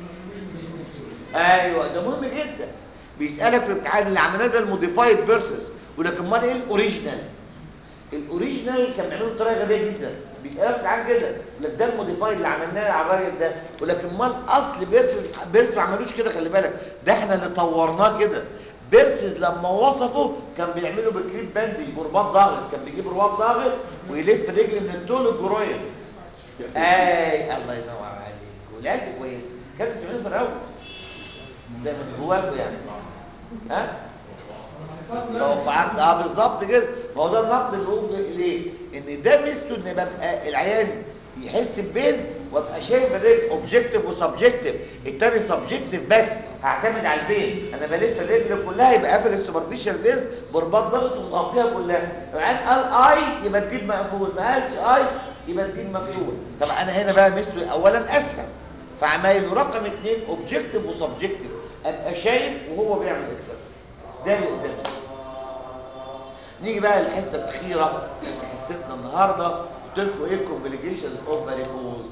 ايوه ده مهم جدا بيسالك في الامتحان اللي عملناه ده الموديفايد بيرسز ولكن امال ايه الاوريجينال الاوريجينال كان بيعمله بطريقه غبيه جدا بيسالك في الامتحان كده لك ده الموديفايد اللي عملناه على الراجل ده ولكن امال اصل بيرسز بيرسز ما عملوش كده خلي بالك ده احنا اللي طورناه كده بيرسز لما وصفه كان بيعمله بكليب باندي برباط ضاغط كان بيجيب رباط ضاغط ويلف رجل من الطول الجروين اي الله ينور عليك ولاد كويس كان بيسمعوه في الاول ده من جواكوا يعني ها توقعات اه بالظبط كده ما هو ده النقد اللي هو ليه ان ده ميزته ان ببقى العيان يحس ببين وابقى شايف الرجل اوبجكتيف وسبجكتيف التاني سبجكتيف بس هعتمد على البين انا بلف الرجل كلها يبقى قافل السوبرفيشال فيز برباط ضغط ومغطيها كلها العين قال اي يبقى الدين مقفول ما قالش اي يبقى الدين مفتوح طب انا هنا بقى مثله اولا اسهل فعمايله رقم اثنين اوبجكتيف وسبجكتيف ابقى شايف وهو بيعمل اكسرسايز ده اللي قدامي نيجي بقى للحته الاخيره في حصتنا النهارده قلت لكم ايه الكومبليكيشنز اوف فاريكوز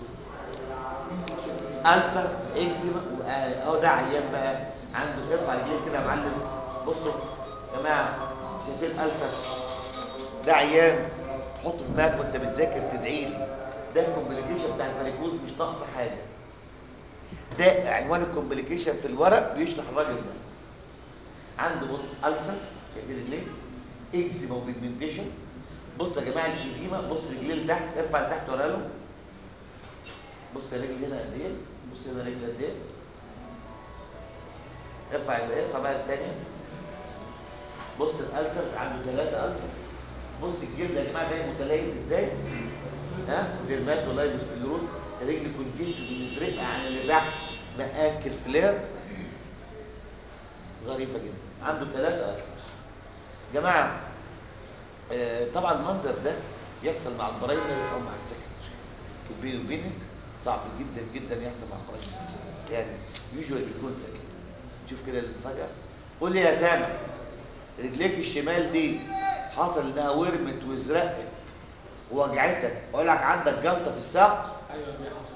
ألسر اكزيما اهو ده عيان بقى عنده ارفع رجليه كده يا معلم بصوا يا جماعه شايفين ألسر ده عيان تحطه في دماغك وانت بتذاكر تدعي لي ده الكومبليكيشن بتاع الفاريكوز مش ناقصه حاجه ده عنوان الكومبليكيشن في الورق بيشرح الراجل ده عنده بص ألسر شايفين رجليه اكزيما وبيجمنتيشن بص يا جماعه الإديمة بص رجليه لتحت ارفع لتحت ورا له بص الرجل هنا قد ايه بص هنا رجل قد ايه ارفع ارفع بقى الثانيه بص الالسر عنده ثلاثه السر بص الجلد يا جماعه ده متليف ازاي ها ديرماتولايبوس بلوروس رجل كونجيشن مزرقه عن اللي تحت اسمها انكل فلير ظريفه جدا عنده ثلاثه السر جماعه آه طبعا المنظر ده يحصل مع البرايمري او مع السكندري بيني وبينك صعب جدا جدا يحصل مع البرايمري يعني يوجوالي بيكون سكند شوف كده المفاجاه قول لي يا سامع رجليك الشمال دي حصل انها ورمت وازرقت ووجعتك اقول لك عندك جلطه في الساق ايوه بيحصل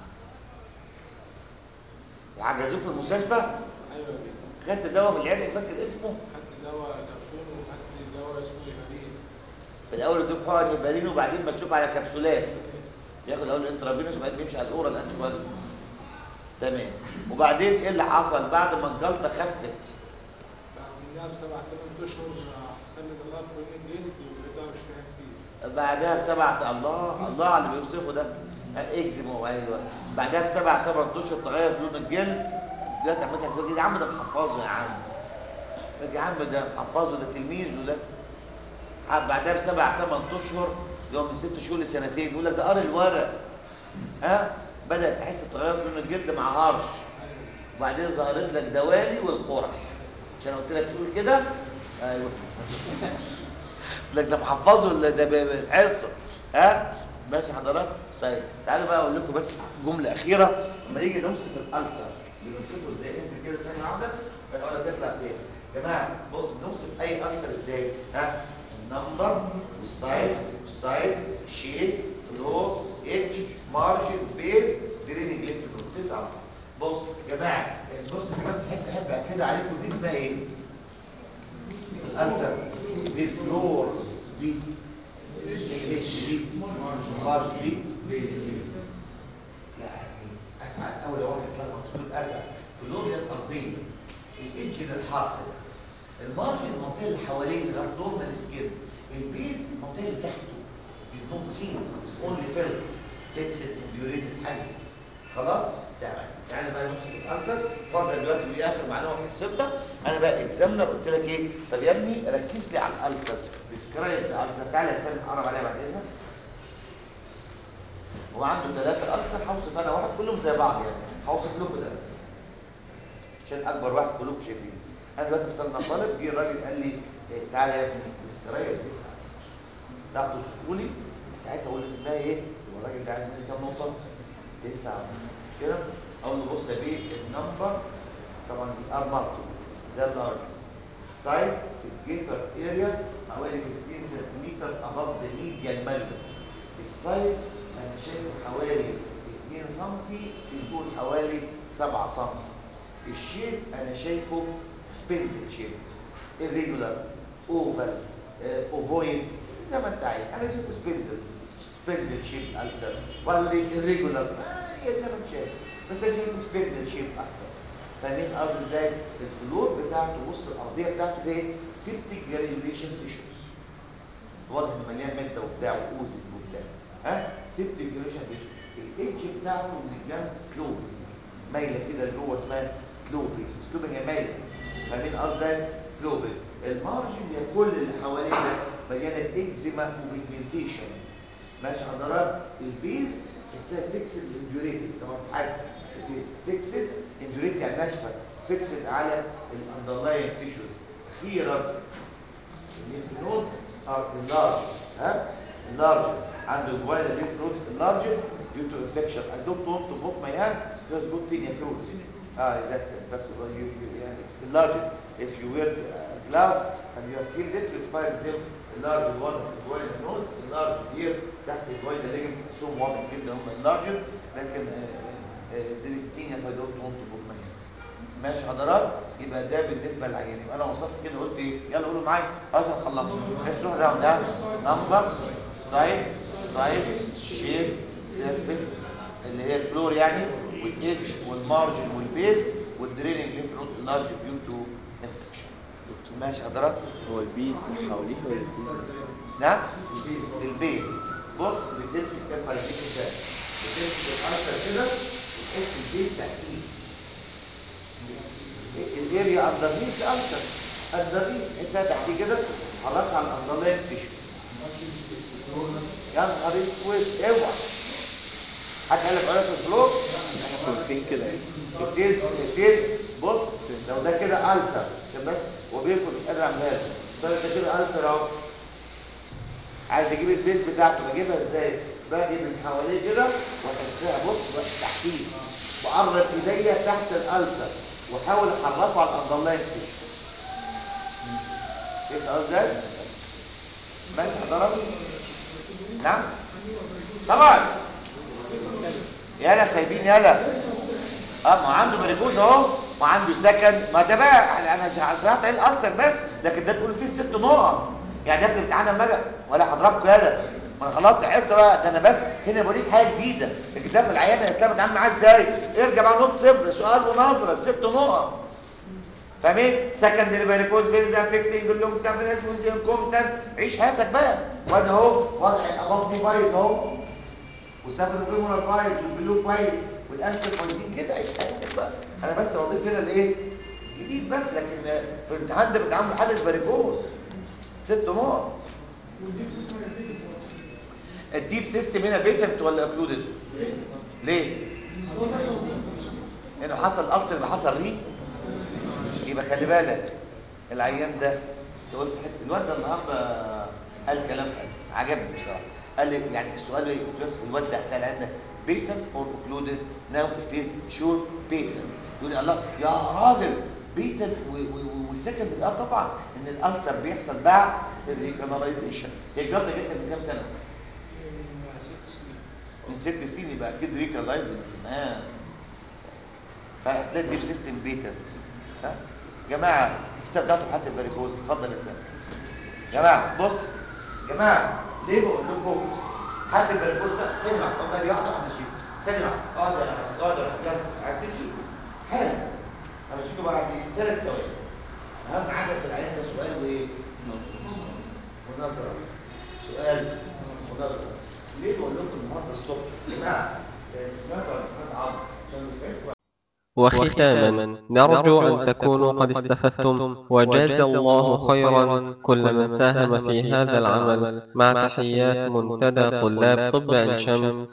وعجزوك في المستشفى ايوه بيحصل خدت دواء في العياده فاكر اسمه خدت دواء كبسول وخدت دواء اسمه هيبارين في الاول يدوك حقن هيبارين وبعدين مشوك على كبسولات ياخد الاول انترافينوس وبعدين يمشي على الاورال انتي تمام وبعدين ايه اللي حصل بعد ما الجلطه خفت بعد منها بسبع ثمان اشهر حصل لي ضغط بين الجلد وبقيت مش فاهم فيه بعدها بسبع الله الله على اللي بيوصفه ده اكزيما ايوه بعدها بسبع ثمان اشهر تغير في لون الجلد دلوقتي عملت حاجه يا عم ده محفظه يا عم يا عم ده محفظه ده تلميذه ده بعدها بسبع ثمان اشهر اللي هو من ست شهور لسنتين يقول لك ده قرا الورق ها بدات تحس بتغير في لون الجلد مع هرش وبعدين ظهرت لك دوالي والقرح عشان قلت لك تقول كده ايوه لك ده محفظه ولا ده بالحصه ها ماشي حضرتك طيب تعالوا بقى اقول لكم بس جمله اخيره لما نيجي نوصف الالسر بنوصفه ازاي انزل كده ثانيه واحده انا اقول لك اطلع فين يا جماعه بص بنوصف اي السر ازاي ها النمبر والسايز والسايز شيب فلو اتش مارجن بيز دريننج لينك نود تسعه بص يا جماعه بص بس حته حته كده عليكم دي اسمها ايه الالسر دي الفلور دي الاتش دي مارجن دي يعني اسعد اول واحد لما تقول اسعد فلور هي الارضيه الاتش ده الحرف ده المارجن المنطقه اللي حواليه غير نورمال سكين البيز المنطقه اللي تحته is not seen it's only felt fixed endurated حاجز خلاص تمام يعني بقى نمسك الانسر اتفضل دلوقتي ودي اخر معلومه في حصتنا انا بقى اكزامنر قلت لك ايه طب يا ابني ركز لي على الالسر ديسكرايب الالسر تعالى يا سالم قرب عليها بعد اذنك هو عنده ثلاثه السر هوصف انا واحد كلهم زي بعض يعني هوصف لكم ده بس عشان اكبر واحد كلكم شايفين انا دلوقتي افترضنا طالب جه الراجل قال لي إيه تعالى يا ابني ديسكرايب ذيس السر تاخده توصفوا لي ساعتها اقول في دماغي ايه هو الراجل ده عايز مني كام نقطه تسعه مش كده اقول له بص يا بيه النمبر طبعا دي ار ماركو ده اللارج السايد في الجيتر اريا حوالي 15 سنتيمتر اباف ذا ميديال مالبس السايز انا شايفه حوالي 2 سم في طول حوالي 7 سم الشيب انا شايفه سبندل شيب irregular اوفال اوفويد زي ما انت عايز انا شايفه سبندل سبندل شيب السر ولا irregular هي زي ما انت شايف بس انا شايفه سبندل شيب اكتر فاهمين قصدي ازاي الفلور بتاعته بص الارضيه بتاعته دي سيبتيك جرانيوليشن تيشوز واضح ان مليان ماده وبتاع واوزن وبتاع ها سيبتيك جرانيوليشن تيشوز الايدج بتاعته من الجنب سلوب مايله كده لجوه اسمها سلوبي سلوبي هي مايله فاهمين قصدي سلوبي المارجن هي كل اللي حواليه ده مليانه اكزيما وبيجمنتيشن ماشي حضرات البيز ازاي فيكسد انديوريتد طبعا عايز فيكسد انديوريتد يعني ناشفه فيكسد على الاندرلاين تيشوز هير الليمف نود ار enlarged ها enlarged عنده جوايا الليمف نود enlarged due to infection I don't want to put my hand just put in a cruise ah that's it بس you, you, يعني it's enlarged if you wear a glove and you have feel it you find them enlarged one جوايا node enlarged here تحت جوايا الليمف سوم واضح جدا هم enlarged لكن زيلستينيا I don't want to put my hand ماشي حضرات يبقى ده بالنسبه للعيان يبقى انا وصفت كده قلت ايه يلا قولوا معايا اصلا خلصنا ايش نروح راوند ده نمبر سايد سايز شيب سيرفيس اللي هي الفلور يعني والايدج والمارجن والبيز والدريننج ليف نود لارج ديو تو انفكشن ماشي حضرات هو البيز اللي حواليه ولا البيز نفسها؟ نعم البيز بص بتمسك كف على البيز ده بتمسك الحركه كده وتحس البيز تحتيه الاريا اندرنيث الالتر اندرنيث تحسها تحتيه كده حركت على الاندرلاين تيشو يا نهار اسود اوعى حد قال لك على الفلور يكون فين كده التيز التيز بص لو ده كده التر عشان بس هو بيرفض مش قادر اعملها له طيب ده كده التر اهو عايز اجيب البيز بتاعته بجيبها ازاي باجي من حواليه كده واحسها بص بقى تحتيه وقرب ايديا تحت الالسر واحاول احركه على الاندرلاين تيشو فهمت قصدي ازاي ماشي حضرتك نعم طبعا يالا خايبين يالا اه ما عنده مريكوز اهو وعنده سكن ما ده بقى انا انا شرحت ايه الالسر بس لكن ده تقول فيه ست نقط يعني ده في الامتحان لما اجي ولا حضراتكم يالا ما انا خلاص الحصه بقى ده انا بس هنا بوريك حاجه جديده الكتاب العيان يا اسلام اتعامل معاه ازاي ارجع بقى نقط صفر سؤال ونظره الست نقط فاهمين سكندري فاريكوز فينز افكتنج اللونج سافينس وزيم كومتن عيش حياتك بقى وده اهو وضع الاباف دي بايظ اهو والسافر الفيمورال بايظ والبلو بايظ والانكل بايظين كده عيش حياتك بقى انا بس بضيف هنا الايه جديد بس لكن في الامتحان ده بتعامل حل الفاريكوز ست نقط الديب سيستم هنا بيتنت ولا اكلودد ليه انه حصل اكتر ما حصل ري يبقى خلي بالك العيان ده انت قلت حته الواد ده النهارده قال كلام حلو عجبني بصراحه قال لي يعني السؤال ايه بس الواد ده بتاع العيان ده بيتن اور اوكلودد ناو تفتيز شور بيتن يقول لي الله يا راجل بيتن والسكند اه طبعا ان الالتر بيحصل بعد الريكاناليزيشن هي الجلطه جت من كام سنه؟ من ست سنين يبقى اكيد ريكاناليز من زمان فهتلاقي ديب سيستم بيتن ها جماعه استبدلتوا حتى الفاريكوز اتفضل يا سامي جماعه بص جماعه ليه بقول لكم حد الفاريكوز ثانيه واحده طب بالي واحده واحده شيء ثانيه واحده اقعد يا اقعد يا يلا عايز تمشي حلو همشيكوا بعد ثلاث ثواني اهم حاجه في العيان ده سؤال وايه ونظره سؤال ونظره ليه بقول لكم النهارده الصبح يا جماعه سمعتوا عن محمد عمرو عشان الفكره وختاما نرجو أن تكونوا قد استفدتم وجاز الله خيرا كل من ساهم في هذا العمل مع تحيات منتدى طلاب طب عين شمس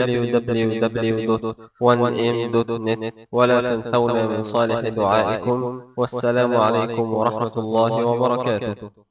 www.1m.net ولا تنسونا من صالح دعائكم والسلام عليكم ورحمة الله وبركاته